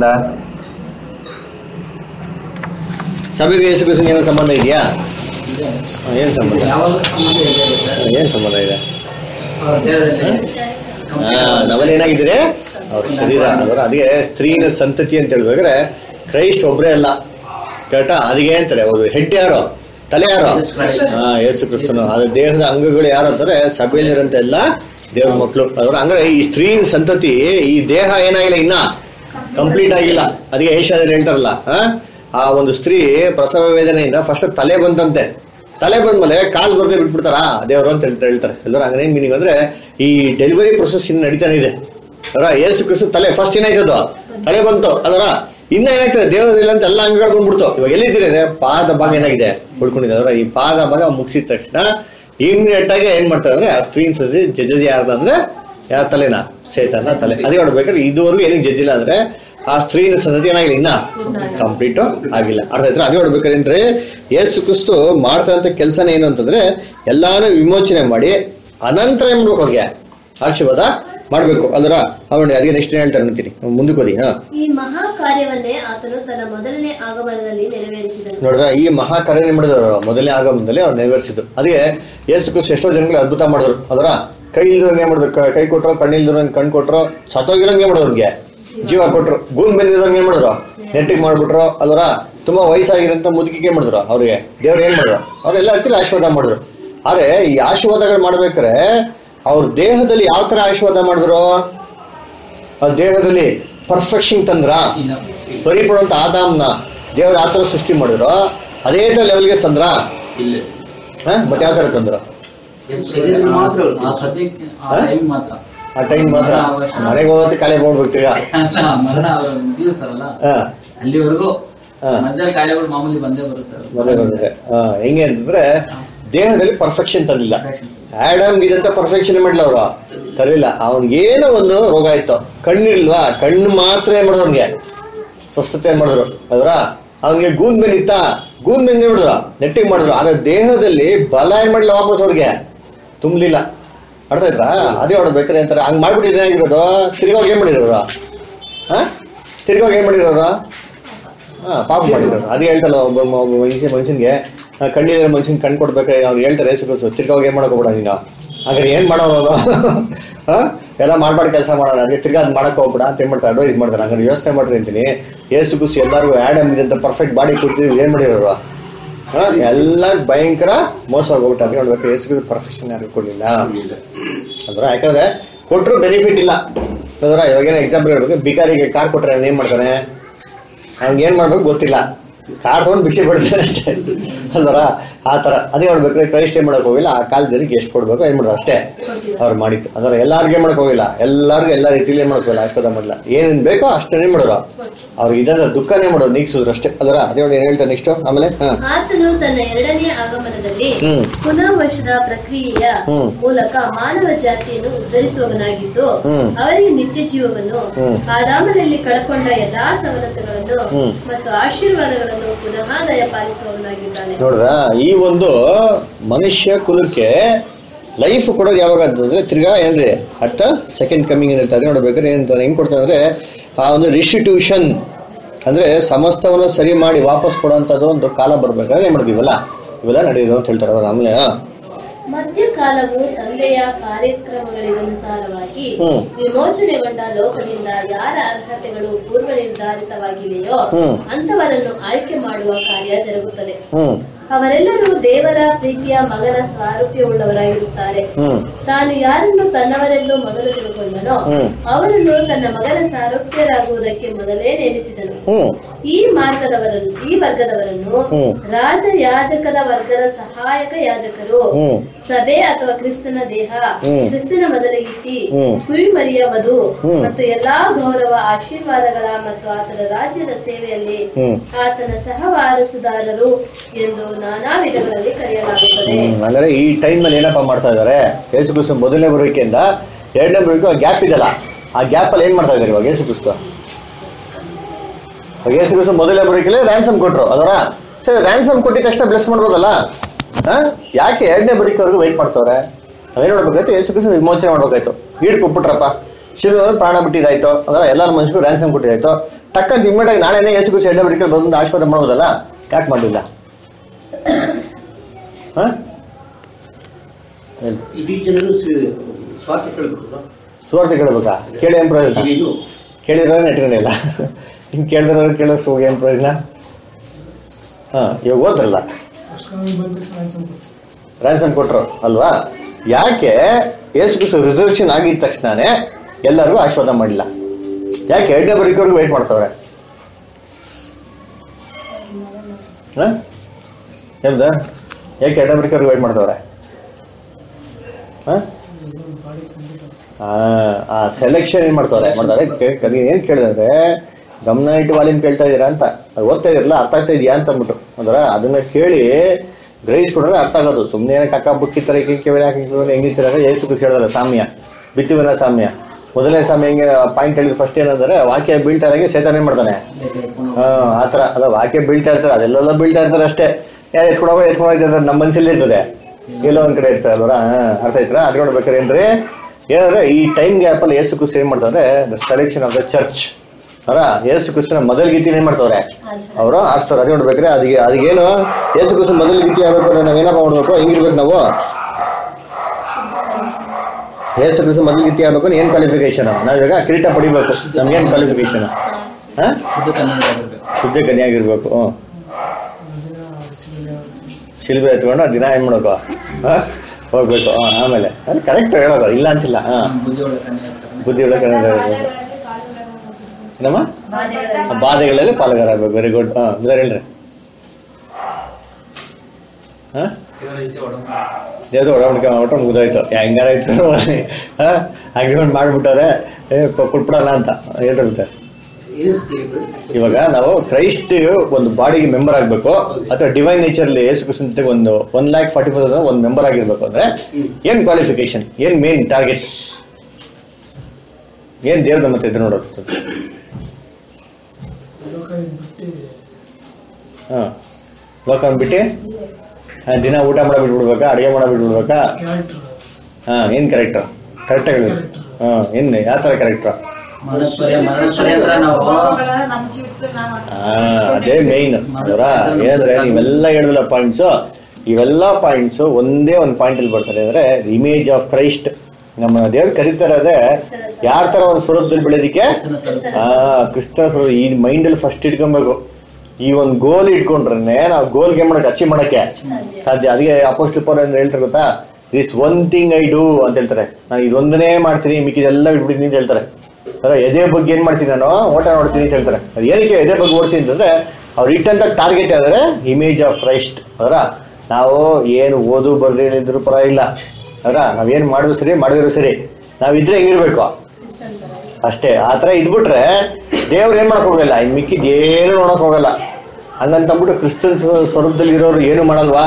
ಸಭೆಗೂ ಯೇಸು ಕ್ರಿಸ್ತಂಗೆ ಏನೋ ಸಂಬಂಧ ಇದೆಯಾ ಹ, ಏನ್ ಸಂಬಂಧ ಯಾವಾಗಲೂ ಸಂಬಂಧ ಇದೆ ಹ, ಏನ್ ಸಂಬಂಧ ಇದೆ ಅವ್ರ ದೇವರಲ್ಲಿ ನಾವೆಲ್ಲ ಏನಾಗಿದ್ದೀರಿ ಅವ್ರ ಶರೀರ ಅವರ ಅದೇ ಸ್ತ್ರೀನ ಸಂತತಿ ಅಂತ ಹೇಳ್ಬೇಕಾದ್ರೆ ಕ್ರೈಸ್ಟ್ ಒಬ್ರೇ ಅಲ್ಲ ಕರೆಕ್ಟಾ ಅದಕ್ಕೆ ಅಂತಾರೆ ಅವರು ಹೆಡ್ ಯಾರು ತಲೆ ಯಾರು ಹಾ ಯೇಸು ಕ್ರಿಸ್ತನು ಅದು ದೇಹದ ಅಂಗಗಳು ಯಾರು ಅಂತಾರೆ ಸಭೆಯಲ್ಲಿರಂತ ಎಲ್ಲ ದೇವ್ರ ಮಕ್ಕಳು ಅದರ ಹಂಗಾರೆ ಈ ಸ್ತ್ರೀ ಸಂತತಿ ಈ ದೇಹ ಏನಾಗಿಲ್ಲ ಇನ್ನ ಕಂಪ್ಲೀಟ್ ಆಗಿಲ್ಲ ಅದಕ್ಕೆ ಏಷ್ಯಾದಲ್ಲಿ ಹೇಳ್ತಾರಲ್ಲ ಆ? ಆ ಒಂದು ಸ್ತ್ರೀ ಪ್ರಸವ ವೇದನೆಯಿಂದ ಫಸ್ಟ್ ತಲೆ ಬಂತಂತೆ ತಲೆ ಬಂದ್ಮೇಲೆ ಕಾಲ್ ಬರ್ದೇ ಬಿಟ್ಬಿಡ್ತಾರಾ ದೇವರು ಅಂತ ಹೇಳ್ತಾ ಹೇಳ್ತಾರೆ ಎಲ್ಲರೂ ಹಂಗೇನ್ ಮೀನಿಂಗ್ ಅಂದ್ರೆ ಈ ಡೆಲಿವರಿ ಪ್ರೊಸೆಸ್ ಇನ್ನು ನಡೀತಾನೆ ಇದೆ ಅದರ ಏಸು ಕ್ರಿಸ್ತು ತಲೆ ಫಸ್ಟ್ ಏನಾಯ್ತದು ತಲೆ ಬಂತು ಅದರ ಇನ್ನ ಏನಾಗ್ತದೆ ದೇವರಿಲ್ಲ ಅಂತ ಎಲ್ಲ ಅಂಗಗಳು ಬಂದ್ಬಿಡ್ತು ಇವಾಗ ಎಲ್ಲಿದ್ದೀರಿ ಇದೆ ಪಾದ ಭಾಗ ಏನಾಗಿದೆ ಉಳ್ಕೊಂಡಿದೆ ಅದರ ಈ ಪಾದ ಭಾಗ ಮುಗಿಸಿದ ತಕ್ಷಣ ಇಮಿಡಿಯೇಟ್ ಆಗಿ ಏನ್ ಮಾಡ್ತಾರೆ ಅಂದ್ರೆ ಆ ಸ್ಕ್ರೀನ್ ಸದಿ ಜಜ್ಜಿ ಯಾರ್ದು ಅಂದ್ರೆ ಯಾರ ತಲೆನಾ ಸೇತನ ತಲೆ ಅದೇ ನೋಡ್ಬೇಕಾದ್ರೆ ಇದುವರೆಗೂ ಏನಕ್ಕೆ ಜಜ್ಜಿಲ್ಲ ಅಂದ್ರೆ ಆ ಸ್ತ್ರೀನ ಸಂತತಿ ಏನಾಗಿಲ್ಲ ಇನ್ನ ಕಂಪ್ಲೀಟ್ ಆಗಿಲ್ಲ ಅರ್ಥ ಆಯ್ತಾ ಅದೇ ನೋಡ್ಬೇಕಾದ್ರೆ ಯೇಸು ಕ್ರಿಸ್ತು ಮಾಡ್ತಾರಂತ ಕೆಲಸನೇ ಏನು ಅಂತಂದ್ರೆ ಎಲ್ಲಾನು ವಿಮೋಚನೆ ಮಾಡಿ ಅನಂತರ ಏನ್ ಮಾಡ್ಬೇಕು ಅವ್ರಿಗೆ ಆಶೀರ್ವಾದ ಮಾಡ್ಬೇಕು ಅಲ್ರ ಅವನೋಡಿ ಅದಕ್ಕೆ ನೆಕ್ಸ್ಟ್ ಹೇಳ್ತಾರೆ ಅಂತೀನಿ ಮುಂದಕ್ಕೆ ಓದಿ ಹಾ ಈ ಮಹಾ ಕಾರ್ಯವನ್ನೇ ಆತನು ತನ್ನ ಮೊದಲನೇ ಆಗಮನದಲ್ಲಿ ನೆರವೇರಿಸಿದನು ನೋಡ್ರ ಈ ಮಹಾ ಕಾರ್ಯ ಮಾಡಿದವರು ಮೊದಲನೇ ಆಗಮನದಲ್ಲಿ ಅವ್ರು ನೆರವೇರಿಸಿದ್ರು ಅದಕ್ಕೆ ಎಷ್ಟು ಕ್ರಿಸ್ತು ಎಷ್ಟೋ ಜನಗಳು ಅದ್ಭುತ ಮಾಡಿದ್ರು ಅದರ ಕೈ ಇಲ್ದಿರೋಂಗೆ ಏನ್ ಮಾಡಿದ್ರು ಕ- ಕೈ ಕೊಟ್ರು ಕಣ್ಣಿಲ್ದಿರೋಂಗೆ ಕಣ್ ಕೊಟ್ರು ಸತ್ತೋಗಿರೋಂಗೆ ಮಾಡಿದ್ರು ಅವ್ರಿಗೆ ಜೀವ ಕೊಟ್ರು ಗೂನ್ ಬೆಂದಿರೋಂಗೆ ಏನ್ ಮಾಡಿದ್ರು ನೆಟ್ಟಿಗೆ ಮಾಡ್ಬಿಟ್ರು ಅಲ್ವರ ತುಂಬಾ ವಯಸ್ಸಾಗಿರೋಂಥ ಮುದುಕಿಗೆ ಏನ್ ಮಾಡಿದ್ರು ಅವ್ರಿಗೆ ದೇವ್ರು ಏನ್ ಮಾಡಿದ್ರು ಅವ್ರೆಲ್ಲ ಹತ್ತಿರ ಆಶೀರ್ವಾದ ಮಾಡಿದ್ರು ಆದ್ರೆ ಈ ಆಶೀರ್ವಾದಗಳು ಮಾಡ್ಬೇಕಾರೆ ಅವ್ರ ದೇಹದಲ್ಲಿ ಯಾವ ತರ ಆಶೀರ್ವಾದ ಮಾಡಿದ್ರು ಆ ದೇಹದಲ್ಲಿ ಪರ್ಫೆಕ್ಷನ್ ತಂದ್ರ ಇಲ್ಲ ಪರಿಪೂರ್ಣಂತ ಆದಾಮ್ನ ದೇವ್ರ ಯಾವ ಥರ ಸೃಷ್ಟಿ ಮಾಡಿದ್ರು ಅದೇ ಥರ ಲೆವೆಲ್ಗೆ ತಂದ್ರ ಇಲ್ಲ ಹಾ? ಮತ್ತೆ ಯಾವ ಥರ ತಂದ್ರು ಶರೀರದಲ್ಲಿ ಮಾತ್ರ ಆ ಇರುತ್ತೆ. ಸದ್ಯಕ್ಕೆ ಆ ಹಾ? ಟೈಮ್ ಮಾತ್ರ ಆ ಟೈಮ್ ಮಾತ್ರ ಮರಣ ಆಗುವಷ್ಟು. ಮನೆಗೆ ಹೋಗುತ್ತೆ ಕಾಲೇ ಹೋಗ್ಬಿಡ್ತೀಗ ಅಲ್ಲ ಮರಣ ಅವರು ಜೀವಿಸ್ತಾರಲ್ಲ ಹಾ ಅಲ್ಲಿವರೆಗೂ ಹಾ. ಮಧ್ಯ ಕಾಯಿಲೆಗಳು ಮಾಮೂಲಿ ಬಂದೇ ಬರುತ್ತೆ ಮನೆ ಬಂದಿದೆ ಹಾ ಹೆಂಗೆ ಅಂತಂದ್ರೆ ದೇಹದಲ್ಲಿ ಪರ್ಫೆಕ್ಷನ್ ತಂದಿಲ್ಲ ಆಡಮ್ ಇದಂತ ಪರ್ಫೆಕ್ಷನ್ ಮಾಡಿಲ್ಲ ಅವರು ತರಲಿಲ್ಲ ಅವನಿಗೇನೋ ಒಂದು ರೋಗ ಇತ್ತು ಕಣ್ಣಿಲ್ವಾ ಕಣ್ಣು ಮಾತ್ರ ಏನ್ ಮಾಡಿದ್ರು ಅವ್ನಿಗೆ ಸ್ವಸ್ಥತೆ ಮಾಡಿದ್ರು ಅದರ ಅವನಿಗೆ ಗೂನ್ ಮೇಲೆ ಇತ್ತ ಗೂನ್ ಮೇಲೆ ಏನ್ ಮಾಡಿದ್ರು ನೆಟ್ಟಿಗೆ ಮಾಡಿದ್ರು ಆದ್ರೆ ದೇಹದಲ್ಲಿ ಬಲ ಏನ್ ಮಾಡಿಲ್ಲ ವಾಪಸ್ ಅವ್ರಿಗೆ ತುಂಬಲಿಲ್ಲ ಅರ್ಥ ಆಯ್ತಾ ಅದೇ ಹೊಡ್ಬೇಕ್ರೆ ಅಂತಾರೆ ಹಂಗ್ ಮಾಡ್ಬಿಟ್ಟಿದ್ರೆ ಏನಾಗಿರೋದು ತಿರ್ಗೋಗಿ ಏನ್ ಮಾಡಿರೋರು ಹಾ ತಿರ್ಗೋಗಿ ಏನ್ ಮಾಡಿರೋರು ಹಾ ಪಾಪ ಮಾಡಿದ್ರು ಅದೇ ಹೇಳ್ತಲ್ಲ ಒಬ್ಬ ಮ- ಒಬ್ಬ ಮನುಷ್ಯ ಮನುಷ್ಯನ್ಗೆ ಆ, ಕಣ್ಣಿದ್ರೆ ಮನುಷ್ಯನ್ ಕಣ್ ಕೊಡ್ಬೇಕಾದ್ರೆ ಅವ್ರು ಹೇಳ್ತಾರೆ ಸುಖಸು ತಿರ್ಗೋಗಿ ಏನ್ ಮಾಡಕ್ ಹೋಗ್ಬೇಡ ನೀನು ಹಾಗಾದ್ರೆ ಏನ್ ಮಾಡೋದು ಅದು ಹಾ ಎಲ್ಲ ಮಾಡ್ಬಾರ್ದು ಕೆಲಸ ಮಾಡೋಣ ಅದೇ ತಿರ್ಗಾ ಅದ್ ಮಾಡಕ್ ಹೋಗ್ಬೇಡ ಅಂತ ಏನ್ ಮಾಡ್ತಾರೆ ಅಡ್ವೈಸ್ ಮಾಡ್ತಾರೆ ಹಂಗಾರೆ ಯೋಚನೆ ಮಾಡ್ರಿ ಅಂತೀನಿ ಏಸು ಕುಸು ಎಲ್ಲರಿಗೂ ಆ್ಯಡಮ್ ಇದೆ ಅಂತ ಪರ್ಫೆಕ್ಟ್ ಬಾಡಿ ಕೊಡ್ತೀವಿ ಏನ್ ಮಾಡಿರೋರು ಹಾ ಎಲ್ಲ ಭಯಂಕರ ಮೋಸವಾಗಿ ಹೋಗ್ಬಿಟ್ಟು ಅದಕ್ಕೆ ನೋಡ್ಬೇಕು ಏಸು ಪರ್ಫೆಕ್ಷನ್ ಯಾರು ಕೊಡ್ಲಿಲ್ಲ ಇಲ್ಲ ಅಂದ್ರೆ ಯಾಕಂದ್ರೆ ಕೊಟ್ಟರು ಬೆನಿಫಿಟ್ ಇಲ್ಲ ಅದರ ಇವಾಗೇನೋ ಎಕ್ಸಾಂಪಲ್ ಹೇಳ್ಬೇಕು ಬಿಕಾರಿಗೆ ಕಾರ್ ಕೊಟ್ರೆ ಅವ್ನು ಏನ್ ಮಾಡ್ತಾನೆ ಅವ್ನಿಗೆ ಏನ್ ಮಾಡ್ಬೇಕು ಗೊತ್ತಿಲ್ಲ ಕಾರ್ ತಗೊಂಡು ಭಿಕ್ಷೆ ಬಿಡ್ತಾರೆ ಅಷ್ಟೇ ಅಲ್ವರ ಆ ತರ ಅದೇ ಹೇಳ್ಬೇಕು ಕ್ರೈಸ್ಟ್ ಏನ್ ಮಾಡಕ್ ಹೋಗಿಲ್ಲ ಆ ಕಾಲದಲ್ಲಿ ಎಷ್ಟು ಕೊಡ್ಬೇಕು ಏನ್ ಮಾಡೋದು ಅಷ್ಟೇ ಅವ್ರು ಮಾಡಿತ್ತು ಅದರ ಎಲ್ಲಾರ್ಗೂ ಏನ್ ಮಾಡಕ್ ಹೋಗಿಲ್ಲ ಎಲ್ಲಾರ್ಗು ಎಲ್ಲ ರೀತಿಲಿ ಏನ್ ಮಾಡಕ್ ಹೋಗಿಲ್ಲ ಆಸ್ಪದ ಮಾಡಿಲ್ಲ ಏನೇನ್ ಬೇಕೋ ಅಷ್ಟನ್ನೇ ಮಾಡೋರು ಅವ್ರಿಗೆ ಇದನ್ನ ದುಃಖನೇ ಮಾಡೋದು ನೀಗ್ಸಿದ್ರು ಅಷ್ಟೇ ಅದರ ಅದೇ ನೋಡಿ ಏನ್ ಹೇಳ್ತಾರೆ ನೆಕ್ಸ್ಟ್ ಆಮೇಲೆ ಹಾ ಆತನು ತನ್ನ ಎರಡನೇ ಆಗಮನದಲ್ಲಿ ಹ್ಮ್. ಪುನಃ ವರ್ಷದ ಪ್ರಕ್ರಿಯೆಯ ಹ್ಮ್. ಮೂಲಕ ಮಾನವ ಜಾತಿಯನ್ನು ಉದ್ಧರಿಸುವವನಾಗಿದ್ದು ಹ್ಮ್. ಅವರಿಗೆ ನಿತ್ಯ ಜೀವವನ್ನು ಹ್ಮ್. ಆದಾಮನಲ್ಲಿ ಕಳಕೊಂಡ ಎಲ್ಲಾ ಸವಲತ್ತುಗಳನ್ನು ಹ್ಮ್. ಮತ್ತು ಆಶೀರ್ವಾದಗಳನ್ನು ಪುನಃ ದಯಪಾಲಿಸುವವನಾಗಿದ್ದಾನೆ ನೋಡ್ರ ಈ ಒಂದು ಮನುಷ್ಯ ಕುಲಕ್ಕೆ ಲೈಫ್ ಕೊಡೋದು ಯಾವಾಗ ಅಂತಂದ್ರೆ ತಿರ್ಗಾ ಏನ್ರಿ ಅರ್ಥ ಸೆಕೆಂಡ್ ಕಮಿಂಗ್ ಅಂತ ಹೇಳ್ತಾರೆ ನೋಡ್ಬೇಕಾದ್ರೆ ಏನಂತ ಹೆಂಗ್ ಕೊಡ್ತಾರೆ ಅಂದ್ರೆ ಆ ಒಂದು ರಿಸ್ಟಿಟ್ಯೂಷನ್ ಅಂದ್ರೆ ಸಮಸ್ತವನ್ನು ಸರಿ ಮಾಡಿ ವಾಪಸ್ ಕೊಡೋಂಥದ್ದು ಒಂದು ಕಾಲ ಬರ್ಬೇಕಾದ್ರೆ ಏನ್ ಮಾಡಿದೀವಲ್ಲ ಇವೆಲ್ಲ ನಡೆಯೋದು ಅಂತ ಹೇಳ್ತಾರೆ ಅವ್ರು ಆಮೇಲೆ ಆ, ಮಧ್ಯಕಾಲವು ತಂದೆಯ ಕಾರ್ಯಕ್ರಮಗಳಿಗನುಸಾರವಾಗಿ ಹ್ಮ್. ವಿಮೋಚನೆಗೊಂಡ ಲೋಕದಿಂದ ಯಾರ ಅರ್ಹತೆಗಳು ಪೂರ್ವ ನಿರ್ಧಾರಿತವಾಗಿವೆಯೋ ಹ್ಮ್. ಅಂತವರನ್ನು ಆಯ್ಕೆ ಮಾಡುವ ಕಾರ್ಯ ಜರುಗುತ್ತದೆ ಹ್ಮ್ ಅವರೆಲ್ಲರೂ ದೇವರ ಪ್ರೀತಿಯ ಮಗನ ಸ್ವಾರೂಪ್ಯವುಳ್ಳವರಾಗಿರುತ್ತಾರೆ ಹ್ಮ್ ತಾನು ಯಾರನ್ನು ತನ್ನವರೆಂದು ಮೊದಲು ತಿಳ್ಕೊಂಡನೋ ಹ್ಮ್. ಅವರನ್ನು ತನ್ನ ಮಗನ ಸಾರೂಪ್ಯರಾಗುವುದಕ್ಕೆ ಮೊದಲೇ ನೇಮಿಸಿದನು ಹ್ಮ್ ಈ ಮಾರ್ಗದವರನ್ನು ಈ ವರ್ಗದವರನ್ನು ಹ್ಮ್. ರಾಜ ಯಾಜಕದ ವರ್ಗದ ಸಹಾಯಕ ಯಾಜಕರು ಹ್ಮ್ ಸಭೆ ಅಥವಾ ಕ್ರಿಸ್ತನ ದೇಹ ಹ್ಮ್. ಕ್ರಿಸ್ತನ ಮೊದಲಗಿತ್ತಿ ಹ್ಮ್. ಕುರಿಮರಿಯ ವಧು ಹ್ಮ್. ಮತ್ತು ಎಲ್ಲಾ ಗೌರವ ಆಶೀರ್ವಾದಗಳ ಮತ್ತು ಆತನ ರಾಜ್ಯದ ಸೇವೆಯಲ್ಲಿ ಹ್ಮ್. ಆತನ ಸಹವಾರಸುದಾರರು ಎಂದು ನಾನಾ ವಿಧಗಳಲ್ಲಿ ಕರೆಯಲಾಗುತ್ತದೆ ಹ್ಮ್ ಅಂದ್ರೆ ಈ ಟೈಮ್ ಅಲ್ಲಿ ಏನಪ್ಪ ಮಾಡ್ತಾ ಇದಾರೆ ಯೇಸು ಕ್ರಿಸ್ತು ಮೊದಲನೇ ಬರುವಿಕೆಯಿಂದ ಎರಡನೇ ಬರುವಿಕೆ ಗ್ಯಾಪ್ ಇದೆಯಲ್ಲ ಆ ಗ್ಯಾಪ್ ಅಲ್ಲಿ ಏನ್ ಮಾಡ್ತಾ ಇದಾರೆ ಇವಾಗ ಯೇಸು ಕ್ರಿಸ್ತು ಇವಾಗ ಯೇಸು ಕ್ರಿಸ್ತು ಮೊದಲನೇ ಬರುವಿಕೆಲಿ ರ್ಯಾನ್ಸಮ್ ಕೊಟ್ರು ಅದರ ಸರಿ ರ್ಯಾನ್ಸಮ್ ಕೊಟ್ಟಿದ ತಕ್ಷಣ ಬ್ಲೆಸ್ ಮಾಡ್ಬೋದಲ್ಲ ಹಾ ಯಾಕೆ ಎರಡನೇ ಬರುವಿಕೆವರೆಗೂ ವೆಯ್ಟ್ ಮಾಡ್ತವ್ರೆ ಅದೇ ನೋಡ್ಬೇಕಾಯ್ತು ಯೇಸು ಕ್ರಿಸ್ತು ವಿಮೋಚನೆ ಮಾಡ್ಬೇಕಾಯ್ತು ಈಡ್ ಕೊಟ್ಬಿಟ್ರಪ್ಪ ಶಿವ ಪ್ರಾಣ ಬಿಟ್ಟಿದಾಯ್ತು ಅದರ ಎಲ್ಲರ ಮನುಷ್ಯರು ರ್ಯಾನ್ಸಮ್ ಕೊಟ್ಟಿದಾಯ್ತು ಟಕ್ಕಂತ ಇಮ್ಮಿಡಿಯಾಗಿ ನಾಳೆನೇ ಯೇಸು ಕ್ರಿಸ್ತು ಎರಡನೇ ಬರುವಿಕೆ ಬಂದು ಆಶೀರ್ವಾದ ಮಾಡ್ಬೋದಲ್ಲ ಯಾಕೆ ಮಾಡಲಿಲ್ಲ ಹಾ ಹೇಳಿ. ಇಡೀ ಜನರು ಸ್ವ- ಸ್ವಾರ್ಥ ಕೇಳಬೇಕು ಸುವಾರ್ತೆ ಕೇಳ್ಬೇಕಾ ಕೇಳಿ ಏನ್ ಪ್ರಯೋಜನ ಇದು ಕೇಳಿರೋ ನೆಟ್ಟಿರಲಿಲ್ಲ ಇನ್ ಕೇಳಿದ್ರು ಕೇಳೋಕ್ ಹೋಗಿ ಏನ್ ಪ್ರಯೋಜನ ಹಾ ಇವಾಗ ಓದ್ರಲ್ಲ ರ್ಯಾನ್ಸಮ್ ಕೊಟ್ರು ಅಲ್ವಾ ಯಾಕೆ ಏಸು ರಿಸರ್ವೇಷನ್ ಆಗಿದ ತಕ್ಷಣನೇ ಎಲ್ಲರಿಗೂ ಆಶೀರ್ವಾದ ಮಾಡಿಲ್ಲ ಯಾಕೆ ಎರಡನೇ ಬರೀಕವ್ರಿಗೆ ವೆಯ್ಟ್ ಮಾಡ್ತವ್ರೆ ಹಾ ಏನ್ದ ಯಾಕೆ ಎರಡು ನಂಬರ್ಕವ್ರಿಗೆ ವೆಯ್ಟ್ ಮಾಡ್ತವ್ರೆ ಹಾಂ ಆ ಸೆಲೆಕ್ಷನ್ ಏನ್ ಮಾಡ್ತಾರೆ ಮಾಡ್ತಾರೆ ಕೆ- ಕಲಿ ಏನ್ ಕೇಳಿದ್ರೆ ಗಮನ ಇಟ್ಟು ವಾಲ್ಯೂಮ್ ಕೇಳ್ತಾ ಇದೀರಾ ಅಂತ ಅದು ಓದ್ತಾ ಇದಿರಲ್ಲ ಅರ್ಥ ಆಗ್ತಾ ಇದೆಯಾ ಅಂತ ಅಂದ್ಬಿಟ್ಟು ಅಂದ್ರೆ ಅದನ್ನ ಕೇಳಿ ಗ್ರಹಿಸ್ಕೊಂಡ್ರೆ ಅರ್ಥ ಆಗೋದು ಸುಮ್ಮನೆ ಏನಕ್ಕೆ ಅಕ್ಕ ಬುಕ್ಕಿ ತರ ಕಿವಿ ಹಾಕಿ ಹೆಂಗಿರ್ತೀರ ಯೇಸು ಖುಷಿ ಹೇಳೋದಲ್ಲ ಸಾಮ್ಯ ಬಿತ್ತಿವನ ಸಾಮ್ಯ ಮೊದಲನೇ ಸಾಮ್ಯ ಹೆಂಗೆ ಪಾಯಿಂಟ್ ಹೇಳಿದ್ರೆ ಫಸ್ಟ್ ಏನಂದ್ರೆ ವಾಕ್ಯ ಬೀಳ್ತಾರಾಗೆ ಸೇತನೆ ಮಾಡ್ತಾನೆ ಹಾ ಆತರ ಅಲ್ಲ ವಾಕ್ಯ ಬೀಳ್ತಾ ಇರ್ತಾರೆ ಅದೆಲ್ಲೆಲ್ಲ ಬೀಳ್ತಾ ಇರ್ತಾರೆ ಅಷ್ಟೇ ಯಾರು ಎತ್ಕೊಡೋಗೋ ಎತ್ಕೊಳೋ ಇರ್ತಾರೆ ನಮ್ಮ ಮನಸ್ಸಲ್ಲೇ ಇರ್ತದೆ ಎಲ್ಲೋ ಒಂದ್ ಕಡೆ ಇರ್ತಾರೆ ಅಲ್ವರ ಅರ್ಥ ಆಯ್ತಾ ಅದ್ ನೋಡ್ಬೇಕಾರೆ ಏನ್ರಿ ಏನಂದ್ರೆ ಈ ಟೈಮ್ ಗ್ಯಾಪ್ ಅಲ್ಲಿ ಯೇಸು ಕ್ರಿಸ್ತು ಏನ್ ಮಾಡ್ತಾರೆ the selection of the church ಅವರ ಯೇಸು ಕ್ರಿಸ್ತನ ಮೊದಲ ಗೀತಿ ಏನ್ ಮಾಡ್ತಾವ್ರೆ ಅವರು ಆಡ್ಸ್ತಾರೆ ಅದೇ ನೋಡ್ಬೇಕ್ರೆ ಅದಕ್ಕೆ ಅದಕ್ಕೇನು ಯೇಸು ಕ್ರಿಸ್ತು ಮೊದಲ ಗೀತಿ ಆಗ್ಬೇಕು ಅಂದ್ರೆ ನಾವೇನಪ್ಪ ಮಾಡ್ಬೇಕು ಹೆಂಗಿರ್ಬೇಕು ನಾವು ಯೇಸು ಕ್ರಿಸ್ತು ಮೊದಲ ಗೀತಿ ಆಗ್ಬೇಕು ಏನ್ ಕ್ವಾಲಿಫಿಕೇಶನ್ ನಾವೀಗ ಕಿರೀಟ ಪಡಿಬೇಕು ನಮ್ಗೇನ್ ಕ್ವಾಲಿಫಿಕೇಶನ್ ಹಾ ಶುದ್ಧ ಕನ್ನಡ ಆಗಿರ್ಬೇಕು ಶುದ್ಧ ಕನ್ಯಾಗಿರ್ಬೇಕು ಹ್ಞೂ ಶಿಲ್ಬೆ ಎತ್ಕೊಂಡು ದಿನ ಏನ್ ಮಾಡ್ಬೇಕು ಹಾ? ಹೋಗ್ಬೇಕು ಹಾ, ಆಮೇಲೆ ಅದು ಕರೆಕ್ಟ್ ಹೇಳೋದು ಇಲ್ಲ ಅಂತಿಲ್ಲ ಹಾ ಬುದ್ಧಿ ಒಳ್ಳೆ ಕನ್ಯೆ ಆಗ್ತಾರೆ ಬುದ್ಧಿ ಒಳ್ಳೆ ಕನ್ನಡ ಇರ್ಬೇಕು ನಮ್ಮ ಬಾಧೆಗಳಲ್ಲಿ ಬಾಧೆಗಳಲ್ಲಿ ಪಾಲ್ಗಾರ ಆಗ್ಬೇಕು ವೆರಿ ಗುಡ್ ಹಾ ಬೇರೆ ಹೇಳ್ರಿ ಹಾ ದೇವ್ರ ಒಡಂಬಡಿಕೆ ಮಾಡ್ಬಿಟ್ರೆ ಮುಗ್ದೋಯ್ತು ಹೆಂಗಾರ ಇತ್ತು ಹಾ ಅಗ್ರಿಮೆಂಟ್ ಮಾಡ್ಬಿಟ್ಟವ್ರೆ ಏ ಕೊ- ಕೊಟ್ಬಿಡಲ್ಲ ಅಂತ ಹೇಳ್ರಿ ಮತ್ತೆ ಇವಾಗ ನಾವು ಕ್ರೈಸ್ಟ್ ಒಂದು ಬಾಡಿಗೆ ಮೆಂಬರ್ ಆಗ್ಬೇಕು ಅಥವಾ ಡಿವೈನ್ ನೇಚರ್ ಅಲ್ಲಿ ಯೇಸು ಕ್ರಿಸ್ತನ ಜೊತೆಗೆ ಒಂದು ಒನ್ ಲ್ಯಾಕ್ ಫಾರ್ಟಿ ಫೋರ್ ಒಂದು ಮೆಂಬರ್ ಆಗಿರ್ಬೇಕು ಅಂದ್ರೆ ಏನ್ ಕ್ವಾಲಿಫಿಕೇಶನ್ ಏನ್ ಮೇನ್ ಟಾರ್ಗೆಟ್ ಏನ್ ದೇವ್ರ ಮತ್ತೆ ಇದು ನೋಡೋದು ಹಾ ಲೋಕನ್ ಬಿಟ್ಟು ಹಾ, ದಿನ ಊಟ ಮಾಡಬಿಟ್ಬಿಡ್ಬೇಕಾ ಅಡಿಗೆ ಮಾಡಬಿಟ್ಬಿಡ್ಬೇಕಾ ಹಾ ಏನ್ ಕ್ಯಾರೆಕ್ಟರ್ ಕರೆಕ್ಟ್ ಹೇಳಿದ್ರು ಹಾ ಏನ್ ಯಾವ ತರ ಕ್ಯಾರೆಕ್ಟರ್ ಮನಸ್ಪರ್ಯ ಮನಸ್ಪರ್ಯ ಹತ್ರ ನಾವು ಆ, ಅದೇ ಮೇಯ್ನ್ ಅವರ ಏನಂದ್ರೆ ನೀವೆಲ್ಲ ಹೇಳಿದ್ರಲ್ಲ ಪಾಯಿಂಟ್ಸ್ ಇವೆಲ್ಲ ಪಾಯಿಂಟ್ಸ್ ಒಂದೇ ಒಂದು ಪಾಯಿಂಟ್ ಅಲ್ಲಿ ಬರ್ತಾರೆ ಅಂದ್ರೆ ಇಮೇಜ್ ಆಫ್ ಕ್ರೈಸ್ಟ್ ನಮ್ಮ ದೇವ್ರು ಕರೀತಾರದೆ ಯಾರ ತರ ಒಂದು ಸ್ವರೂಪದಲ್ಲಿ ಬೆಳೆದಿಕ್ಕೆ ಕ್ರಿಸ್ತನ ಸ್ವಲ್ಪ ಆ ಕ್ರಿಸ್ತ ಸ್ವರೂಪ ಈ ಮೈಂಡ್ ಅಲ್ಲಿ ಫಸ್ಟ್ ಇಟ್ಕೊಬೇಕು ಈ ಒಂದು ಗೋಲ್ ಇಟ್ಕೊಂಡ್ರೆ ನಾವು ಗೋಲ್ ಗೇಮ್ ಮಾಡಕ್ಕೆ ಅಚೀವ್ ಮಾಡಕ್ಕೆ ಸಾಧ್ಯ ಅದಕ್ಕೆ ಅಪೋಸ್ಟ್ ಪೌಲ್ ಅಂದ್ರೆ ಹೇಳ್ತಾರೆ ಗೊತ್ತಾ this one thing I do ಅಂತ ಹೇಳ್ತಾರೆ ನಾನು ಇದೊಂದನೇ ಮಾಡ್ತೀನಿ ಮಿಕ್ಕಿದೆಲ್ಲ ಬಿಟ್ಬಿಡ್ತೀನಿ ಅಂತ ಹೇಳ್ತಾರೆ ಅದ್ರ ಎದೆ ಬಗ್ಗೆ ಏನ್ ಮಾಡ್ತೀನಿ ನಾನು ಓಟ ನೋಡ್ತೀನಿ ಅಂತ ಹೇಳ್ತಾರೆ ಅದು ಏನಕ್ಕೆ ಎದೆ ಬಗ್ಗೆ ಓಡ್ತೀನಿ ಅಂತಂದ್ರೆ ಅವ್ರು ಇಟ್ಟಂತ ಟಾರ್ಗೆಟ್ ಯಾವ್ದಾರೆ ಇಮೇಜ್ ಆಫ್ ಕ್ರೈಸ್ಟ್ ಅದರ ನಾವು ಏನು ಓದು ಬರ್ದೇನಿದ್ರು ಪರ ಇಲ್ಲ ಅದರ ನಾವೇನ್ ಮಾಡಿದ್ರು ಸರಿ ಮಾಡಿದ್ರು ಸರಿ ನಾವಿದ್ರೆ ಹೆಂಗಿರ್ಬೇಕು ಅಷ್ಟೇ ಆ ಥರ ಇದ್ಬಿಟ್ರೆ ದೇವ್ರು ಏನ್ ಮಾಡಕ್ ಹೋಗಲ್ಲ ಇನ್ ಮಿಕ್ಕಿದ್ ಏನು ನೋಡಕ್ ಹೋಗಲ್ಲ ಹಂಗಂತಂದ್ಬಿಟ್ಟು ಕ್ರಿಸ್ತನ್ ಸ್ವ- ಸ್ವರೂಪದಲ್ಲಿ ಇರೋರು ಏನು ಮಾಡಲ್ವಾ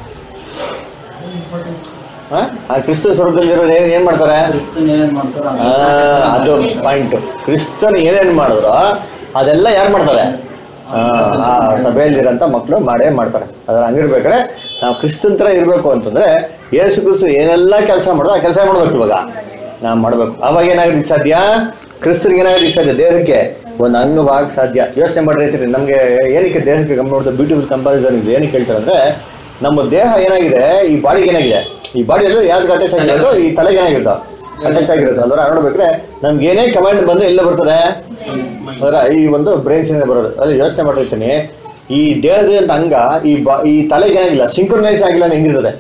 ಆ? ಆ ಕ್ರಿಸ್ತನ್ ಸ್ವರೂಪದಲ್ಲಿ ಇರೋರು ಏನ್ ಏನ್ ಮಾಡ್ತಾರೆ ಕ್ರಿಸ್ತನ್ ಏನೇನ್ ಮಾಡ್ತಾರೋ ಆ, ಅದು ಪಾಯಿಂಟ್ ಕ್ರಿಸ್ತನ್ ಏನೇನ್ ಮಾಡಿದ್ರು ಅದೆಲ್ಲ ಯಾರು ಮಾಡ್ತಾರೆ ಆ, ಆ ಸಭೆಯಲ್ಲಿರೋಂಥ ಮಕ್ಕಳು ಮಾಡೇ ಮಾಡ್ತಾರೆ ಅದ್ರ ಹಂಗಿರ್ಬೇಕಾದ್ರೆ ನಾವು ಕ್ರಿಸ್ತನ್ ತರ ಇರ್ಬೇಕು ಅಂತಂದ್ರೆ ಯೇಸು ಕ್ರಿಸ್ತು ಏನೆಲ್ಲ ಕೆಲಸ ಮಾಡಿದ್ರು ಆ ಕೆಲಸ ಮಾಡ್ಬೇಕು ಇವಾಗ ನಾವು ಮಾಡ್ಬೇಕು ಅವಾಗ ಏನಾಗೋದಕ್ಕೆ ಸಾಧ್ಯ ಕ್ರಿಸ್ತನಿಗೆ ಏನಾಗೋದಕ್ಕೆ ಸಾಧ್ಯ ದೇಹಕ್ಕೆ ಒಂದು ಅಂಗವಾಗ ಸಾಧ್ಯ ಯೋಚನೆ ಮಾಡಿ ರೈತರಿ ನಮ್ಗೆ ಏನಕ್ಕೆ ದೇಹಕ್ಕೆ ಗಮನ ನೋಡಿದ ಬ್ಯೂಟಿಫುಲ್ ಕಂಪಾರಿಸನ್ ಇದೆ ಏನಕ್ಕೆ ಹೇಳ್ತಾರೆ ಅಂದ್ರೆ ನಮ್ಮ ದೇಹ ಏನಾಗಿದೆ ಈ ಬಾಡಿಗೆ ಏನಾಗಿದೆ ಈ ಬಾಡಿಯಲ್ಲಿ ಯಾವ್ದು ಅಟ್ಯಾಚ್ ಆಗಿರೋದು ಈ ತಲೆಗೆ ಏನಾಗಿರುತ್ತೋ ಅಟ್ಯಾಚ್ ಆಗಿರುತ್ತೆ ಅಲ್ವಾ ನೋಡ್ಬೇಕ್ರೆ ನಮ್ಗೆ ಏನೇ ಕಮಾಂಡ್ ಬಂದ್ರೆ ಎಲ್ಲ ಬರ್ತದೆ ಅದರ ಈ ಒಂದು ಬ್ರೈನ್ಸ್ ಇಂದ ಬರೋದು ಅಲ್ಲಿ ಯೋಚನೆ ಮಾಡಿರ್ತೀನಿ ಈ ದೇಹದ ಅಂಗ ಈ ಬಾ- ಈ ತಲೆಗೆ ಏನಾಗಿಲ್ಲ ಸಿಂಕ್ರನೈಸ್ ಆಗಿಲ್ಲ ಅಂದ್ರೆ ಹೆಂಗಿರ್ತದೆ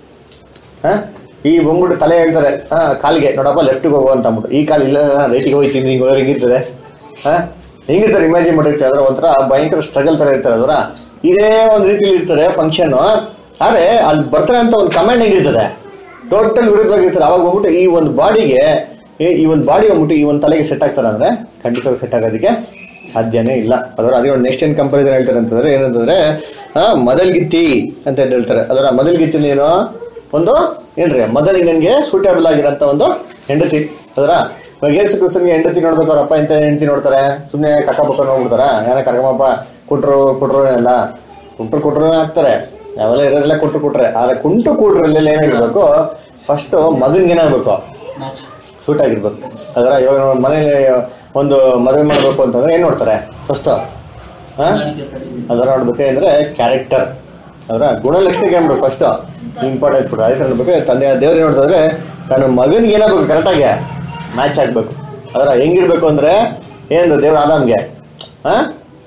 ಹ? ಈ ಬಂದ್ಬಿಟ್ಟು ತಲೆ ಹೇಳ್ತಾರೆ ಹಾ ಕಾಲಿಗೆ ನೋಡಪ್ಪ ಲೆಫ್ಟ್ಗೆ ಹೋಗು ಅಂತ ಅಂದ್ಬಿಟ್ಟು ಈ ಕಾಲು ಇಲ್ಲ ರೈಟಿಗೆ ಹೋಗ್ತೀನಿ ಹಿಂಗೆ ಹೋದ್ರೆ ಹೆಂಗಿರ್ತದೆ ಹಾ ಹೆಂಗಿರ್ತಾರೆ ಇಮ್ಯಾಜಿನ್ ಮಾಡಿರ್ತಾರೆ ಅದರ ಒಂಥರ ಭಯಂಕರ ಸ್ಟ್ರಗಲ್ ತರ ಇರ್ತಾರೆ ಅದರ ಇದೇ ಒಂದು ರೀತಿಲಿ ಇರ್ತದೆ ಫಂಕ್ಷನ್ ಆದ್ರೆ ಅಲ್ಲಿ ಬರ್ತಾರೆ ಅಂತ ಒಂದು ಕಮೆಂಟ್ ಹೆಂಗಿರ್ತದೆ ಟೋಟಲ್ ವಿರುದ್ಧವಾಗಿರ್ತಾರೆ ಅವಾಗ ಹೋಗ್ಬಿಟ್ಟು ಈ ಒಂದು ಬಾಡಿಗೆ ಈ ಒಂದು ಬಾಡಿ ಹೋಗ್ಬಿಟ್ಟು ಈ ಒಂದು ತಲೆಗೆ ಸೆಟ್ ಆಗ್ತಾರೆ ಅಂದ್ರೆ ಖಂಡಿತವಾಗಿ ಸೆಟ್ ಆಗೋದಕ್ಕೆ ಸಾಧ್ಯನೇ ಇಲ್ಲ ಅದರ ಅದೇ ಒಂದು ನೆಕ್ಸ್ಟ್ ಏನ್ ಕಂಪಾರಿಸನ್ ಹೇಳ್ತಾರೆ ಅಂತಂದ್ರೆ ಏನಂತಂದ್ರೆ ಆ, ಮದಲ್ಗಿತ್ತಿ ಅಂತ ಹೇಳ್ತಾರೆ ಅದರ ಮದಲ್ಗಿತ್ತಿ ಏನು ಒಂದು ಏನ್ರಿ ಮದಲಿಂಗನ್ಗೆ ಸೂಟೇಬಲ್ ಆಗಿರೋಂಥ ಒಂದು ಹೆಂಡತಿ ಅದರ ಇವಾಗ ಯೇಸು ಕ್ರಿಸ್ತನ್ಗೆ ಹೆಂಡತಿ ನೋಡ್ಬೇಕು ಅವ್ರ ಅಪ್ಪ ಎಂತ ಹೆಂಡತಿ ನೋಡ್ತಾರೆ ಸುಮ್ಮನೆ ಕಕ್ಕ ಬಕ್ಕ ನೋಡ್ಬಿಡ್ತಾರ ಯಾರ ಕರ್ಕಮ್ಮಪ್ಪ ಕೊಟ್ರು ಕೊಟ್ರು ಎಲ್ಲ ಕುಂಟ್ರು ಕೊಟ್ರು ಹಾಕ್ತಾರೆ ನಾವೆಲ್ಲ ಇರೋದೆಲ್ಲ ಕೊಟ್ರು ಕೊಟ್ರೆ ಆದ್ರೆ ಕುಂಟು ಕೂಟ್ರಲ್ಲಿ ಏನಾಗಿರ್ಬೇಕು ಫಸ್ಟ್ ಮಗನ್ಗೆ ಏನಾಗ್ಬೇಕು ಮ್ಯಾಚ್ ಸೂಟ್ ಆಗಿರ್ಬೇಕು ಅದರ ಇವಾಗ ನಾವು ಮನೇಲಿ ಒಂದು ಮದುವೆ ಮಾಡ್ಬೇಕು ಅಂತಂದ್ರೆ ಏನ್ ನೋಡ್ತಾರೆ ಫಸ್ಟ್ ಹಾ ಹೊಂದಾಣಿಕೆ ಸರಿ ಅದರ ನೋಡ್ಬೇಕು ಅಂದ್ರೆ ಕ್ಯಾರೆಕ್ಟರ್ ಅದರ ಗುಣಲಕ್ಷಣಕ್ಕೆ ಏನ್ಬೇಕು ಫಸ್ಟ್ ಇಂಪಾರ್ಟೆನ್ಸ್ ಕೊಡ ಅದಕ್ಕೆ ನೋಡ್ಬೇಕು ತಂದೆ ದೇವ್ರು ನೋಡ್ತಾರೆ ತನ್ನ ಮಗನಿಗೆ ಏನಾಗಬೇಕು ಕರೆಕ್ಟಾಗಿ ಮ್ಯಾಚ್ ಆಗ್ಬೇಕು ಅದರ ಹೆಂಗಿರ್ಬೇಕು ಅಂದ್ರೆ ಏನು ದೇವ್ರ ಆದಾಮ್ಗೆ ಹಾ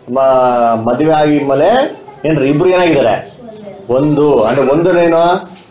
ಮ- ಮದುವೆ ಆಗಿದ್ಮೇಲೆ ಏನ್ರಿ ಇಬ್ರು ಏನಾಗಿದ್ದಾರೆ ಒಂದು ಅಂದ್ರೆ ಒಂದನೇನು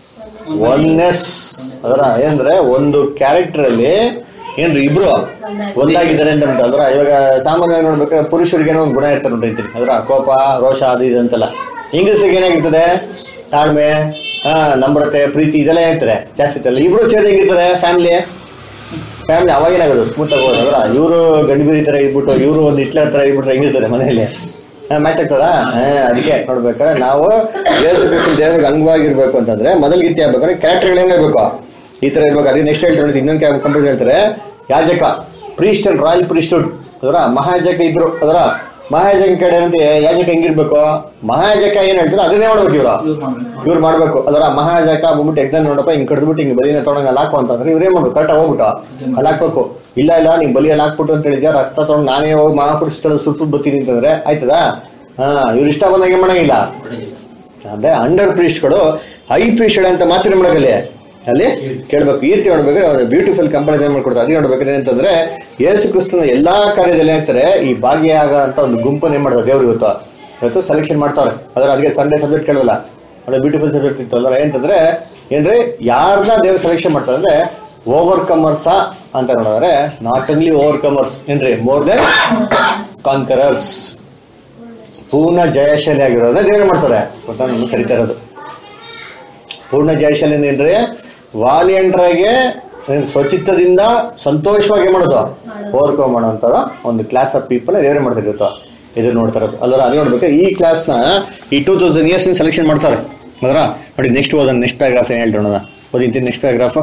ಒನ್ನೆಸ್ ಅದರ ಏನಂದ್ರೆ ಒಂದು ಕ್ಯಾರೆಕ್ಟರ್ ಅಲ್ಲಿ ಏನ್ರಿ ಇಬ್ರು ಒಂದಾಗಿದ್ದಾರೆ ಅಂತ ಉಂಟು ಅದರ ಇವಾಗ ಸಾಮಾನ್ಯವಾಗಿ ನೋಡ್ಬೇಕಾದ್ರೆ ಪುರುಷರಿಗೆ ಏನೋ ಒಂದು ಗುಣ ಇರ್ತಾರೆ ನೋಡ್ರಿ ಅಂತೀನಿ ಅದರ ಕೋಪ ರೋಷ ಅದು ಇದು ಅಂತೆಲ್ಲ ಹೆಂಗಸರಿಗೆ ಏನಾಗಿರ್ತದೆ ತಾಳ್ಮೆ ಆ, ನಮ್ರತೆ ಪ್ರೀತಿ ಇದೆಲ್ಲ ಹೇಳ್ತಾರೆ ಜಾಸ್ತಿ ಇರ್ತಲ್ಲ ಇಬ್ರು ಸೇರಿ ಹೆಂಗಿರ್ತಾರೆ ಫ್ಯಾಮಿಲಿ ಫ್ಯಾಮಿಲಿ ಅವಾಗೇನಾಗೋದು ಸ್ಮೂತ್ ಆಗಿ ಹೋದ್ರ ಇವರು ಗಂಡು ತರ ಇದ್ಬಿಟ್ಟು ಇವರು ಒಂದು ಹಿಟ್ಲರ್ ತರ ಇದ್ಬಿಟ್ರೆ ಹೆಂಗಿರ್ತಾರೆ ಮನೆಯಲ್ಲಿ ಮ್ಯಾಚ್ ಆಗ್ತದಾ ಹಾ, ಅದಕ್ಕೆ ನೋಡ್ಬೇಕಾದ್ರೆ ನಾವು ಯೇಸು ಕ್ರಿಸ್ತನ ದೇವರಿಗೆ ಅಂಗವಾಗಿರ್ಬೇಕು ಅಂತಂದ್ರೆ ಮೊದಲ ಗೀತೆ ಆಗ್ಬೇಕಾದ್ರೆ ಕ್ಯಾರೆಕ್ಟರ್ಗಳು ಏನಾಗಬೇಕು ಈ ತರ ಇರ್ಬೇಕು ಅದೇ ನೆಕ್ಸ್ಟ್ ಹೇಳ್ತಾರೆ ಇನ್ನೊಂದು ಕಂಪ್ಯೂಟರ್ ಹೇಳ್ತಾರೆ ಯಾಜಕ ಪ್ರೀಸ್ಟ್ ಅಂಡ್ ರಾಯಲ್ ಪ್ರೀಸ್ಟ್ಹುಡ್ ಅದರ ಮಹಾಯಾಜಕ ಇದ್ರು ಅದರ ಮಹಾಯಾಜಕ ಕಡೆ ಏನಂತೆ ಯಾಜಕ ಹೆಂಗಿರ್ಬೇಕು ಮಹಾಯಾಜಕ ಏನ್ ಹೇಳ್ತಾರೋ ಅದನ್ನೇ ಮಾಡ್ಬೇಕು ಇವ್ರು ಯೂಸ್ ಮಾಡ್ಬೇಕು ಇವ್ರು ಮಾಡ್ಬೇಕು ಅದರ ಮಹಾರಾಜಕ ಬಂದ್ಬಿಟ್ಟು ಎಕ್ಸಾಮ್ ನೋಡಪ್ಪ ಹಿಂಗ್ ಕಡ್ದ್ಬಿಟ್ಟು ಹಿಂಗ್ ಬಲಿನ ತೊಗೊಂಡ್ ಅಲ್ಲಿ ಹಾಕು ಅಂತಂದ್ರೆ ಇವ್ರೇನ್ ಮಾಡ್ಬೇಕು ಕರೆಕ್ಟಾಗಿ ಹೋಗ್ಬಿಟ್ಟು ಅಲ್ಲಿ ಹಾಕ್ಬೇಕು ಇಲ್ಲ ಇಲ್ಲ ನೀನ್ ಬಲಿ ಅಲ್ಲಿ ಹಾಕ್ಬಿಟ್ಟು ಅಂತ ಹೇಳಿದ್ಯಾ ರಕ್ತ ತೊಗೊಂಡು ನಾನೇ ಹೋಗಿ ಮಹಾಪುರುಷ ಸುತ್ತ ಬರ್ತೀನಿ ಅಂತಂದ್ರೆ ಆಯ್ತದಾ ಹಾ ಇವ್ರು ಇಷ್ಟ ಬಂದಂಗೆ ಮಾಡಂಗಿಲ್ಲ ಅಂದ್ರೆ ಅಂಡರ್ ಪ್ರೀಸ್ಟ್ಗಳು ಹೈ ಪ್ರೀಸ್ಟ್ ಅಂತ ಮಾತ್ರ ಮಾಡಕಲ್ಲಿ ಅಲ್ಲಿ ಕೇಳ್ಬೇಕು ಈ ರೀತಿ ನೋಡ್ಬೇಕಾದ್ರೆ ಅವ್ರು ಬ್ಯೂಟಿಫುಲ್ ಕಂಪಾರಿಸನ್ ಮಾಡ್ಕೊಡ್ತಾರೆ ಅದೇ ನೋಡ್ಬೇಕಾದ್ರೆ ಏನಂತಂದ್ರೆ ಯೇಸು ಕ್ರಿಸ್ತನ ಎಲ್ಲಾ ಕಾರ್ಯದಲ್ಲಿ ಏನಾಗ್ತಾರೆ ಈ ಭಾಗಿಯಾಗ ಅಂತ ಒಂದು ಗುಂಪನ್ನ ಏನ್ ಮಾಡ್ತಾರೆ ದೇವ್ರು ಇವತ್ತು ಇವತ್ತು ಸೆಲೆಕ್ಷನ್ ಮಾಡ್ತಾರೆ ಅದ್ರ ಅದಕ್ಕೆ ಸಂಡೇ ಸಬ್ಜೆಕ್ಟ್ ಕೇಳೋಲ್ಲ ಅದು ಬ್ಯೂಟಿಫುಲ್ ಸಬ್ಜೆಕ್ಟ್ ಇತ್ತು ಅಲ್ಲ ಏನಂತಂದ್ರೆ ಏನ್ರಿ ಯಾರನ್ನ ದೇವ್ರು ಸೆಲೆಕ್ಷನ್ ಮಾಡ್ತಾರೆ ಅಂದ್ರೆ ಓವರ್ ಕಮರ್ಸ ಅಂತ ನೋಡಿದ್ರೆ ನಾಟ್ ಓನ್ಲಿ ಓವರ್ ಕಮರ್ಸ್ ಏನ್ರಿ ಮೋರ್ ದೆನ್ ಕಾನ್ಕರರ್ಸ್ ಪೂರ್ಣ ಜಯಶಾಲಿ ಆಗಿರೋದ್ರೆ ದೇವ್ರು ಮಾಡ್ತಾರೆ ಗೊತ್ತಾ ನಮ್ಗೆ ಕರಿತಾ ಇರೋದು ಪೂರ್ಣ ಜಯಶಾಲಿ ಏನ್ರಿ ವಾಲಿಯಂಟ್ರಾಗೆ ಸ್ವಚಿತ್ತದಿಂದ ಸಂತೋಷವಾಗಿ ಮಾಡೋದು ಓವರ್ಕಮ್ ಮಾಡೋಂಥದ ಒಂದು ಕ್ಲಾಸ್ ಆಫ್ ಪೀಪಲ್ ದೇವ್ರೆ ಮಾಡ್ತಾರೆ ಇವತ್ತು ಎದುರು ನೋಡ್ತಾರೆ ಅಲ್ಲರ ಅದು ನೋಡ್ಬೇಕು ಈ ಕ್ಲಾಸ್ನ ಈ ಟೂ ತೌಸಂಡ್ ಇಯರ್ಸ್ ಸೆಲೆಕ್ಷನ್ ಮಾಡ್ತಾರೆ ಅದರ ನೋಡಿ ನೆಕ್ಸ್ಟ್ ಓದೋಣ ನೆಕ್ಸ್ಟ್ ಪ್ಯಾರಾಗ್ರಾಫ್ ಏನು ಹೇಳ್ತೋಣ ಓದಿಂತೀನಿ ನೆಕ್ಸ್ಟ್ ಪ್ಯಾರಾಗ್ರಾಫ್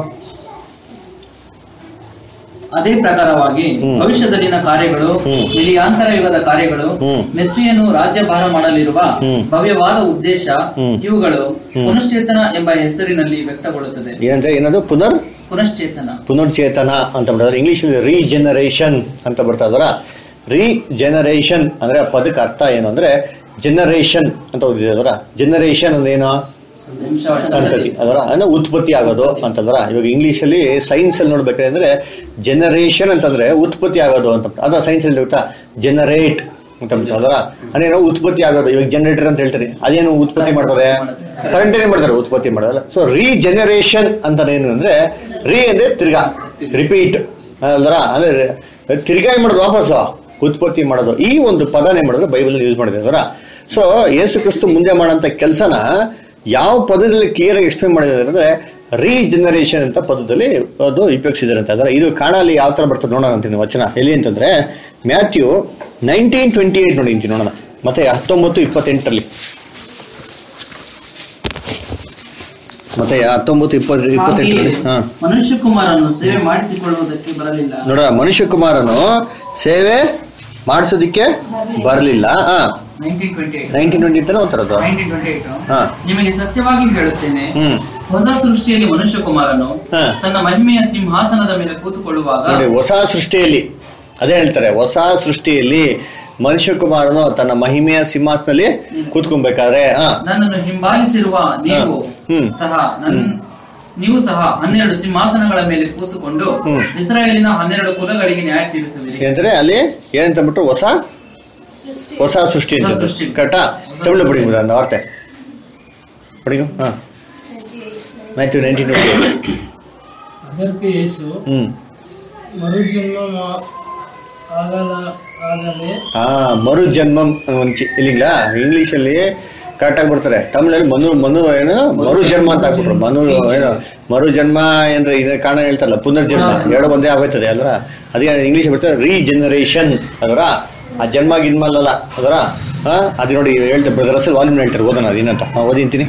ಅದೇ ಪ್ರಕಾರವಾಗಿ ಹ್ಮ್. ಭವಿಷ್ಯದಲ್ಲಿನ ಕಾರ್ಯಗಳು ಹ್ಮ್. ಮಿಲಿಯಾಂತರ ಯುಗದ ಕಾರ್ಯಗಳು ಹ್ಮ್. ಮೆಸ್ಸಿಯನ್ನು ರಾಜ್ಯಭಾರ ಮಾಡಲಿರುವ ಹ್ಮ್. ಭವ್ಯವಾದ ಉದ್ದೇಶ ಹ್ಮ್. ಇವುಗಳು ಹ್ಮ್. ಪುನಶ್ಚೇತನ ಎಂಬ ಹೆಸರಿನಲ್ಲಿ ವ್ಯಕ್ತಗೊಳ್ಳುತ್ತದೆ ಏನಂದ್ರೆ ಏನದು ಪುನರ್ ಪುನಶ್ಚೇತನ ಪುನರ್ಚೇತನ ಅಂತ ಬರ್ತಾರೆ ಇಂಗ್ಲಿಷ್ ರೀಜೆನರೇಷನ್ ಅಂತ ಬರ್ತಾ ಅದರ ರೀಜೆನರೇಷನ್ ಅಂದ್ರೆ ಆ ಪದಕ್ಕೆ ಅರ್ಥ ಏನು ಅಂದ್ರೆ ಜನರೇಷನ್ ಅಂತ ಓದಿದೆ ಅದರ ಜನರೇಷನ್ ಅಂದ್ರೆ ಏನು ಸಂತತಿ ಅದರ ಅಂದ್ರೆ ಉತ್ಪತ್ತಿ ಆಗೋದು ಅಂತಂದ್ರ ಇವಾಗ ಇಂಗ್ಲಿಷ್ ಅಲ್ಲಿ ಸೈನ್ಸ್ ಅಲ್ಲಿ ನೋಡ್ಬೇಕಾದ್ರೆ ಜನರೇಷನ್ ಅಂತಂದ್ರೆ ಉತ್ಪತ್ತಿ ಆಗೋದು ಅಂತ ಅದ ಸೈನ್ಸ್ ಅಲ್ಲಿ ಗೊತ್ತಾ ಜನರೇಟ್ ಅಂತ ಅದರ ಅದೇನೋ ಉತ್ಪತ್ತಿ ಆಗೋದು ಇವಾಗ ಜನರೇಟರ್ ಅಂತ ಹೇಳ್ತಾರೆ ಅದೇನು ಉತ್ಪತ್ತಿ ಮಾಡ್ತದೆ ಕರೆಂಟ್ ಏನೇ ಮಾಡ್ತಾರೆ ಉತ್ಪತ್ತಿ ಮಾಡೋದಲ್ಲ ಸೊ ರೀಜೆನರೇಷನ್ ಅಂತ ಏನು ಅಂದ್ರೆ ರೀ ಅಂದ್ರೆ ತಿರ್ಗಾ ರಿಪೀಟ್ ಅಲ್ದ್ರ ಅಂದ್ರೆ ತಿರ್ಗಾ ಏನ್ ಮಾಡೋದು ವಾಪಸ್ಸು ಉತ್ಪತ್ತಿ ಮಾಡೋದು ಈ ಒಂದು ಪದನೇ ಮಾಡಿದ್ರೆ ಬೈಬಲ್ ಯೂಸ್ ಮಾಡಿದೆ ಅದರ ಸೊ ಯೇಸು ಕ್ರಿಸ್ತು ಮುಂದೆ ಮಾಡೋಂಥ ಕೆಲಸನ ಯಾವ ಪದದಲ್ಲಿ ಕ್ಲಿಯರ್ ಆಗಿ ಎಕ್ಸ್ಪ್ಲೇನ್ ಮಾಡಿದ್ದಾರೆ ಅಂದ್ರೆ ರೀಜನರೇಷನ್ ಅಂತ ಪದದಲ್ಲಿ ಅದು ಉಪಯೋಗಿಸಿದ್ದಾರೆ ಅಂತ ಅಂದ್ರೆ ಇದು ಕಾಣಲ್ಲಿ ಯಾವ ತರ ಬರ್ತದೆ ನೋಡೋಣ ಅಂತೀನಿ ವಚನ ಎಲ್ಲಿ ಅಂತಂದ್ರೆ ಮ್ಯಾಥ್ಯೂ ನೈನ್ಟೀನ್ ಟ್ವೆಂಟಿ ಏಟ್ ನೋಡಿ ಅಂತೀನಿ ನೋಡೋಣ ಮತ್ತೆ ಹತ್ತೊಂಬತ್ತು ಇಪ್ಪತ್ತೆಂಟರಲ್ಲಿ ಮತ್ತೆ ಹತ್ತೊಂಬತ್ತು ಇಪ್ಪತ್ತು ಇಪ್ಪತ್ತೆಂಟರಲ್ಲಿ ಹಾ ಮನುಷ್ಯ ಕುಮಾರನು ಸೇವೆ ಮಾಡಿಸಿಕೊಳ್ಳುವುದಕ್ಕೆ ಬರಲಿಲ್ಲ ನೋಡ ಮನುಷ್ಯ ಕುಮಾರನು ಸೇವೆ ಮಾಡಿಸೋದಿಕ್ಕೆ ಬರಲಿಲ್ಲ ಹಾ nineteen twenty eight nineteen twenty ಅಂತಾನೆ ಓದ್ತಾರದು ನೈನ್ಟೀನ್ ಟ್ವೆಂಟಿ ಏಟ್ ಹಾ ನಿಮಗೆ ಸತ್ಯವಾಗಿ ಹೇಳುತ್ತೇನೆ ಹ್ಮ್ ಹೊಸ ಸೃಷ್ಟಿಯಲ್ಲಿ ಮನುಷ್ಯ ಕುಮಾರನು ಹಾ. ತನ್ನ ಮಹಿಮೆಯ ಸಿಂಹಾಸನದ ಮೇಲೆ ಕೂತುಕೊಳ್ಳುವಾಗ ನೋಡಿ ಹೊಸ ಸೃಷ್ಟಿಯಲ್ಲಿ ಅದೇ ಹೇಳ್ತಾರೆ ಹೊಸ ಸೃಷ್ಟಿಯಲ್ಲಿ ಮನುಷ್ಯ ಕುಮಾರನು ತನ್ನ ಮಹಿಮೆಯ ಸಿಂಹಾಸನಲ್ಲಿ ಕೂತ್ಕೊಬೇಕಾದ್ರೆ ಹಾ ನನ್ನನ್ನು ಹಿಂಬಾಲಿಸಿರುವ ನೀವು ಹಾ. ಹ್ಮ್. ಸಹ ನನ್ ನೀವು ಸಹ ಹನ್ನೆರಡು ಸಿಂಹಾಸನಗಳ ಮೇಲೆ ಕೂತುಕೊಂಡು ಹ್ಮ್. ಇಸ್ರಾಯೇಲಿನ ಹನ್ನೆರಡು ಕುಲಗಳಿಗೆ ನ್ಯಾಯ ತೀರಿಸುವಿರಿ ಏನಂದ್ರೆ ಅಲ್ಲಿ ಏನಂತ ಬಿಟ್ರು ಹೊಸ ಹೊಸ ಸೃಷ್ಟಿ ಅಂತ ಹೊಸ ಸೃಷ್ಟಿ. ಕರೆಕ್ಟಾ ತಮಿಳು ಪಡಿಂಗ್ அந்த வார்த்தை படிங்க ಹಾ ಮ್ಯಾಥ್ಯೂ ನೈನ್ಟೀನ್ ಟ್ವೆಂಟಿ ಅದಕ್ಕೆ ಯೇಸು ಹ್ಮ್ ಮರುಜನ್ಮ ಮಾ- ಆಗಲ ಆಗಲೇ ಹಾ ಮರು ಜನ್ಮಂ ಒಂಚಿ ಇಲ್ಲಿಂಗ್ಲಾ ಇಂಗ್ಲಿಷ್ ಅಲ್ಲಿ ಕರೆಕ್ಟ್ ಆಗಿ ಬರ್ತಾರೆ ತಮಿಳಲ್ಲಿ ಮನು ಮನು ಏನು ಮರು ಜನ್ಮ ಅಂತ ಹಾಕ್ಬಿಟ್ರು ಮನು ಏನು ಮರು ಜನ್ಮ ಏನ್ರ ಇದ ಕಾರಣ ಹೇಳ್ತಾರಲ್ಲ ಪುನರ್ಜನ್ಮ ಎರಡು ಒಂದೇ ಆಗೋಯ್ತದೆ ಅಲ್ರ ಅದೇ ಇಂಗ್ಲಿಷ್ ಬರ್ತದೆ ರೀಜನರೇಷನ್ ಅದರ ಆ ಜನ್ಮ ಗಿನ್ಮ ಅಲ್ಲಲ್ಲ ಅದರ ಹಾ ಅದು ನೋಡಿ ಹೇಳ್ತಾರೆ ಬ್ರದರ್ ಅಸಲ್ ವಾಲ್ಯೂಮ್ ಹೇಳ್ತಾರೆ ಓದೋಣ ಅದೇನಂತ ಹಾ, ಓದಿಂತೀನಿ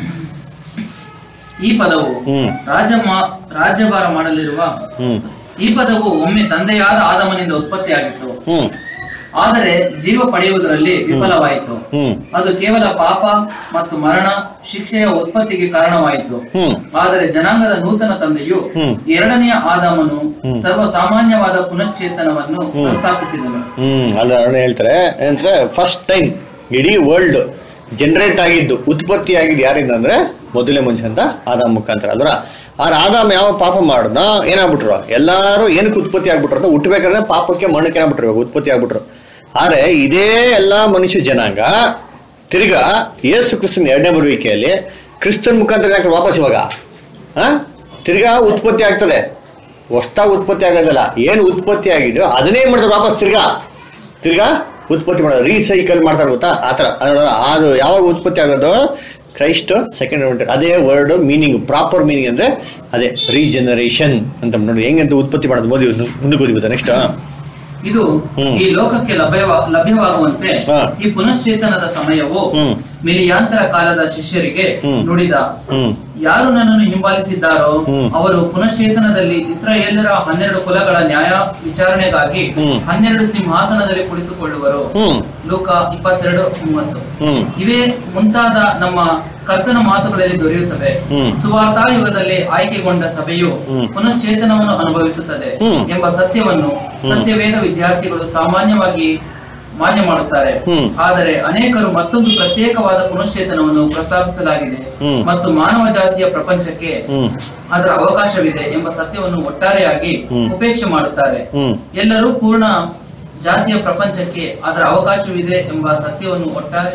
ಈ ಪದವು ಹ್ಮ್ ರಾಜ ರಾಜ್ಯಭಾರ ಮಾಡಲಿರುವ ಹ್ಮ್ ಈ ಪದವು ಒಮ್ಮೆ ತಂದೆಯಾದ ಆದಮನಿಂದ ಉತ್ಪತ್ತಿಯಾಗಿತ್ತು ಹ್ಮ್ ಆದರೆ ಜೀವ ಪಡೆಯುವುದರಲ್ಲಿ ವಿಫಲವಾಯಿತು ಹ್ಮ್ ಅದು ಕೇವಲ ಪಾಪ ಮತ್ತು ಮರಣ ಶಿಕ್ಷೆಯ ಉತ್ಪತ್ತಿಗೆ ಕಾರಣವಾಯಿತು ಹ್ಮ್ ಆದರೆ ಜನಾಂಗದ ನೂತನ ತಂದೆಯು ಹ್ಮ್. ಎರಡನೆಯ ಆದಾಮನು ಹ್ಮ್. ಸರ್ವ ಸಾಮಾನ್ಯವಾದ ಪುನಶ್ಚೇತನವನ್ನು ಹ್ಮ್. ಪ್ರಸ್ತಾಪಿಸಿದನು ಹ್ಮ್ ಅಲ್ಲ ಅವ್ರು ಹೇಳ್ತಾರೆ ಏನಂದ್ರೆ ಫಸ್ಟ್ ಟೈಮ್ ಇಡೀ ವರ್ಲ್ಡ್ ಜನರೇಟ್ ಆಗಿದ್ದು ಉತ್ಪತ್ತಿ ಆಗಿದ್ದು ಯಾರಿಂದ ಅಂದ್ರೆ ಮೊದಲೇ ಮನುಷ್ಯ ಅಂತ ಆದಾಮ್ ಮುಖಾಂತರ ಅಲ್ರ ಆದ್ರೆ ಆದಾಮ್ ಯಾವ ಪಾಪ ಮಾಡಿದ್ನ ಏನಾಗ್ಬಿಟ್ರು ಎಲ್ಲಾರು ಏನಕ್ಕೆ ಉತ್ಪತ್ತಿ ಆಗ್ಬಿಟ್ರು ಅಂತ ಹುಟ್ಟಬೇಕಾದ್ರೆ ಪಾಪಕ್ಕೆ ಮಣ್ಣಕ್ಕೆ ಏನಾಗ್ಬಿಟ್ರು ಇವಾಗ ಉತ್ಪತ್ತಿ ಆಗ್ಬಿಟ್ರು ಆದ್ರೆ ಇದೇ ಎಲ್ಲಾ ಮನುಷ್ಯ ಜನಾಂಗ ತಿರ್ಗಾ ಯೇಸು ಕ್ರಿಸ್ತನ ಎರಡನೇ ಬರುವಿಕೆಯಲ್ಲಿ ಕ್ರಿಸ್ತನ್ ಮುಖಾಂತರ ಏನಾಗ್ತದೆ ವಾಪಸ್ ಇವಾಗ ಆ ತಿರ್ಗಾ ಉತ್ಪತ್ತಿ ಆಗ್ತದೆ ಹೊಸ್ದಾಗಿ ಉತ್ಪತ್ತಿ ಆಗೋದಲ್ಲ ಏನು ಉತ್ಪತ್ತಿ ಆಗಿದೆಯೋ ಅದನ್ನೇ ಏನ್ ಮಾಡ್ತಾರೆ ವಾಪಸ್ ತಿರ್ಗಾ ತಿರ್ಗಾ ಉತ್ಪತ್ತಿ ಮಾಡೋದು ರೀಸೈಕಲ್ ಮಾಡ್ತಾರೆ ಗೊತ್ತಾ ಆ ಥರ ಅದು ನೋಡೋಣ, ಅದು ಯಾವಾಗ ಉತ್ಪತ್ತಿ ಆಗೋದು ಕ್ರೈಸ್ಟ್ ಸೆಕೆಂಡ್ ಅದೇ ವರ್ಡ್ ಮೀನಿಂಗ್ ಪ್ರಾಪರ್ ಮೀನಿಂಗ್ ಅಂದ್ರೆ ಅದೇ ರೀಜನರೇಷನ್ ಅಂತ ನೋಡಿ ಹೆಂಗಂತ ಉತ್ಪತ್ತಿ ಮಾಡೋದು ಮೋದಿ ಮುಂದಕ್ಕೆ ಓದಿಬೋದಾ ನೆಕ್ಸ್ಟ್ ಇದು ಹ್ಮ್. ಈ ಲೋಕಕ್ಕೆ ಲಭ್ಯವ ಲಭ್ಯವಾಗುವಂತೆ ಹಾ. ಈ ಪುನಶ್ಚೇತನದ ಸಮಯವು ಹ್ಮ್ ಮಿಲಿಯಾಂತರ ಕಾಲದ ಶಿಷ್ಯರಿಗೆ ಹ್ಮ್. ನುಡಿದ ಹ್ಮ್ ಯಾರು ನನ್ನನ್ನು ಹಿಂಬಾಲಿಸಿದ್ದಾರೋ ಹ್ಮ್. ಅವರು ಪುನಶ್ಚೇತನದಲ್ಲಿ ಇಸ್ರಾಯೇಲರ ಹನ್ನೆರಡು ಕುಲಗಳ ನ್ಯಾಯ ವಿಚಾರಣೆಗಾಗಿ ಹ್ಮ್. ಹನ್ನೆರಡು ಸಿಂಹಾಸನದಲ್ಲಿ ಕುಳಿತುಕೊಳ್ಳುವರು ಹ್ಮ್ ಲೋಕ ಇಪ್ಪತ್ತೆರಡು ಮೂವತ್ತು ಹ್ಮ್ ಇವೇ ಮುಂತಾದ ನಮ್ಮ ಕರ್ತನ ಮಾತುಗಳಲ್ಲಿ ದೊರೆಯುತ್ತವೆ ಹ್ಮ್. ಸುವಾರ್ತಾಯುಗದಲ್ಲಿ ಆಯ್ಕೆಗೊಂಡ ಸಭೆಯು ಹ್ಮ್. ಪುನಶ್ಚೇತನವನ್ನು ಅನುಭವಿಸುತ್ತದೆ ಹ್ಮ್. ಎಂಬ ಸತ್ಯವನ್ನು ಸತ್ಯವೇದ ವಿದ್ಯಾರ್ಥಿಗಳು ಸಾಮಾನ್ಯವಾಗಿ ಮಾನ್ಯ ಮಾಡುತ್ತಾರೆ ಹ್ಮ್. ಆದರೆ ಅನೇಕರು ಮತ್ತೊಂದು ಪ್ರತ್ಯೇಕವಾದ ಪುನಶ್ಚೇತನವನ್ನು ಪ್ರಸ್ತಾಪಿಸಲಾಗಿದೆ ಹ್ಮ್. ಮತ್ತು ಮಾನವ ಜಾತಿಯ ಪ್ರಪಂಚಕ್ಕೆ ಹ್ಮ್ ಅದರ ಅವಕಾಶವಿದೆ ಎಂಬ ಸತ್ಯವನ್ನು ಒಟ್ಟಾರೆಯಾಗಿ ಹ್ಮ್. ಉಪೇಕ್ಷೆ ಮಾಡುತ್ತಾರೆ ಹ್ಮ್ ಎಲ್ಲರೂ ಪೂರ್ಣ ಜಾತಿಯ ಪ್ರಪಂಚಕ್ಕೆ ಅದರ ಅವಕಾಶವಿದೆ ಎಂಬ ಸತ್ಯವನ್ನು ಒಟ್ಟಾರೆ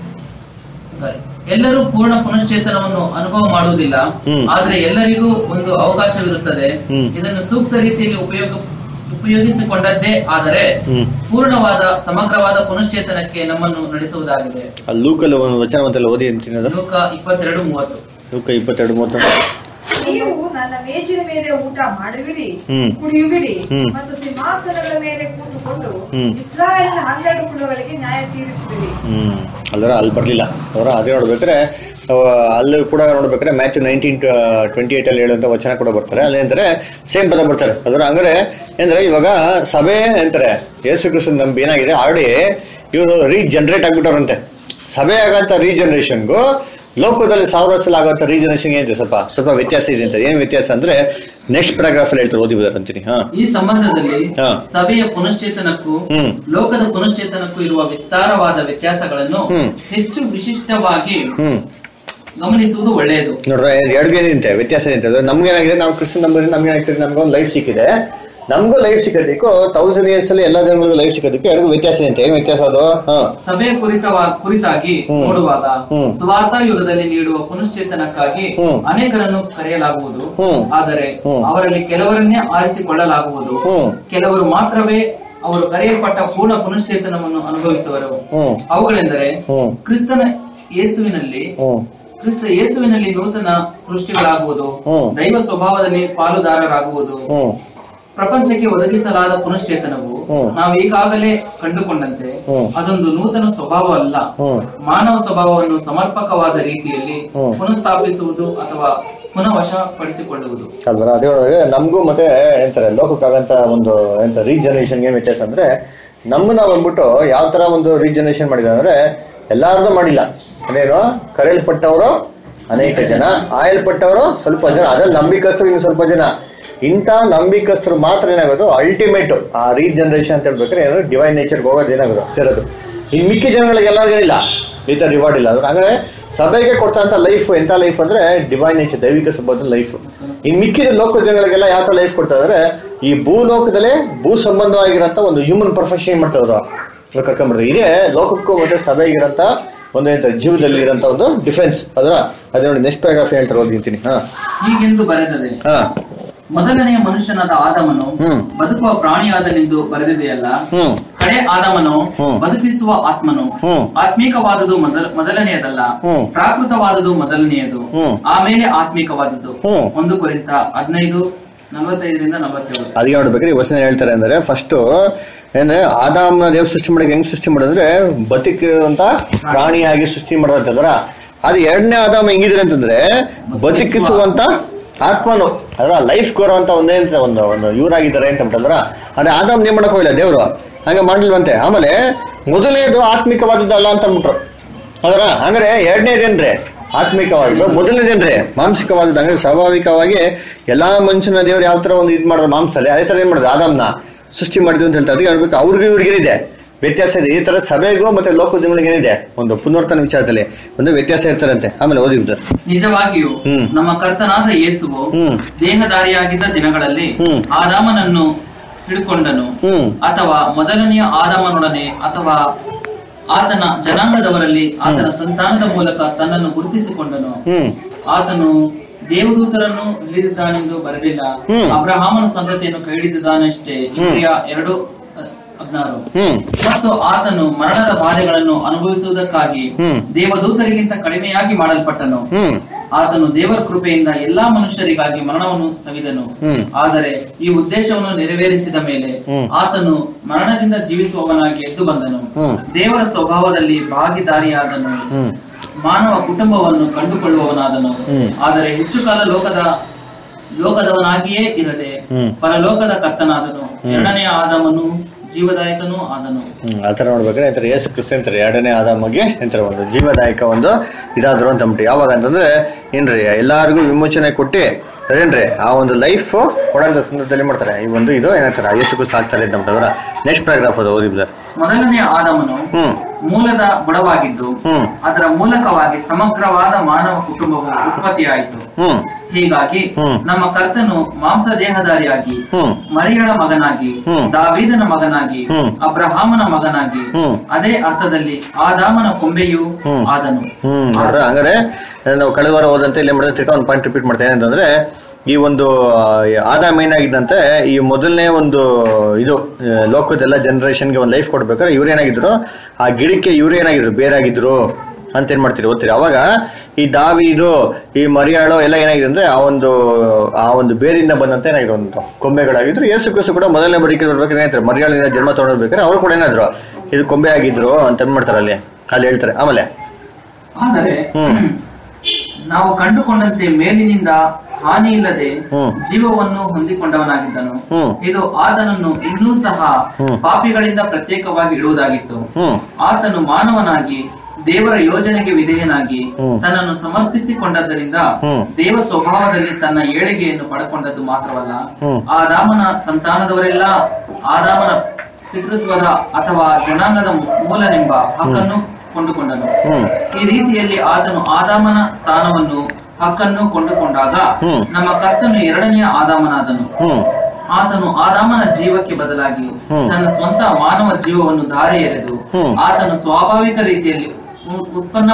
ಸಾರಿ ಎಲ್ಲರೂ ಪೂರ್ಣ ಪುನಶ್ಚೇತನವನ್ನು ಅನುಭವ ಮಾಡುವುದಿಲ್ಲ ಹ್ಮ್. ಆದರೆ ಎಲ್ಲರಿಗೂ ಒಂದು ಅವಕಾಶವಿರುತ್ತದೆ ಹ್ಮ್. ಇದನ್ನು ಸೂಕ್ತ ರೀತಿಯಲ್ಲಿ ಉಪಯೋಗ ಉಪಯೋಗಿಸಿಕೊಂಡದ್ದೇ ಆದರೆ ಹ್ಮ್ ಪೂರ್ಣವಾದ ಸಮಗ್ರವಾದ ಪುನಶ್ಚೇತನಕ್ಕೆ ನಮ್ಮನ್ನು ನಡೆಸುವುದಾಗಿದೆ ಆ ಲೂಕಲ್ಲಿ ಒಂದು ವಚನವಂತೆಲ್ಲ ಓದಿ ಅಂತೀನಿ ಅದು ಲೋಕ ಇಪ್ಪತ್ತೆರಡು ಮೂವತ್ತು ಲೂಕ ಇಪ್ಪತ್ತೆರಡು ಮೂವತ್ತು ನೀವು ನನ್ನ ಮೇಜಿನ ಮೇಲೆ ಊಟ ಮಾಡುವಿರಿ ಹ್ಮ್. ಕುಡಿಯುವಿರಿ ಹ್ಮ್. ಮತ್ತು ಸಿಂಹಾಸನಗಳ ಮೇಲೆ ಕೂತುಕೊಂಡು ಹ್ಮ್. ಇಸ್ರಾಯೇಲಿನ ಹನ್ನೆರಡು ಕುಲಗಳಿಗೆ ನ್ಯಾಯ ತೀರಿಸುವಿರಿ ಹ್ಮ್ ಅಲ್ಲರ ಅಲ್ಲಿ ಬರ್ಲಿಲ್ಲ ಅವರ ಅದೇ ನೋಡ್ಬೇಕಾದ್ರೆ ಅವ ಅಲ್ಲಿ ಕೂಡ ನೋಡ್ಬೇಕಾದ್ರೆ ಮ್ಯಾಥ್ಯೂ ನೈನ್ಟೀನ್ ಟ್ವೆಂಟಿ ಏಟ್ ಅಲ್ಲಿ ಹೇಳುವಂತ ವಚನ ಕೂಡ ಬರ್ತಾರೆ ಅಲ್ಲಿ ಅಂತಾರೆ ಸೇಮ್ ಪದ ಬರ್ತಾರೆ ಅದರ ಹಂಗಾರೆ ಅಂದ್ರೆ ಇವಾಗ ಸಭೆ ಅಂತಾರೆ ಯೇಸು ಕ್ರಿಸ್ತನ್ ನಂಬಿ ಏನಾಗಿದೆ ಆಲ್ರೆಡಿ ಇವರು ರೀಜನರೇಟ್ ಆಗ್ಬಿಟ್ಟವ್ರಂತೆ ಸಭೆ ಆಗಂತ ರೀಜನರೇಷನ್ಗೂ ಲೋಕದಲ್ಲಿ ಸಾವಿರ ವರ್ಷದಲ್ಲಿ ಆಗೋಂಥ ರೀಜನರೇಷನ್ ಏನಿದೆ ಸ್ವಲ್ಪ ಸ್ವಲ್ಪ ವ್ಯತ್ಯಾಸ ಇದೆ ಅಂತ ಏನ್ ವ್ಯತ್ಯಾಸ ಅಂದ್ರೆ ನೆಕ್ಸ್ಟ್ ಪ್ಯಾರಾಗ್ರಾಫ್ ಅಲ್ಲಿ ಹೇಳ್ತಾರೆ ಓದಿ ಬಿಡೋರು ಅಂತೀನಿ ಹಾ ಈ ಸಂಬಂಧದಲ್ಲಿ ಹಾ. ಸಭೆಯ ಪುನಶ್ಚೇತನಕ್ಕೂ ಹ್ಮ್. ಲೋಕದ ಪುನಶ್ಚೇತನಕ್ಕೂ ಇರುವ ವಿಸ್ತಾರವಾದ ವ್ಯತ್ಯಾಸಗಳನ್ನು ಹ್ಮ್. ಹೆಚ್ಚು ವಿಶಿಷ್ಟವಾಗಿ ಹ್ಮ್ ಗಮನಿಸುವುದು ಒಳ್ಳೆಯದು ನೋಡ್ರೆ ಎರಡು ಏನಿದೆ ವ್ಯತ್ಯಾಸ ಏನಿದೆ ನಮ್ಗೆ ಏನಾಗಿದೆ ನಾವು ಕ್ರಿಶ್ಚಿಯನ್ ನಂಬರ್ ನಮ್ಗೆ ಏನಾಗ್ತದೆ ನಮ್ಗೆ ಒಂದು ಲೈಫ್ ಸಿಕ್ಕಿದೆ ನಮಗೂ ಲೈಫ್ ಸಿಕ್ಕೋದಕ್ಕೂ ತೌಸಂಡ್ ಇಯರ್ಸ್ ಅಲ್ಲಿ ಎಲ್ಲ ಜನಗಳಿಗೂ ಲೈಫ್ ಸಿಕ್ಕೋದಕ್ಕೆ ಎರಡು ವ್ಯತ್ಯಾಸ ಇದೆ ಏನ್ ವ್ಯತ್ಯಾಸ ಅದು ಹಾ ಸಭೆಯ ಕುರಿತವ ಕುರಿತಾಗಿ ಹ್ಮ್. ನೋಡುವಾಗ ಹ್ಮ್. ಸುವಾರ್ತಾ ಯುಗದಲ್ಲಿ ನೀಡುವ ಪುನಶ್ಚೇತನಕ್ಕಾಗಿ ಹ್ಮ್. ಅನೇಕರನ್ನು ಕರೆಯಲಾಗುವುದು ಹ್ಮ್. ಆದರೆ ಹ್ಮ್. ಅವರಲ್ಲಿ ಕೆಲವರನ್ನೇ ಆರಿಸಿಕೊಳ್ಳಲಾಗುವುದು ಹ್ಮ್ ಕೆಲವರು ಮಾತ್ರವೇ ಅವರು ಕರೆಯಲ್ಪಟ್ಟ ಪೂರ್ಣ ಪುನಶ್ಚೇತನವನ್ನು ಅನುಭವಿಸುವರು ಹ್ಮ್ ಅವುಗಳೆಂದರೆ ಹ್ಮ್ ಕ್ರಿಸ್ತನ ಯೇಸುವಿನಲ್ಲಿ ಹ್ಮ್ ಕ್ರಿಸ್ತ ಯೇಸುವಿನಲ್ಲಿ ನೂತನ ಸೃಷ್ಟಿಗಳಾಗುವುದು ಹ್ಮ್. ದೈವ ಸ್ವಭಾವದಲ್ಲಿ ಪಾಲುದಾರರಾಗುವುದು ಹ್ಮ್ ಪ್ರಪಂಚಕ್ಕೆ ಒದಗಿಸಲಾದ ಪುನಶ್ಚೇತನವು ಹ್ಮ್. ನಾವು ಈಗಾಗಲೇ ಕಂಡುಕೊಂಡಂತೆ ಹ್ಮ್. ಅದೊಂದು ನೂತನ ಸ್ವಭಾವ ಅಲ್ಲ ಹ್ಮ್ ಮಾನವ ಸ್ವಭಾವವನ್ನು ಸಮರ್ಪಕವಾದ ರೀತಿಯಲ್ಲಿ ಹ್ಮ್. ಪುನಃಸ್ಥಾಪಿಸುವುದು ಅಥವಾ ಪುನಃ ವಶಪಡಿಸಿಕೊಳ್ಳುವುದು ಅಲ್ವರ ಅದೇ ಒಳಗೆ ನಮಗೂ ಮತ್ತೆ ಎಂತಾರೆ ಲೋಕಕ್ಕಾಗಂತ ಒಂದು ಎಂತ ರೀಜನರೇಷನ್ ಏನ್ ವ್ಯತ್ಯಾಸ ಅಂದ್ರೆ ನಮ್ಮನ್ನ ಬಂದ್ಬಿಟ್ಟು ಯಾವ ತರ ಒಂದು ರೀಜನರೇಷನ್ ಮಾಡಿದ ಅಂದ್ರೆ ಎಲ್ಲಾರ್ದು ಮಾಡಿಲ್ಲ ಅದೇನು ಕರೆಯಲ್ಪಟ್ಟವರು ಅನೇಕ ಜನ ಆಯಲ್ಪಟ್ಟವರು ಸ್ವಲ್ಪ ಜನ ಅದ್ರಲ್ಲಿ ನಂಬಿಕಸ್ಥರು ಇನ್ನು ಸ್ವಲ್ಪ ಜನ ಇಂಥ ನಂಬಿಕಸ್ಥರು ಮಾತ್ರ ಏನಾಗೋದು ಅಲ್ಟಿಮೇಟ್ ಆ ರೀಜನರೇಷನ್ ಅಂತ ಹೇಳ್ಬೇಕಾದ್ರೆ ಏನು ಡಿವೈನ್ ನೇಚರ್ಗೆ ಹೋಗೋದು ಏನಾಗೋದು ಸೇರೋದು ಇನ್ ಮಿಕ್ಕಿ ಜನಗಳಿಗೆ ಎಲ್ಲರಿಗೇನಿಲ್ಲ ಈ ತರ ರಿವಾರ್ಡ್ ಇಲ್ಲ ಅದ್ರ ಅಂದ್ರೆ ಸಭೆಗೆ ಕೊಡ್ತಂತ ಲೈಫ್ ಎಂತ ಲೈಫ್ ಅಂದ್ರೆ ಡಿವೈನ್ ನೇಚರ್ ದೈವಿಕ ಸಂಬಂಧ ಲೈಫ್ ಇನ್ ಮಿಕ್ಕಿದ ಲೋಕ ಜನಗಳಿಗೆಲ್ಲ ಯಾವ ತರ ಲೈಫ್ ಕೊಡ್ತಾ ಇದಾರೆ ಈ ಭೂಲೋಕದಲ್ಲೇ ಭೂ ಸಂಬಂಧವಾಗಿರೋಂಥ ಒಂದು ಹ್ಯೂಮನ್ ಪರ್ಫೆಕ್ಷನ್ ಮಾಡ್ತಾವ್ರು ಕರ್ಕೊಂಡ್ಬಿಡ್ತಾರೆ ಇದೇ ಲೋಕಕ್ಕೂ ಮತ್ತೆ ಸಭೆಗಿರಂತ ಒಂದು ಎಂತ ಜೀವದಲ್ಲಿ ಇರೋಂಥ ಒಂದು ಡಿಫ್ರೆನ್ಸ್ ಅದರ ಅದೇ ನೋಡಿ ನೆಕ್ಸ್ಟ್ ಪ್ಯಾರಾಗ್ರಾಫ್ ಹೇಳ್ತಾರೆ ಓದಿಂತೀನಿ ಹಾ ಹೀಗೆಂದು ಬರೆದದೆ ಹಾ ಮೊದಲನೆಯ ಮನುಷ್ಯನಾದ ಆದಮನು ಹ್ಮ್. ಬದುಕುವ ಪ್ರಾಣಿಯಾದನೆಂದು ಬರೆದಿದೆಯಲ್ಲ ಹ್ಮ್ ಕಡೆ ಆದಮನು ಹ್ಮ್. ಬದುಕಿಸುವ ಆತ್ಮನು ಹ್ಮ್. ಆತ್ಮಿಕವಾದುದು ಮೊದಲ ಮೊದಲನೆಯದಲ್ಲ ಹ್ಮ್. ಪ್ರಾಕೃತವಾದುದು ಮೊದಲನೆಯದು ಹ್ಮ್. ಆಮೇಲೆ ಆತ್ಮಿಕವಾದದ್ದು ಹ್ಮ್. ಒಂದು ಕುರಿತ ಹದಿನೈದು ನಲವತ್ತೈದರಿಂದ ನಲವತ್ತೇಳು ಅದಕ್ಕೆ ನೋಡ್ಬೇಕ್ರಿ ಈ ವಚನ ಹೇಳ್ತಾರೆ ಅಂದ್ರೆ ಫಸ್ಟ್ ಏನೇ ಆದಾಮ್ನ ದೇವ್ ಸೃಷ್ಟಿ ಮಾಡಕ್ಕೆ ಹೆಂಗ್ ಸೃಷ್ಟಿ ಮಾಡೋದ್ರೆ ಬದುಕಿರುವಂತ ಪ್ರಾಣಿಯಾಗಿ ಸೃಷ್ಟಿ ಮಾಡೋದಂತಂದ್ರ ಅದು ಎರಡನೇ ಆದಾಮ ಹೆಂಗಿದ್ರೆ ಅಂತಂದ್ರೆ ಬದುಕಿಸುವಂತ ಆತ್ಮನು ಅದರ ಲೈಫ್ ಕೋರುವಂತ ಒಂದೇ ಅಂತ ಒಂದು ಒಂದು ಇವರಾಗಿದ್ದಾರೆ ಅಂತ ಅಂತಂದ್ರ ಅಂದ್ರೆ ಆದಾಮ್ ಏನ್ ಮಾಡಕ್ ಹೋಗಿಲ್ಲ ದೇವ್ರು ಹಂಗೆ ಮಾಡ್ಲಿಲ್ವಂತೆ ಆಮೇಲೆ ಮೊದಲನೇದು ಆತ್ಮಿಕವಾದದ್ದಲ್ಲ ಅಂತ ಅಂದ್ಬಿಟ್ರು ಅದರ ಹಂಗಾರೆ ಎರಡನೇದೇನ್ರಿ ಆತ್ಮಿಕವಾಗಿ ಮೊದಲನೇದೇನ್ರಿ ಮಾಂಸಿಕವಾದದ್ದು ಅಂದ್ರೆ ಸ್ವಾಭಾವಿಕವಾಗಿ ಎಲ್ಲಾ ಮನುಷ್ಯನ ದೇವ್ರು ಯಾವ ತರ ಒಂದು ಇದು ಮಾಡಿದ್ರು ಮಾಂಸದಲ್ಲಿ ಅದೇ ತರ ಏನ್ ಮಾಡಿದ್ರು ಆದಾಮ್ನ ಸೃಷ್ಟಿ ಮಾಡಿದ್ವಿ ಅಂತ ಹೇಳ್ತಾರೆ ಅದಕ್ಕೆ ಹೇಳ್ಬೇಕು ಅವ್ರಿಗೂ ಇವ್ರಿಗೇನಿದೆ ವ್ಯತ್ಯಾಸ ಇದೆ ಈ ತರ ಸಭೆಗೂ ಮತ್ತೆ ಲೋಕಗಳಿಗೆ ಏನಿದೆ ಒಂದು ಪುನರ್ತನ ವಿಚಾರದಲ್ಲಿ ಒಂದು ವ್ಯತ್ಯಾಸ ಇರ್ತಾರಂತೆ ಆಮೇಲೆ ಓದಿದ್ರು ನಿಜವಾಗಿಯೂ ಹ್ಮ್. ನಮ್ಮ ಕರ್ತನಾದ ಯೇಸುವು ಹ್ಮ್. ದೇಹಧಾರಿಯಾಗಿದ್ದ ದಿನಗಳಲ್ಲಿ ಹ್ಮ್. ಆದಾಮನನ್ನು ಹಿಡ್ಕೊಂಡನು ಹ್ಮ್ ಅಥವಾ ಮೊದಲನೆಯ ಆದಾಮನೊಡನೆ ಅಥವಾ ಆತನ ಜನಾಂಗದವರಲ್ಲಿ ಆತನ ಸಂತಾನದ ಮೂಲಕ ತನ್ನನ್ನು ಗುರುತಿಸಿಕೊಂಡನು ಹ್ಮ್ ಆತನು ದೇವದೂತರನ್ನು ಹಿಡಿದಿದ್ದಾನೆಂದು ಬರೆದಿಲ್ಲ ಹ್ಮ್. ಅಬ್ರಹಾಮನ ಸಂತತಿಯನ್ನು ಕೈ ಹಿಡಿದಿದ್ದಾನಷ್ಟೇ ಇಬ್ರಿಯ ಎರಡು ಅಹ್, ಹದಿನಾರು ಹ್ಮ್ ಮತ್ತು ಆತನು ಮರಣದ ಬಾಧೆಗಳನ್ನು ಅನುಭವಿಸುವುದಕ್ಕಾಗಿ ಹ್ಮ್. ದೇವದೂತರಿಗಿಂತ ಕಡಿಮೆಯಾಗಿ ಮಾಡಲ್ಪಟ್ಟನು ಹ್ಮ್ ಆತನು ದೇವರ ಕೃಪೆಯಿಂದ ಎಲ್ಲಾ ಮನುಷ್ಯರಿಗಾಗಿ ಮರಣವನ್ನು ಸವಿದನು ಹ್ಮ್. ಆದರೆ ಈ ಉದ್ದೇಶವನ್ನು ನೆರವೇರಿಸಿದ ಮೇಲೆ ಹ್ಮ್. ಆತನು ಮರಣದಿಂದ ಜೀವಿಸುವವನಾಗಿ ಎದ್ದು ಬಂದನು ಹ್ಮ್. ದೇವರ ಸ್ವಭಾವದಲ್ಲಿ ಭಾಗಿದಾರಿಯಾದನು ಹ್ಮ್ ಮಾನವ ಕುಟುಂಬವನ್ನು ಕಂಡುಕೊಳ್ಳುವವನಾದನು ಹ್ಮ್. ಆದರೆ ಹೆಚ್ಚು ಕಾಲ ಲೋಕದ ಲೋಕದವನಾಗಿಯೇ ಇರದೆ ಹ್ಮ್. ಪರಲೋಕದ ಕರ್ತನಾದನು ಎರಡನೆಯ ಆದಮನು ಜೀವದಾಯಕನೂ ಆದನು ಹ್ಮ್ ಆ ಥರ ನೋಡ್ಬೇಕಾದ್ರೆ ಅಂತಾರೆ ಯೇಸು ಕ್ರಿಸ್ತ ಅಂತಾರೆ ಎರಡನೇ ಆದಾಮಗೆ ಅಂತಾರೆ ಒಂದು ಜೀವದಾಯಕ ಒಂದು ಇದಾದ್ರು ಅಂತ ಅಂದ್ಬಿಟ್ಟು ಯಾವಾಗ ಅಂತಂದ್ರೆ ಏನ್ರಿ ಎಲ್ಲಾರಿಗೂ ವಿಮೋಚನೆ ಕೊಟ್ಟು ಅದೇನ್ರಿ ಆ ಒಂದು ಲೈಫ್ ಕೊಡಂತ ಸಂದರ್ಭದಲ್ಲಿ ಮಾಡ್ತಾರೆ ಈ ಒಂದು ಇದು ಏನಂತಾರೆ ಯೇಸು ಕ್ರಿಸ್ತ ಆಗ್ತಾರೆ ಅಂತ ಅಂದ್ಬಿಟ್ಟು ನೆಕ್ಸ್ಟ್ ಪ್ಯಾರಾಗ್ರಾಫ್ ಅದು ಓದಿ ಬ್ರದರ್ ಮೊದಲನೆಯ ಆದಮನು ಹ್ಮ್ ಮೂಲದ ಬುಡವಾಗಿದ್ದು ಹ್ಮ್ ಅದರ ಮೂಲಕವಾಗಿ ಸಮಗ್ರವಾದ ಮಾನವ ಕುಟುಂಬವು ಉತ್ಪತ್ತಿಯಾಯಿತು ಹ್ಮ್ ಹೀಗಾಗಿ ಹ್ಮ್. ನಮ್ಮ ಕರ್ತನು ಮಾಂಸ ದೇಹಧಾರಿಯಾಗಿ ಹ್ಮ್ ಮರಿಯಳ ಮಗನಾಗಿ ಹ್ಮ್. ದಾವೀದನ ಮಗನಾಗಿ ಹ್ಮ್. ಅಬ್ರಹಾಮನ ಮಗನಾಗಿ ಹ್ಮ್. ಅದೇ ಅರ್ಥದಲ್ಲಿ ಆದಾಮನ ಕೊಂಬೆಯೂ ಹ್ಮ್. ಆದನು ಹ್ಮ್ ನೋಡ್ರೆ ಹಂಗಾರೆ ನಾವು ಕಳೆದ ವಾರ ಹೋದಂತೆ ಇಲ್ಲಿ ಮಾಡಿದ್ರೆ ತಿರ್ಗಾ ಒಂದು ಪಾಯಿಂಟ್ ರಿಪೀಟ್ ಮಾಡ್ತೇನೆ ಅಂತಂದ್ರೆ ಈ ಒಂದು ಆದಾಮ ಏನಾಗಿದ್ದಂತೆ ಈ ಮೊದಲನೇ ಒಂದು ಇದು ಆ, ಲೋಕದೆಲ್ಲ ಜನರೇಷನ್ಗೆ ಒಂದು ಲೈಫ್ ಕೊಡ್ಬೇಕಾದ್ರೆ ಇವ್ರು ಏನಾಗಿದ್ರು ಆ ಗಿಡಕ್ಕೆ ಇವ್ರು ಏನಾಗಿದ್ರು ಬೇರಾಗಿದ್ರು ಅಂತ ಏನ್ ಮಾಡ್ತೀರಿ ಓದ್ತೀರಿ ಅವಾಗ ಈ ದಾವಿ ಇದು ಈ ಮರಿಯಾಳು ಎಲ್ಲ ಏನಾಗಿದೆ ಅಂದ್ರೆ ಆ ಒಂದು ಆ ಒಂದು ಬೇರಿಂದ ಬಂದಂತ ಏನಾಗಿದೆ ಒಂದು ಕೊಂಬೆಗಳಾಗಿದ್ರು ಯೇಸು ಕ್ರಿಸ್ತು ಕೂಡ ಮೊದಲನೇ ಬರೀಕೆ ಬರ್ಬೇಕಾದ್ರೆ ಏನಾಯ್ತಾರೆ ಮರಿಯಾಳಿನ ಜನ್ಮ ತಗೊಂಡ್ಬೇಕಾದ್ರೆ ಅವರು ಕೂಡ ಏನಾದ್ರು ಇದು ಕೊಂಬೆ ಆಗಿದ್ರು ಅಂತ ಏನ್ ಮಾಡ್ತಾರೆ ಅಲ್ಲಿ ಅಲ್ಲಿ ಹೇಳ್ತಾರೆ ಆಮೇಲೆ ಆದರೆ ಹ್ಮ್. ನಾವು ಕಂಡುಕೊಂಡಂತೆ ಮೇಲಿನಿಂದ ಹಾನಿ ಇಲ್ಲದೆ ಹ್ಮ್. ಜೀವವನ್ನು ಹೊಂದಿಕೊಂಡವನಾಗಿದ್ದನು ಹ್ಮ್. ಇದು ಆತನನ್ನು ಇನ್ನೂ ಸಹ ಹ್ಮ್. ಪಾಪಿಗಳಿಂದ ಪ್ರತ್ಯೇಕವಾಗಿ ಇಡುವುದಾಗಿತ್ತು ಹ್ಮ್ ಆತನು ಮಾನವನಾಗಿ ದೇವರ ಯೋಜನೆಗೆ ವಿಧೇಯನಾಗಿ ಹ್ಮ್. ತನ್ನನ್ನು ಸಮರ್ಪಿಸಿಕೊಂಡದ್ದರಿಂದ ಹ್ಮ್. ದೇವ ಸ್ವಭಾವದಲ್ಲಿ ತನ್ನ ಏಳಿಗೆಯನ್ನು ಪಡ್ಕೊಂಡದ್ದು ಮಾತ್ರವಲ್ಲ ಹ್ಮ್. ಆದಾಮನ ಸಂತಾನದವರೆಲ್ಲ ಆದಾಮನ ಪಿತೃತ್ವದ ಅಥವಾ ಜನಾಂಗದ ಮೂಲನೆಂಬ ಹಕ್ಕನ್ನು ಕೊಂಡುಕೊಂಡನು ಹ್ಮ್ ಈ ರೀತಿಯಲ್ಲಿ ಆತನು ಆದಾಮನ ಸ್ಥಾನವನ್ನು ಹಕ್ಕನ್ನು ಕೊಂಡುಕೊಂಡಾಗ ಹ್ಮ್. ನಮ್ಮ ಕರ್ತನು ಎರಡನೆಯ ಆದಾಮನಾದನು ಹ್ಮ್ ಆತನು ಆದಾಮನ ಜೀವಕ್ಕೆ ಬದಲಾಗಿ ಹ್ಮ್. ತನ್ನ ಸ್ವಂತ ಮಾನವ ಜೀವವನ್ನು ದಾರಿ ಎರೆದು ಹ್ಮ್. ಆತನು ಸ್ವಾಭಾವಿಕ ರೀತಿಯಲ್ಲಿ ಉ- ಉತ್ಪನ್ನ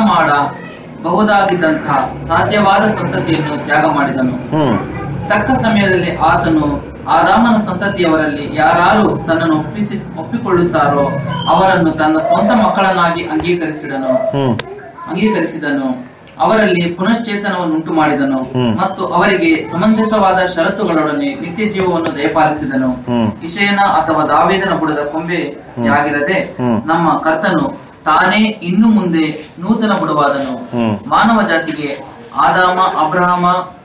ಮಾಡಬಹುದಾಗಿದ್ದಂತಹ ಸಾಧ್ಯವಾದ ಸಂತತಿಯನ್ನು ತ್ಯಾಗ ಮಾಡಿದನು ಹ್ಮ್ ತಕ್ಕ ಸಮಯದಲ್ಲಿ ಆತನು ಆದಾಮನ ಸಂತತಿಯವರಲ್ಲಿ ಯಾರು ತನ್ನನ್ನು ಒಪ್ಪಿಸಿ ಒಪ್ಪಿಕೊಳ್ಳುತ್ತಾರೋ ಅವರನ್ನು ತನ್ನ ಸ್ವಂತ ಮಕ್ಕಳನ್ನಾಗಿ ಅಂಗೀಕರಿಸಿದನು ಹ್ಮ್ ಅಂಗೀಕರಿಸಿದನು ಅವರಲ್ಲಿ ಪುನಶ್ಚೇತನವನ್ನು ಉಂಟು ಮಾಡಿದನು ಹ್ಮ್. ಮತ್ತು ಅವರಿಗೆ ಸಮಂಜಸವಾದ ಷರತ್ತುಗಳೊಡನೆ ನಿತ್ಯ ಜೀವವನ್ನು ದಯಪಾಲಿಸಿದನು ಹ್ಮ್. ಇಷಯನ ಅಥವಾ ದಾವೇದನ ಬುಡದ ಕೊಂಬೆಯಾಗಿರದೆ ಹ್ಮ್. ನಮ್ಮ ಕರ್ತನು ತಾನೇ ಇನ್ನು ಮುಂದೆ ನೂತನ ಬುಡವಾದನು ಹ್ಮ್. ಮಾನವ ಜಾತಿಗೆ ಆದಾಮ ಅಬ್ರಹಾಮ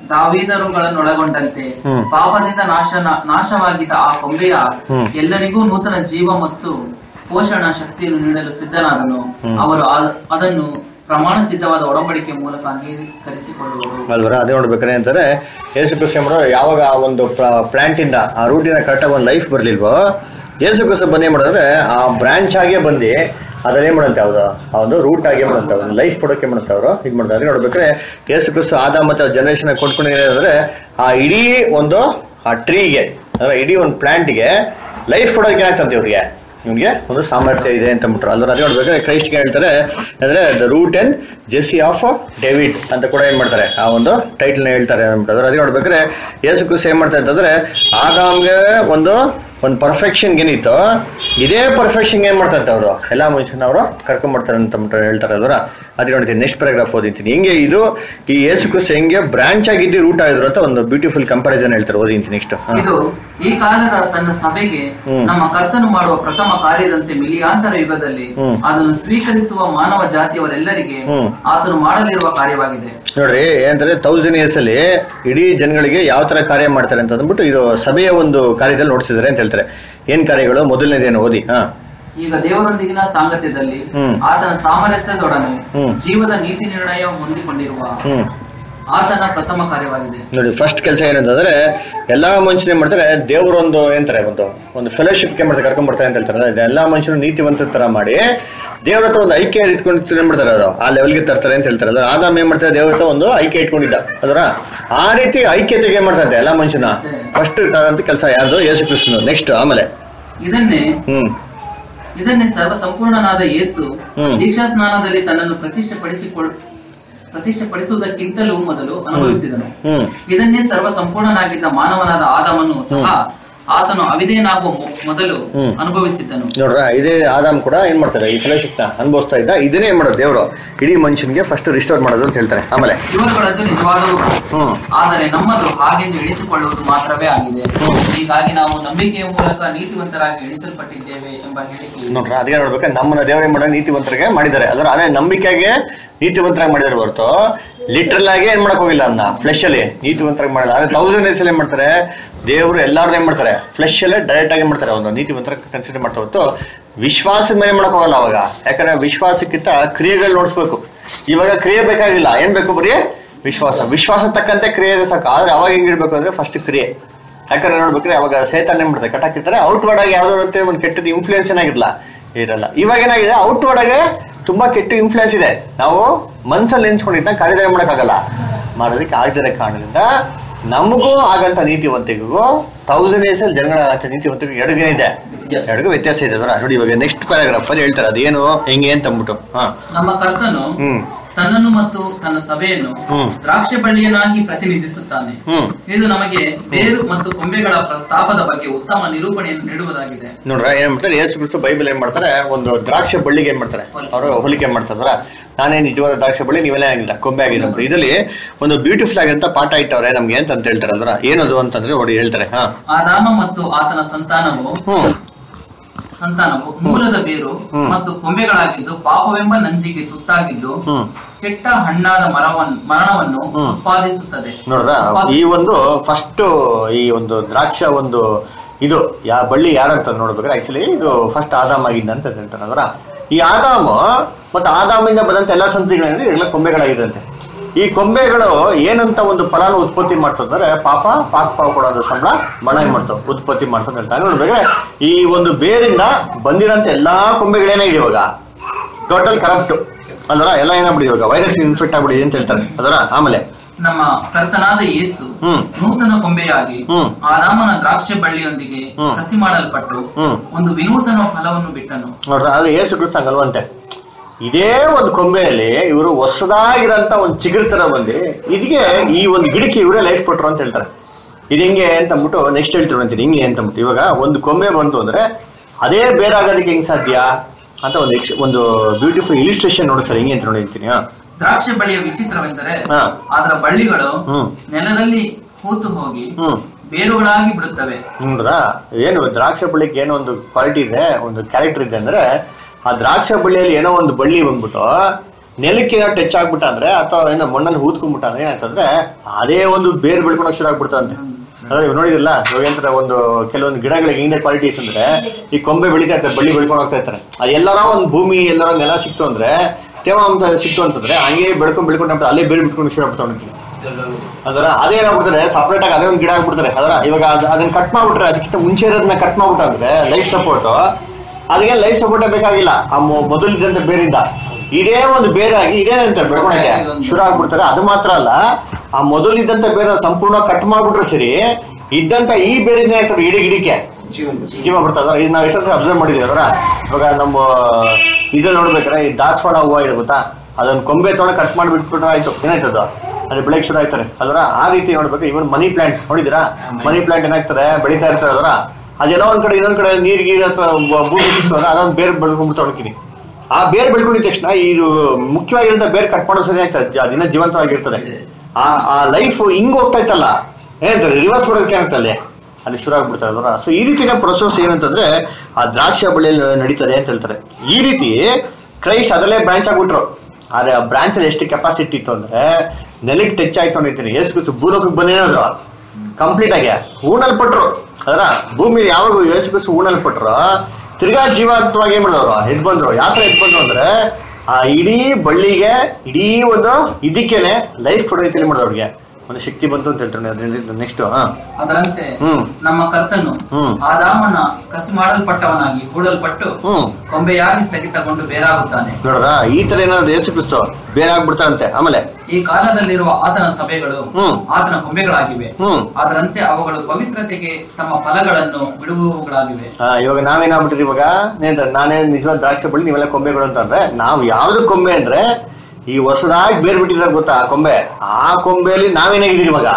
ದಾವೀದರುಗಳನ್ನೊಳಗೊಂಡಂತೆ ಹ್ಮ್. ಪಾಪದಿಂದ ನಾಶನ ನಾಶವಾಗಿದ್ದ ಆ ಕೊಂಬೆಯ ಹ್ಮ್. ಎಲ್ಲರಿಗೂ ನೂತನ ಜೀವ ಮತ್ತು ಪೋಷಣ ಶಕ್ತಿಯನ್ನು ನೀಡಲು ಸಿದ್ಧನಾದನು ಹ್ಮ್. ಅವರು ಆ- ಅದನ್ನು ಪ್ರಮಾಣ ಸಿದ್ಧವಾದ ಒಡಂಬಡಿಕೆ ಮೂಲಕ ಅಂಗೀಕರಿಸಿಕೊಳ್ಳುವರು ಅಲ್ವರ ಅದೇ ನೋಡ್ಬೇಕಾರೆ ಅಂತಾರೆ ಯೇಸು ಕ್ರಿಸ್ತ ಏನ್ ಮಾಡೋದು ಯಾವಾಗ ಆ ಒಂದು ಪ್ಲಾಂಟ್ ಇಂದ ಆ ರೂಟಿನ ಕರೆಕ್ಟಾಗಿ ಒಂದು ಲೈಫ್ ಬರ್ಲಿಲ್ವೋ ಯೇಸು ಕ್ರಿಸ್ತ ಬಂದು ಏನ್ ಮಾಡಿದ್ರೆ ಆ ಬ್ರಾಂಚ್ ಆಗೇ ಬಂದು ಅದ್ರಲ್ಲಿ ಏನ್ ಮಾಡಂತೆ ಅವ್ರು ಆ ಒಂದು ರೂಟ್ ಆಗಿ ಮಾಡಂತೆ ಒಂದು ಲೈಫ್ ಕೊಡೋಕೆ ಮಾಡಂತೆ ಅವರು ಇದು ಮಾಡ್ತಾರೆ ನೋಡ್ಬೇಕಾದ್ರೆ ಯೇಸು ಕ್ರಿಸ್ತ ಆದ ಮತ್ತೆ ಜನರೇಷನ್ ಕೊಂಡ್ಕೊಂಡಿದ್ರೆ ಆ ಇಡೀ ಒಂದು ಆ ಟ್ರೀಗೆ ಅಂದ್ರೆ ಇಡೀ ಒಂದು ಪ್ಲಾಂಟ್ಗೆ ಲೈಫ್ ಕೊಡೋಕೆ ಏನಾಗ್ತಂತೆ ಇವ್ರಿಗೆ ನಿಮ್ಗೆ ಒಂದು ಸಾಮರ್ಥ್ಯ ಇದೆ ಅಂತ ಅಂದ್ಬಿಟ್ರು ಅಲ್ವ ಅದೇ ನೋಡ್ಬೇಕಾದ್ರೆ ಕ್ರೈಸ್ಟ್ಗೆ ಹೇಳ್ತಾರೆ ಅಂದ್ರೆ the root and Jesse of David ಅಂತ ಕೂಡ ಏನ್ ಮಾಡ್ತಾರೆ ಆ ಒಂದು ಟೈಟಲ್ ಹೇಳ್ತಾರೆ ಅಂದ್ಬಿಟ್ಟು ಅದ್ರ ಅದೇ ನೋಡ್ಬೇಕಾದ್ರೆ ಯೇಸು ಕ್ರಿಸ್ತ ಏನ್ ಮಾಡ್ತಾರೆ ಅಂತಂದ್ರೆ ಆದಾಮ್ಗೆ ಒಂದು ಒಂದು ಪರ್ಫೆಕ್ಷನ್ ಏನಿತ್ತು ಇದೇ ಪರ್ಫೆಕ್ಷನ್ ಏನ್ ಮಾಡ್ತಾರೆ ಅವರು ಎಲ್ಲಾ ಮನುಷ್ಯನ ಅವರು ಕರ್ಕೊಂಡ್ಬರ್ತಾರೆ ಅಂತ ಅಂದ್ಬಿಟ್ಟು ಹೇಳ್ತಾರೆ ಅಲ್ವರ ಅದೇ ನೋಡ್ತೀನಿ ನೆಕ್ಸ್ಟ್ ಪ್ಯಾರಾಗ್ರಾಫ್ ಓದಿಂತೀನಿ ಹೆಂಗೆ ಇದು ಈ ಯೇಸು ಕ್ರಿಸ್ತ ಹೆಂಗೆ ಬ್ರಾಂಚ್ ಆಗಿದ್ದು ರೂಟ್ ಆಗಿದ್ರು ಅಂತ ಒಂದು ಬ್ಯೂಟಿಫುಲ್ ಕಂಪಾರಿಸನ್ ಹೇಳ್ತಾರೆ ಓದಿಂತೀನಿ ನೆಕ್ಸ್ಟ್ ಇದು ಈ ಕಾಲದ ತನ್ನ ಸಭೆಗೆ ಹ್ಮ್. ನಮ್ಮ ಕರ್ತನು ಮಾಡುವ ಪ್ರಥಮ ಕಾರ್ಯದಂತೆ ಮಿಲಿಯಾಂತರ ಯುಗದಲ್ಲಿ ಹ್ಮ್. ಅದನ್ನು ಸ್ವೀಕರಿಸುವ ಮಾನವ ಜಾತಿಯವರೆಲ್ಲರಿಗೆ ಹ್ಮ್. ಆತನು ಮಾಡಲಿರುವ ಕಾರ್ಯವಾಗಿದೆ ನೋಡ್ರಿ ಏನಂದ್ರೆ ತೌಸಂಡ್ ಇಯರ್ಸ್ ಅಲ್ಲಿ ಇಡೀ ಜನಗಳಿಗೆ ಯಾವ ತರ ಕಾರ್ಯ ಮಾಡ್ತಾರೆ ಅಂತ ಅಂದ್ಬಿಟ್ಟು ಇದು ಸಭೆಯ ಒಂದು ಕಾರ್ಯದಲ್ಲಿ ನೋಡ್ತಿದ್ದಾರೆ ಅಂತ ಹೇಳ್ತಾರೆ ಏನ್ ಕಾರ್ಯಗಳು ಮೊದಲನೇದೇನು ಓದಿ ಹಾ ಈಗ ದೇವರೊಂದಿಗಿನ ಸಾಂಗತ್ಯದಲ್ಲಿ ಹ್ಮ್. ಆತನ ಸಾಮರಸ್ಯದೊಡನೆ ಹ್ಮ್. ಜೀವದ ನೀತಿ ನಿರ್ಣಯ ಹೊಂದಿಕೊಂಡಿರುವ ಹ್ಮ್ ಆತನ ಪ್ರಥಮ ಕಾರ್ಯವಾಗಿದೆ ನೋಡಿ ಫಸ್ಟ್ ಕೆಲಸ ಏನಂತಂದ್ರೆ ಎಲ್ಲಾ ಮನುಷ್ಯರು ಏನ್ ಮಾಡ್ತಾರೆ ದೇವರೊಂದು ಏನಂತಾರೆ ಒಂದು ಒಂದು ಫೆಲೋಶಿಪ್ ಮಾಡ್ತಾರೆ ಕರ್ಕೊಂಡ್ ಬರ್ತಾರೆ ಅಂತ ಹೇಳ್ತಾರೆ ಅಂದ್ರೆ ಎಲ್ಲಾ ಮನುಷ್ಯರು ನೀತಿವಂತ ತರ ಮಾಡಿ ದೇವ್ರ ಹತ್ರ ಒಂದು ಐಕ್ಯ ಇಟ್ಕೊಂಡು ಏನ್ ಮಾಡ್ತಾರೆ ಅದು ಆ ಲೆವೆಲ್ಗೆ ತರ್ತಾರೆ ಅಂತ ಹೇಳ್ತಾರೆ ಅದ್ರ ಆದಾಮ ಏನ್ ಮಾಡ್ತಾರೆ ದೇವ್ರ ಹತ್ರ ಒಂದು ಐಕ್ಯ ಇಟ್ಕೊಂಡಿದ್ದ ಅದರ ಆ ರೀತಿ ಐಕ್ಯತೆಗೆ ಏನ್ ಮಾಡ್ತಾರೆ ಎಲ್ಲಾ ಮನುಷ್ಯನ ಫಸ್ಟ್ ಅಂತ ಕೆಲಸ ಯಾರ್ದು ಯೇಸು ಕೃಷ್ಣ ನೆಕ್ಸ್ಟ್ ಆಮೇಲೆ ಇದನ್ನೇ ಹ್ಮ್ ಇದನ್ನೇ ಸರ್ವ ಸಂಪೂರ್ಣನಾದ ಯೇಸು ಹ್ಮ್. ದೀಕ್ಷಾ ಸ್ನಾನದಲ್ಲಿ ತನ್ನನ್ನು ಪ್ರತಿಷ್ಠೆಪಡಿಸಿಕೊಳ್ಳ ಪ್ರತಿಷ್ಠೆಪಡಿಸುವುದಕ್ಕಿಂತಲೂ ಮೊದಲು ಅನುಭವಿಸಿದನು ಹ್ಮ್ ಇದನ್ನೇ ಸರ್ವ ಸಂಪೂರ್ಣನಾಗಿದ್ದ ಮಾನವನಾದ ಆದಮನು ಸಹ ಆತನು ಅವಿಧೇಯನಾಗುವ ಮೊ- ಮೊದಲು ಹ್ಮ್. ಅನುಭವಿಸಿದ್ದನು ನೋಡ್ರ ಇದೇ ಆದಾಮ್ ಕೂಡ ಏನ್ ಮಾಡ್ತಾರೆ ಈ ಫೆಲೋಶಿಪ್ ನ ಅನುಭವಿಸ್ತಾ ಇದ್ದ ಇದನ್ನೇ ಏನ್ ಮಾಡೋದು ದೇವರು ಇಡೀ ಮನುಷ್ಯನಿಗೆ ಫಸ್ಟ್ ರಿಸ್ಟೋರ್ ಮಾಡೋದು ಅಂತ ಹೇಳ್ತಾರೆ ಆಮೇಲೆ ಇವುಗಳದ್ದು ನಿಜವಾದವು ಹ್ಮ್ ಆದರೆ ನಮ್ಮದು ಹಾಗೆಂದು ಎಣಿಸಿಕೊಳ್ಳುವುದು ಮಾತ್ರವೇ ಆಗಿದೆ ಹೀಗಾಗಿ ನಾವು ನಂಬಿಕೆಯ ಮೂಲಕ ನೀತಿವಂತರಾಗಿ ಎಣಿಸಲ್ಪಟ್ಟಿದ್ದೇವೆ ಎಂಬ ಹೇಳಿಕೆ ಇದೆ. ನೋಡ್ರ ಅದೇ ನೋಡ್ಬೇಕು ನಮ್ಮನ್ನ ದೇವರೇ ಮಾಡೋ ನೀತಿವಂತರಿಗೆ ಮಾಡಿದ್ದಾರೆ ಅದರ ಅದೇ ನಂಬಿಕೆಗೆ ನೀತಿವಂತರಾಗಿ ಮಾಡಿದಾರೆ ಹೊರತು ಲಿಟ್ರಲ್ ಆಗಿ ಏನ್ ಮಾಡಕ್ ಹೋಗಿಲ್ಲ ಅದನ್ನ ಫ್ಲೆಶ್ ಅಲ್ಲಿ ನೀತಿವಂತರಾಗಿ ಮಾಡಿಲ್ಲ ಅದೇ ತೌಸಂಡ್ ಡೇಸ್ ಏನ್ ಮಾಡ್ತಾರೆ ದೇವರು ಎಲ್ಲಾರ್ದು ಏನ್ ಮಾಡ್ತಾರೆ ಫ್ಲೆಶ್ ಅಲ್ಲೇ ಡೈರೆಕ್ಟ್ ಆಗಿ ಮಾಡ್ತಾರೆ ಒಂದು ನೀತಿವಂತರ ಕನ್ಸಿಡರ್ ಮಾಡ್ತಾ ಹೊರತು ವಿಶ್ವಾಸದ ಮೇಲೆ ಮಾಡಕ್ ಹೋಗಲ್ಲ ಅವಾಗ ಯಾಕಂದ್ರೆ ವಿಶ್ವಾಸಕ್ಕಿಂತ ಕ್ರಿಯೆಗಳು ನೋಡ್ಸ್ಬೇಕು ಇವಾಗ ಕ್ರಿಯೆ ಬೇಕಾಗಿಲ್ಲ ಏನ್ ಬೇಕು ಬರೀ ವಿಶ್ವಾಸ ವಿಶ್ವಾಸ ತಕ್ಕಂತೆ ಕ್ರಿಯೆ ಇದೆ ಸಾಕು ಆದ್ರೆ ಅವಾಗ ಹೆಂಗಿರ್ಬೇಕು ಅಂದ್ರೆ ಫಸ್ಟ್ ಕ್ರಿಯೆ ಯಾಕಂದ್ರೆ ನೋಡ್ಬೇಕ್ರೆ ಅವಾಗ ಸೇತಾನ್ ಏನ್ ಮಾಡ್ತಾರೆ ಕಟ್ಟಾಕಿರ್ತಾರೆ ಔಟ್ವರ್ಡ್ ಆಗಿ ಯಾವ್ದೋ ಇರುತ್ತೆ ಒಂದು ಕೆಟ್ಟದ ಇನ್ಫ್ಲೂಯೆನ್ಸ್ ಏನಾಗಿರಲ್ಲ ಇರಲ್ಲ ಇವಾಗ ಏನಾಗಿದೆ ಔಟ್ವರ್ಡ್ ಆಗಿ ತುಂಬಾ ಕೆಟ್ಟ ಇನ್ಫ್ಲೂಯೆನ್ಸ್ ಇದೆ ನಾವು ಮನ್ಸಲ್ಲಿ ನೆನ್ಸ್ಕೊಂಡಿದ್ದ ಕಾರ್ಯದಲ್ಲಿ ಮಾಡಕ್ಕಾಗಲ್ಲ ಮಾಡೋದಕ್ಕೆ ಆಗದಿರೋ ಕಾರಣದಿಂದ ನಮಗೂ ಆಗಂತ ನೀತಿವಂತಿಗೂ ತೌಸಂಡ್ ಇಯರ್ಸ್ ಅಲ್ಲಿ ಜನಗಳ ಆಗಂತ ನೀತಿವಂತಿಗೂ ಎರಡುಗೇನಿದೆ ವ್ಯತ್ಯಾಸ. ಎರಡಿಗೂ ವ್ಯತ್ಯಾಸ ಇದೆ ಅದರ ನೋಡಿ ಇವಾಗ ನೆಕ್ಸ್ಟ್ ಪ್ಯಾರಾಗ್ರಾಫ್ ಅಲ್ಲಿ ಹೇಳ್ತಾರೆ ಅದೇನು ಹೆಂಗೆ ಅಂತ ಅಂದ್ಬಿಟ್ಟು ಹಾ ನಮ್ಮ ಕರ್ತನು ಹ್ಮ್ ತನ್ನನ್ನು ಮತ್ತು ತನ್ನ ಸಭೆಯನ್ನು ಹ್ಮ್. ದ್ರಾಕ್ಷಿ ಬಳ್ಳಿಯನ್ನಾಗಿ ಪ್ರತಿನಿಧಿಸುತ್ತಾನೆ ಹ್ಮ್ ಇದು ನಮಗೆ ಬೇರು ಮತ್ತು ಕೊಂಬೆಗಳ ಪ್ರಸ್ತಾಪದ ಬಗ್ಗೆ ಉತ್ತಮ ನಿರೂಪಣೆಯನ್ನು ನೀಡುವುದಾಗಿದೆ ನೋಡ್ರ ಏನ್ ಮಾಡ್ತಾರೆ ಯೇಸು ಕ್ರಿಸ್ತು ಬೈಬಲ್ ಏನ್ ಮಾಡ್ತಾರೆ ಒಂದು ದ್ರಾಕ್ಷಿ ಬಳ್ಳಿಗೆ ಏನ್ ಮಾಡ್ತಾರೆ ಅವರು ಹೋಲಿಕೆ ಮಾಡ್ತಾರ ನಾನೇ ನಿಜವಾದ ದ್ರಾಕ್ಷಿ ಬಳ್ಳಿ ನೀವೆಲ್ಲ ಆಗಿಲ್ಲ ಕೊಂಬೆ ಆಗಿದೆ ಅಂತ ಇದರಲ್ಲಿ ಒಂದು ಬ್ಯೂಟಿಫುಲ್ ಆಗಿರಂತ ಪಾಠ ಇಟ್ಟವ್ರೆ ನಮ್ಗೆ ಅಂತ ಅಂತ ಹೇಳ್ತಾರೆ ಅದರ ಏನದು ಅಂತಂದ್ರೆ ನೋಡಿ ಹೇಳ್ತಾರೆ ಹಾ ಆದಾಮ ಮತ್ತು ಆತನ ಸಂತಾನವು ಹ್ಮ್ ಸಂತಾನವು ಮೂಲದ ಬೇರು ಹ್ಮ್. ಮತ್ತು ಕೊಂಬೆಗಳಾಗಿದ್ದು ಪಾಪವೆಂಬ ನಂಜಿಗೆ ತುತ್ತಾಗಿದ್ದು ಹ್ಮ್ ಕೆಟ್ಟ ಹಣ್ಣಾದ ಮರವನ್ನು ಮರಣವನ್ನು ಹ್ಮ್. ಉತ್ಪಾದಿಸುತ್ತದೆ ನೋಡ್ರ ಈ ಒಂದು ಫಸ್ಟ್ ಈ ಒಂದು ದ್ರಾಕ್ಷ ಒಂದು ಇದು ಯಾ ಬಳ್ಳಿ ಯಾರಂತ ನೋಡ್ಬೇಕಾದ್ರೆ ಆಕ್ಚುಲಿ ಇದು ಫಸ್ಟ್ ಆದಾಮ್ ಆಗಿದ್ದ ಅಂತ ಹೇಳ್ತಾರೆ ಅದರ ಈ ಆದಾಮ ಮತ್ತು ಆದಾಮಿಂದ ಬಂದಂತ ಎಲ್ಲ ಸಂತಿಗಳೇನಿದೆ ಎಲ್ಲ ಕೊಂಬೆಗಳಾಗಿದಂತೆ ಈ ಕೊಂಬೆಗಳು ಏನಂತ ಒಂದು ಫಲಾನ ಉತ್ಪತ್ತಿ ಮಾಡ್ತಂದ್ರೆ ಪಾಪ ಪಾಪ ಪಾಪ ಕೊಡೋದು ಸಂಬಳ ಮಣ ಏನ್ ಮಾಡ್ತಾವ ಉತ್ಪತ್ತಿ ಮಾಡ್ತಾವ ಹೇಳ್ತಾರೆ ನೋಡ್ಬೇಕಾದ್ರೆ ಈ ಒಂದು ಬೇರಿಂದ ಬಂದಿರೋಂಥ ಎಲ್ಲಾ ಕೊಂಬೆಗಳೇನಾಗಿದೆ ಇವಾಗ ಟೋಟಲ್ ಕರಪ್ಟ್ ಅಲ್ವರ ಎಲ್ಲ ಏನಾಗ್ಬಿಡಿ ಇವಾಗ ವೈರಸ್ ಇನ್ಫೆಕ್ಟ್ ಆಗ್ಬಿಡಿ ಅಂತ ಹೇಳ್ತಾರೆ ಅದರ ಆಮೇಲೆ ನಮ್ಮ ಕರ್ತನಾದ ಯೇಸು ಹ್ಮ್ ನೂತನ ಕೊಂಬೆಯಾಗಿ ಹ್ಮ್. ಆದಾಮನ ದ್ರಾಕ್ಷಿ ಬಳ್ಳಿಯೊಂದಿಗೆ ಹ್ಮ್. ಕಸಿ ಮಾಡಲ್ಪಟ್ಟು ಹ್ಮ್ ಒಂದು ವಿನೂತನ ಫಲವನ್ನು ಬಿಟ್ಟನು ನೋಡ್ರ ಅದು ಏಸು ಕ್ರಿಸ್ತ ಹಂಗಲ್ವಂತೆ ಇದೇ ಒಂದು ಕೊಂಬೆಯಲ್ಲಿ ಇವರು ಹೊಸದಾಗಿರೋಂತ ಒಂದು ಚಿಗುರು ತರ ಬಂದು ಇದಕ್ಕೆ ಈ ಒಂದು ಗಿಡಕ್ಕೆ ಇವರೇ ಲೈಫ್ ಕೊಟ್ರು ಅಂತ ಹೇಳ್ತಾರೆ ಇದು ಹಿಂಗೆ ಅಂತ ಅಂದ್ಬಿಟ್ಟು ನೆಕ್ಸ್ಟ್ ಹೇಳ್ತಾರೆ ಅಂತೀನಿ ಹಿಂಗೆ ಅಂತ ಅಂದ್ಬಿಟ್ಟು ಇವಾಗ ಒಂದು ಕೊಂಬೆ ಬಂತು ಅಂದ್ರೆ ಅದೇ ಬೇರಾಗೋದಕ್ಕೆ ಹೆಂಗ್ ಸಾಧ್ಯ ಅಂತ ಒಂದು ex- ಒಂದು ಬ್ಯೂಟಿಫುಲ್ ಇಲಿಸ್ಟ್ರೇಷನ್ ನೋಡ್ತಾರೆ ಹಿಂಗೆ ಅಂತ ನೋಡಿ ಅಂತೀನಿ ಹಾ ದ್ರಾಕ್ಷಿ ಬಳ್ಳಿಯ ವಿಚಿತ್ರವೆಂದರೆ ಹಾ. ಅದರ ಬಳ್ಳಿಗಳು ಹ್ಮ್. ನೆಲದಲ್ಲಿ ಹೂತು ಹೋಗಿ ಹ್ಮ್ ಬೇರುಗಳಾಗಿ ಬಿಡುತ್ತವೆ ನೋಡ್ರ ಏನು ದ್ರಾಕ್ಷ ಬಳ್ಳಿಗೆ ಏನೋ ಒಂದು ಕ್ವಾಲಿಟಿ ಇದೆ ಒಂದು ಕ್ಯಾರೆಕ್ಟರ್ ಇದೆ ಅಂದ್ರೆ ಆ ದ್ರಾಕ್ಷ ಬಳ್ಳಿಯಲ್ಲಿ ಏನೋ ಒಂದು ಬಳ್ಳಿ ಬಂದ್ಬಿಟ್ಟು ನೆಲಕ್ಕೆ ಏನೋ ಟಚ್ ಆಗ್ಬಿಟ್ಟ ಅಂದ್ರೆ ಅಥವಾ ಏನೋ ಮಣ್ಣಲ್ಲಿ ಹೂತ್ಕೊಂಡ್ಬಿಟ್ಟ ಅಂದ್ರೆ ಏನಾಗ್ತಂದ್ರೆ ಅದೇ ಒಂದು ಬೇರ್ ಬೆಳ್ಕೊಳಕ್ ಶುರು ಆಗ್ಬಿಡ್ತಂತೆ ಅದ್ರ ಇವಾಗ ನೋಡಿದಿಲ್ಲ ಇವಾಗ ಏನಂತಾರೆ ಒಂದು ಕೆಲವೊಂದು ಗಿಡಗಳಿಗೆ ಹಿಂದೆ ಕ್ವಾಲಿಟೀಸ್ ಅಂದ್ರೆ ಈ ಕೊಂಬೆ ಬೆಳಿತಾ ಇರ್ತಾರೆ ಬಳ್ಳಿ ಬೆಳ್ಕೊಂಡು ಹೋಗ್ತಾ ಇರ್ತಾರೆ ಅದು ಎಲ್ಲಾರ ಒಂದು ಭೂಮಿ ಎಲ್ಲಾರ ನೆಲ ಸಿಕ್ತು ಅಂದ್ರೆ ತೇವಾಂಶ ಸಿಕ್ತು ಅಂತಂದ್ರೆ ಹಂಗೆ ಬೆಳ್ಕೊಂಡ್ ಬೆಳ್ಕೊಂಡು ಅಲ್ಲೇ ಬೇರೆ ಬಿಟ್ಕೊಂಡು ಶುರು ಆಗ್ಬಿಡ್ತಾವೆ ಅದರ ಅದೇ ಏನಾಗ್ಬಿಡ್ತಾರೆ ಸಪ್ರೇಟ್ ಆಗಿ ಅದೇ ಒಂದು ಗಿಡ ಆಗ್ಬಿಡ್ತಾರೆ ಅದರ ಇವಾಗ ಅದ್- ಅದನ್ನ ಕಟ್ ಮಾಡ್ಬಿಟ್ರೆ ಅದಕ್ಕಿಂತ ಮುಂಚೆ ಇರೋದನ್ನ ಕಟ್ ಮಾಡ್ಬಿಟ್ಟು ಅಂದ್ರೆ ಲೈಫ್ ಸಪೋರ್ಟ್ ಅದಕ್ಕೆ ಲೈಫ್ ಸಪೋರ್ಟ್ ಬೇಕಾಗಿಲ್ಲ ಆ ಮೊ- ಮೊದಲಿದ್ದಂತ ಬೇರಿಂದ ಇದೇ ಒಂದು ಬೇರಾಗಿ ಇದೇನಂತ ಬೆಳ್ಕೊಳಕ್ಕೆ ಶುರು ಆಗ್ಬಿಡ್ತಾರೆ ಅದು ಮಾತ್ರ ಅಲ್ಲ ಆ ಮೊದಲಿದ್ದಂತ ಬೇರೆ ಸಂಪೂರ್ಣ ಕಟ್ ಮಾಡ್ಬಿಟ್ರೆ ಸರಿ ಇದ್ದಂತ ಈ ಬೇರಿಂದ ಏನಾಗ್ತದೆ ಇಡೀ ಗಿಡಕ್ಕೆ ಜೀವ ಬರ್ತದ ಇದು ನಾವು ಎಷ್ಟೊಂದು ಅಬ್ಸರ್ವ್ ಮಾಡಿದೀವಿ ಅದರ ಇವಾಗ ನಮ್ಮ ಇದ್ರಲ್ಲಿ ನೋಡ್ಬೇಕಾರೆ ಈ ದಾಸವಾಳ ಹೂವ ಇದೆ ಗೊತ್ತಾ ಅದನ್ನ ಕೊಂಬೆ ತೊಗೊಂಡು ಕಟ್ ಮಾಡಿಬಿಟ್ಬಿಟ್ರೆ ಆಯ್ತು ಏನಾಯ್ತದ ಅದು ಬೆಳಗ್ಗೆ ಶುರು ಆಯ್ತಾರೆ ಅದರ ಆ ರೀತಿ ನೋಡ್ಬೇಕು ಇವನ್ ಮನಿ ಪ್ಲಾಂಟ್ ನೋಡಿದಿರಾ ಮನಿ ಪ್ಲಾಂಟ್ ಏನಾಗ್ತದೆ ಬೆಳೀತಾ ಇರ್ತಾರೆ ಅದರ ಅದೆಲ್ಲ ಒಂದ್ ಕಡೆ ಇನ್ನೊಂದ್ ಕಡೆ ನೀರ್ ಗೀರ್ ಅಥವಾ ಬ- ಭೂಮಿ ಸಿಕ್ತು ಅಂದ್ರೆ ಅದೊಂದು ಬೇರೆ ಬೆಳ್ಕೊಂಡ್ಬಿಟ್ಟು ತೊಡಕಿನಿ ಆ ಬೇರ್ ಬೆಳ್ಕೊಂಡಿದ ತಕ್ಷಣ ಇದು ಮುಖ್ಯವಾಗಿರೋ ಬೇರೆ ಕಟ್ ಮಾಡೋ ಸರಿ ಆಗ್ತದೆ ಜ- ದಿನ ಜೀವಂತವಾಗಿರ್ತದೆ ಆ ಆ ಲೈಫ್ ಹಿಂಗ್ ಹೋಗ್ತಾ ಇತ್ತಲ್ಲ ಏನಂತಾರೆ ರಿವರ್ಸ್ ಬರೋದಕ್ಕೆ ಏನಾಗ್ತದೆ ಅಲ್ಲಿ ಅಲ್ಲಿ ಶುರು ಆಗ್ಬಿಡ್ತಾರೆ ಅದರ ಸೊ ಈ ರೀತಿಯ ಪ್ರೊಸೆಸ್ ಏನಂತಂದ್ರೆ ಆ ದ್ರಾಕ್ಷಿ ಬಳ್ಳಿಯಲ್ಲಿ ನಡೀತದೆ ಅಂತ ಹೇಳ್ತಾರೆ ಈ ರೀತಿ ಕ್ರೈಸ್ಟ್ ಅದಲ್ಲೇ ಬ್ರಾಂಚ್ ಆಗ್ಬಿಟ್ರು ಆದ್ರೆ ಆ ಬ್ರಾಂಚ್ ಅಲ್ಲಿ ಎಷ್ಟು ಕೆಪಾಸಿಟಿ ಇತ್ತು ಅಂದ್ರೆ ನೆಲಕ್ಕೆ ಟಚ್ ಆಯ್ತು ಅಂತೀನಿ ಏಸು ಕ್ರಿಸ್ತು ಭೂಲೋಕಕ್ಕೆ ಬಂದೇನಾದ್ರು ಕಂಪ್ಲೀಟ್ ಆಗಿ ಹೂಣಲ್ಪಟ್ರು ಅದರ ಭೂಮಿ ಯಾವಾಗ ಏಸು ಕ್ರಿಸ್ತು ಹೂಣಲ್ಪಟ್ರು ತಿರ್ಗಾ ಜೀವಂತವಾಗಿ ಏನ್ ಮಾಡಿದವರು ಎದ್ ಬಂದ್ರು ಯಾವ ತರ ಎದ್ ಬಂದ್ರು ಅಂದ್ರೆ ಆ ಇಡೀ ಬಳ್ಳಿಗೆ ಇಡೀ ಒಂದು ಇದಕ್ಕೇನೆ ಲೈಫ್ ಕೊಡೋ ರೀತಿಯಲ್ಲಿ ಮಾಡಿದವ್ರಿಗೆ ಒಂದು ಶಕ್ತಿ ಬಂತು ಅಂತ ಹೇಳ್ತಾರೆ ಅದರಿಂದ ನೆಕ್ಸ್ಟ್ ಹಾ ಅದರಂತೆ ಹ್ಮ್ ನಮ್ಮ ಕರ್ತನು ಹ್ಮ್. ಆದಾಮನ ಕಸಿ ಮಾಡಲ್ಪಟ್ಟವನಾಗಿ ಹೂಡಲ್ಪಟ್ಟು ಹ್ಮ್ ಕೊಂಬೆಯಾಗಿ ಸ್ಥಗಿತಗೊಂಡು ಬೇರಾಗುತ್ತಾನೆ ನೋಡ್ರ ಈ ತರ ಏನಾದ್ರು ಏಸು ಕ್ರಿಸ್ತು ಬೇರೆ ಆಗ್ಬಿಡ್ತಾರಂತೆ ಆಮೇಲೆ ಈ ಕಾಲದಲ್ಲಿರುವ ಆತನ ಸಭೆಗಳು ಹ್ಮ್. ಆತನ ಕೊಂಬೆಗಳಾಗಿವೆ ಹ್ಮ್ ಅದರಂತೆ ಅವುಗಳು ಪವಿತ್ರತೆಗೆ ತಮ್ಮ ಫಲಗಳನ್ನು ಬಿಡುವವುಗಳಾಗಿವೆ ಆ, ಇವಾಗ ನಾವೇನಾಗ್ಬಿಟ್ರಿ ಇವಾಗ ನೇಂದ್ರ ನಾನೇ ನಿಜವಾದ ದ್ರಾಕ್ಷಿ ಬಳ್ಳಿ ನೀವೆಲ್ಲ ಕೊಂಬೆಗಳು ಅಂತ ಅಂದ್ರೆ ನಾವು ಯಾವ್ದು ಕೊಂಬೆ ಅಂದ್ರೆ ಈ ಹೊಸದಾಗಿ ಬೇರ್ ಬಿಟ್ಟಿದ್ದಾರೆ ಗೊತ್ತಾ ಆ ಕೊಂಬೆ ಆ ಕೊಂಬೆಯಲ್ಲಿ ನಾವೇನಾಗಿದ್ದೀರಿ ಇವಾಗ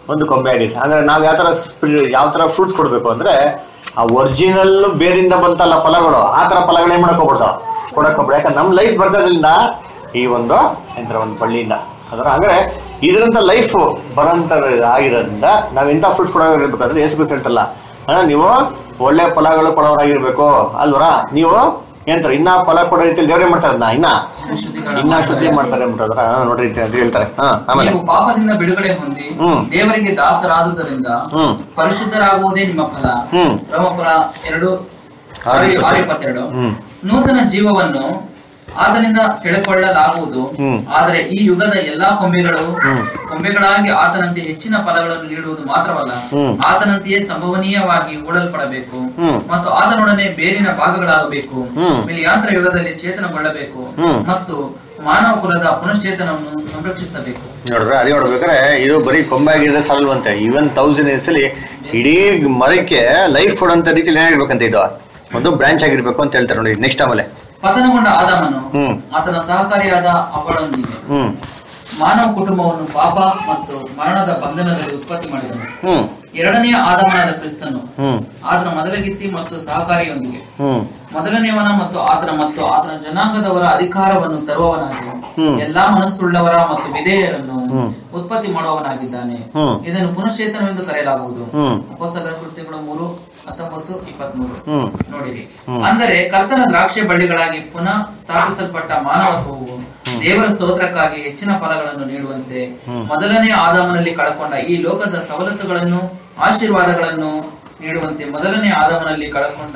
ಒಂದು ಕೊಂಬೆ ಆಗೈತೆ ಅಂದ್ರೆ ನಾವು ಯಾವ ತರ ಯಾವ ತರ ಫ್ರೂಟ್ಸ್ ಕೊಡ್ಬೇಕು ಅಂದ್ರೆ ಆ ಒರಿಜಿನಲ್ ಬೇರಿಂದ ಬಂತಲ್ಲ ಫಲಗಳು ಆ ತರ ಫಲಗಳು ಏನ್ ಮಾಡಕ್ ಹೋಗ್ಬಿಡ್ತಾವ ಕೊಡಕ್ ಹೋಗ್ಬಿಡ ಯಾಕಂದ್ರೆ ನಮ್ ಲೈಫ್ ಬರ್ತದ್ರಿಂದ ಈ ಒಂದು ಎಂತರ ಒಂದು ಬಳ್ಳಿಯಿಂದ ಅದರ ಅಂದ್ರೆ ಇದರಿಂದ ಲೈಫ್ ಬರೋಂಥದ್ದು ಆಗಿರೋದ್ರಿಂದ ನಾವು ಇಂಥ ಫ್ರೂಟ್ಸ್ ಕೊಡೋಗಿರ್ಬೇಕಾದ್ರೆ ಯೇಸು ಕ್ರಿಸ್ತ ಹೇಳ್ತಲ್ಲ ಆ, ನೀವು ಒಳ್ಳೆ ಫಲಗಳು ಕೊಡೋರಾಗಿರ್ಬೇಕು ಅಲ್ವರ ನೀವು ಏನಂತಾರೆ ಇನ್ನ ಫಲ ಕೊಡೋ ರೀತಿಯಲ್ಲಿ ದೇವ್ರೇ ಮಾಡ್ತಾರೆ ಅದನ್ನ ಇನ್ನ ಶುದ್ಧೀಕರಣ ಇನ್ನ ಶುದ್ಧಿ ಮಾಡ್ತಾರೆ ಅಂದ್ಬಿಟ್ಟದ್ರ ನೋಡ್ರಿ ಅಂತ ಹೇಳ್ತಾರೆ ಹಾ ಆಮೇಲೆ ನೀವು ಪಾಪದಿಂದ ಬಿಡುಗಡೆ ಹೊಂದಿ ಹ್ಮ್. ದೇವರಿಗೆ ದಾಸರಾದುದರಿಂದ ಹ್ಮ್ ಪರಿಶುದ್ಧರಾಗುವುದೇ ನಿಮ್ಮ ಫಲ ಹ್ಮ್ ರೋಮಪುರ ಎರಡು ಆರು ಆರು ಇಪ್ಪತ್ತೆರಡು. ಆರು ಇಪ್ಪತ್ತೆರಡು ಹ್ಮ್ ನೂತನ ಜೀವವನ್ನು ಆತನಿಂದ ಸೆಳೆಕೊಳ್ಳಲಾಗುವುದು ಹ್ಮ್. ಆದರೆ ಈ ಯುಗದ ಎಲ್ಲಾ ಕೊಂಬೆಗಳು ಹ್ಮ್. ಕೊಂಬೆಗಳಾಗಿ ಆತನಂತೆ ಹೆಚ್ಚಿನ ಫಲಗಳನ್ನು ನೀಡುವುದು ಮಾತ್ರವಲ್ಲ ಹ್ಮ್. ಆತನಂತೆಯೇ ಸಂಭವನೀಯವಾಗಿ ಹೂಡಲ್ಪಡಬೇಕು ಹ್ಮ್. ಮತ್ತು ಆತನೊಡನೆ ಬೇರಿನ ಭಾಗಗಳಾಗಬೇಕು ಹ್ಮ್. ಮಿಲಿಯಾಂತರ ಯುಗದಲ್ಲಿ ಚೇತನಗೊಳ್ಳಬೇಕು ಹ್ಮ್. ಮತ್ತು ಮಾನವ ಕುಲದ ಪುನಶ್ಚೇತನವನ್ನು ಸಂರಕ್ಷಿಸಬೇಕು ನೋಡ್ರಿ ಅದೇ ನೋಡ್ಬೇಕಾದ್ರೆ ಇದು ಬರೀ ಕೊಂಬೆ ಆಗಿದ್ರೆ ಸಾಲಲ್ವಂತೆ ಇವನ್ ತೌಸಂಡ್ ಇಯರ್ಸ್ ಅಲ್ಲಿ ಇಡೀ ಮರಕ್ಕೆ ಲೈಫ್ ಕೊಡೋಂತ ರೀತಿಲಿ ಏನಾಗಿರ್ಬೇಕಂತ ಇದು ಒಂದು ಬ್ರಾಂಚ್ ಆಗಿರ್ಬೇಕು ಅಂತ ಹೇಳ್ತಾರೆ ನೋಡಿ ನೆಕ್ಸ್ಟ್ ಆಮೇಲೆ ಪತನಗೊಂಡ ಆದಾಮನು ಹ್ಮ್. ಆತನ ಸಹಕಾರಿಯಾದ ಅವಳೊಂದಿಗೆ ಹ್ಮ್ ಮಾನವ ಕುಟುಂಬವನ್ನು ಪಾಪ ಮತ್ತು ಮರಣದ ಬಂಧನದಲ್ಲಿ ಉತ್ಪತ್ತಿ ಮಾಡಿದನು ಹ್ಮ್ ಎರಡನೆಯ ಆದಾಮನಾದ ಕ್ರಿಸ್ತನು ಹ್ಮ್ ಆತನ ಮೊದಲಗಿತ್ತಿ ಮತ್ತು ಸಹಕಾರಿಯೊಂದಿಗೆ ಹ್ಮ್ ಮೊದಲನೆಯವನ ಮತ್ತು ಆತನ ಮತ್ತು ಆತನ ಜನಾಂಗದವರ ಅಧಿಕಾರವನ್ನು ತರುವವನಾಗಿ ಹ್ಮ್. ಎಲ್ಲಾ ಮನಸ್ಸುಳ್ಳವರ ಮತ್ತು ವಿಧೇಯರನ್ನು ಹ್ಮ್. ಉತ್ಪತ್ತಿ ಮಾಡುವವನಾಗಿದ್ದಾನೆ ಹ್ಮ್. ಇದನ್ನು ಪುನಶ್ಚೇತನವೆಂದು ಕರೆಯಲಾಗುವುದು ಹ್ಮ್. ಅಪೊಸ್ತಲರ ಕೃತ್ಯಗಳು ಮೂರು ಹತ್ತೊಂಬತ್ತು ಇಪ್ಪತ್ಮೂರು ಹ್ಮ್ ನೋಡಿರಿ ಹ್ಮ್. ಅಂದರೆ ಕರ್ತನ ದ್ರಾಕ್ಷಿ ಬಳ್ಳಿಗಳಾಗಿ ಪುನಃ ಸ್ಥಾಪಿಸಲ್ಪಟ್ಟ ಮಾನವತ್ವವು ದೇವರ ಸ್ತೋತ್ರಕ್ಕಾಗಿ ಹೆಚ್ಚಿನ ಫಲಗಳನ್ನು ನೀಡುವಂತೆ ಹ್ಮ್. ಮೊದಲನೇ ಆದಾಮನಲ್ಲಿ ಕಳಕೊಂಡ ಈ ಲೋಕದ ಸವಲತ್ತುಗಳನ್ನು ಆಶೀರ್ವಾದಗಳನ್ನು ನೀಡುವಂತೆ ಮೊದಲನೇ ಆದಾಮನಲ್ಲಿ ಕಳಕೊಂಡ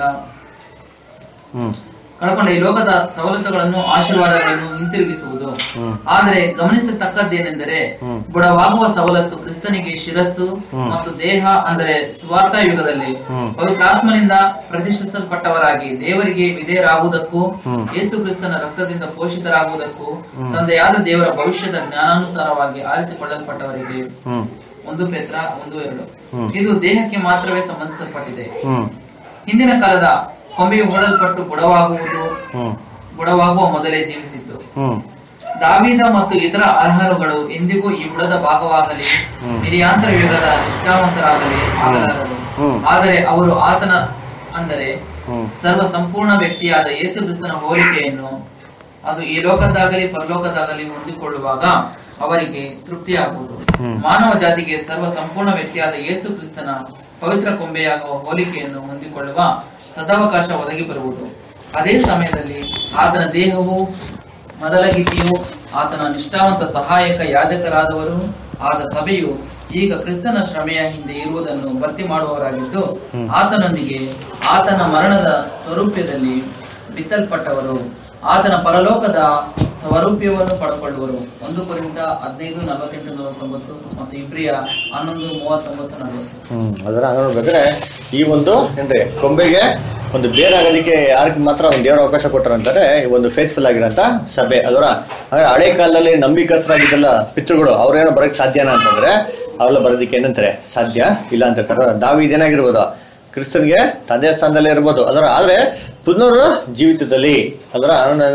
ಹ್ಮ್ ಕಳಕೊಂಡ ಈ ಲೋಕದ ಸವಲತ್ತುಗಳನ್ನು ಆಶೀರ್ವಾದಗಳನ್ನು ಹಿಂತಿರುಗಿಸುವುದು ಹ್ಮ್. ಆದರೆ ಗಮನಿಸತಕ್ಕದ್ದೇನೆಂದರೆ ಹ್ಮ್. ಬುಡವಾಗುವ ಸವಲತ್ತು ಕ್ರಿಸ್ತನಿಗೆ ಶಿರಸ್ಸು ಹ್ಮ್. ಮತ್ತು ದೇಹ ಅಂದರೆ ಸ್ವಾರ್ಥ ಯುಗದಲ್ಲಿ ಹ್ಮ್. ಪವಿತ್ರಾತ್ಮನಿಂದ ಪ್ರತಿಷ್ಠಿಸಲ್ಪಟ್ಟವರಾಗಿ ದೇವರಿಗೆ ವಿಧೇಯರಾಗುವುದಕ್ಕೂ ಹ್ಮ್. ಯೇಸು ಕ್ರಿಸ್ತನ ರಕ್ತದಿಂದ ಪೋಷಿತರಾಗುವುದಕ್ಕೂ ತಂದೆಯಾದ ದೇವರ ಭವಿಷ್ಯದ ಜ್ಞಾನಾನುಸಾರವಾಗಿ ಆರಿಸಿಕೊಳ್ಳಲ್ಪಟ್ಟವರಿಗೆ ಹ್ಮ್ ಒಂದು ಪೇತ್ರ ಒಂದು ಎರಡು ಹ್ಮ್. ಇದು ದೇಹಕ್ಕೆ ಮಾತ್ರವೇ ಸಂಬಂಧಿಸಲ್ಪಟ್ಟಿದೆ ಹ್ಮ್ ಹಿಂದಿನ ಕಾಲದ ಕೊಂಬೆಯು ಹೂಡಲ್ಪಟ್ಟು ಬುಡವಾಗುವುದು ಹ್ಮ್ ಬುಡವಾಗುವ ಮೊದಲೇ ಜೀವಿಸಿತ್ತು ಹ್ಮ್ ದಾವಿದ ಮತ್ತು ಇತರ ಅರ್ಹರುಗಳು ಎಂದಿಗೂ ಈ ಬುಡದ ಭಾಗವಾಗಲಿ ಹ್ಮ್. ಮಿಲಿಯಾಂತರ ಯುಗದ ನಿಷ್ಠಾವಂತರಾಗಲಿ ಆಗಲಾರರು ಹ್ಮ್. ಆದರೆ ಅವರು ಆತನ ಅಂದರೆ ಹ್ಮ್ ಸರ್ವ ಸಂಪೂರ್ಣ ವ್ಯಕ್ತಿಯಾದ ಯೇಸು ಕ್ರಿಸ್ತನ ಹೋಲಿಕೆಯನ್ನು ಅದು ಈ ಲೋಕದಾಗಲಿ ಪರಲೋಕದಾಗಲಿ ಹೊಂದಿಕೊಳ್ಳುವಾಗ ಅವರಿಗೆ ತೃಪ್ತಿಯಾಗುವುದು ಹ್ಮ್. ಮಾನವ ಜಾತಿಗೆ ಸರ್ವ ಸಂಪೂರ್ಣ ವ್ಯಕ್ತಿಯಾದ ಯೇಸು ಕ್ರಿಸ್ತನ ಪವಿತ್ರ ಕೊಂಬೆಯಾಗುವ ಹೋಲಿಕೆಯನ್ನು ಹೊಂದಿಕೊಳ್ಳುವ ಸದಾವಕಾಶ ಒದಗಿ ಬರುವುದು ಅದೇ ಸಮಯದಲ್ಲಿ ಆತನ ದೇಹವು ಮೊದಲಗಿತಿಯು ಆತನ ನಿಷ್ಠಾವಂತ ಸಹಾಯಕ ಯಾಜಕರಾದವರು ಆದ ಸಭೆಯು ಈಗ ಕ್ರಿಸ್ತನ ಶ್ರಮೆಯ ಹಿಂದೆ ಇರುವುದನ್ನು ಭರ್ತಿ ಮಾಡುವವರಾಗಿದ್ದು ಆತನೊಂದಿಗೆ ಆತನ ಮರಣದ ಸ್ವರೂಪ್ಯದಲ್ಲಿ ಬಿತ್ತಲ್ಪಟ್ಟವರು ಆತನ ಪರಲೋಕದ ಸ್ವರೂಪ್ಯವನ್ನು ಪಡ್ಕೊಳ್ಳುವರು ಒಂದು ಕುರಿತ ಹದಿನೈದು ನಲವತ್ತೆಂಟು ನಲವತ್ತೊಂಬತ್ತು ಮತ್ತು ಇಬ್ರಿಯ ಹನ್ನೊಂದು ಮೂವತ್ತೊಂಬತ್ತು ನಲವತ್ತು ಹ್ಮ್ ಅದರ ಹಂಗ ನೋಡ್ಬೇಕಾದ್ರೆ ಈ ಒಂದು ಏನ್ರಿ ಕೊಂಬೆಗೆ ಒಂದು ಬೇರಾಗೋದಕ್ಕೆ ಯಾರಿಗೆ ಮಾತ್ರ ಒಂದು ದೇವರ ಅವಕಾಶ ಕೊಟ್ಟರಂತಾರೆ ಈ ಒಂದು ಫೇತ್ಫುಲ್ ಆಗಿರೋಂಥ ಸಭೆ ಅದರ ಅಂದ್ರೆ ಹಳೆ ಕಾಲದಲ್ಲಿ ನಂಬಿಕಸ್ಥರಾಗಿದ್ದಲ್ಲ ಪಿತೃಗಳು ಅವ್ರೇನೋ ಬರೋಕ್ಕೆ ಸಾಧ್ಯನಾ ಅಂತಂದ್ರೆ ಅವೆಲ್ಲ ಬರೋದಕ್ಕೆ ಏನಂತಾರೆ ಸಾಧ್ಯ ಇಲ್ಲ ಅಂತ ಹೇಳ್ತಾರೆ ದಾವಿ ಇದೇನಾಗಿರ್ಬೋದು ಕ್ರಿಸ್ತನ್ಗೆ ತಂದೆ ಸ್ಥಾನದಲ್ಲೇ ಇರ್ಬೋದು ಅದರ ಆದ್ರೆ ಪುನರ್ ಜೀವಿತದಲ್ಲಿ ಅದರ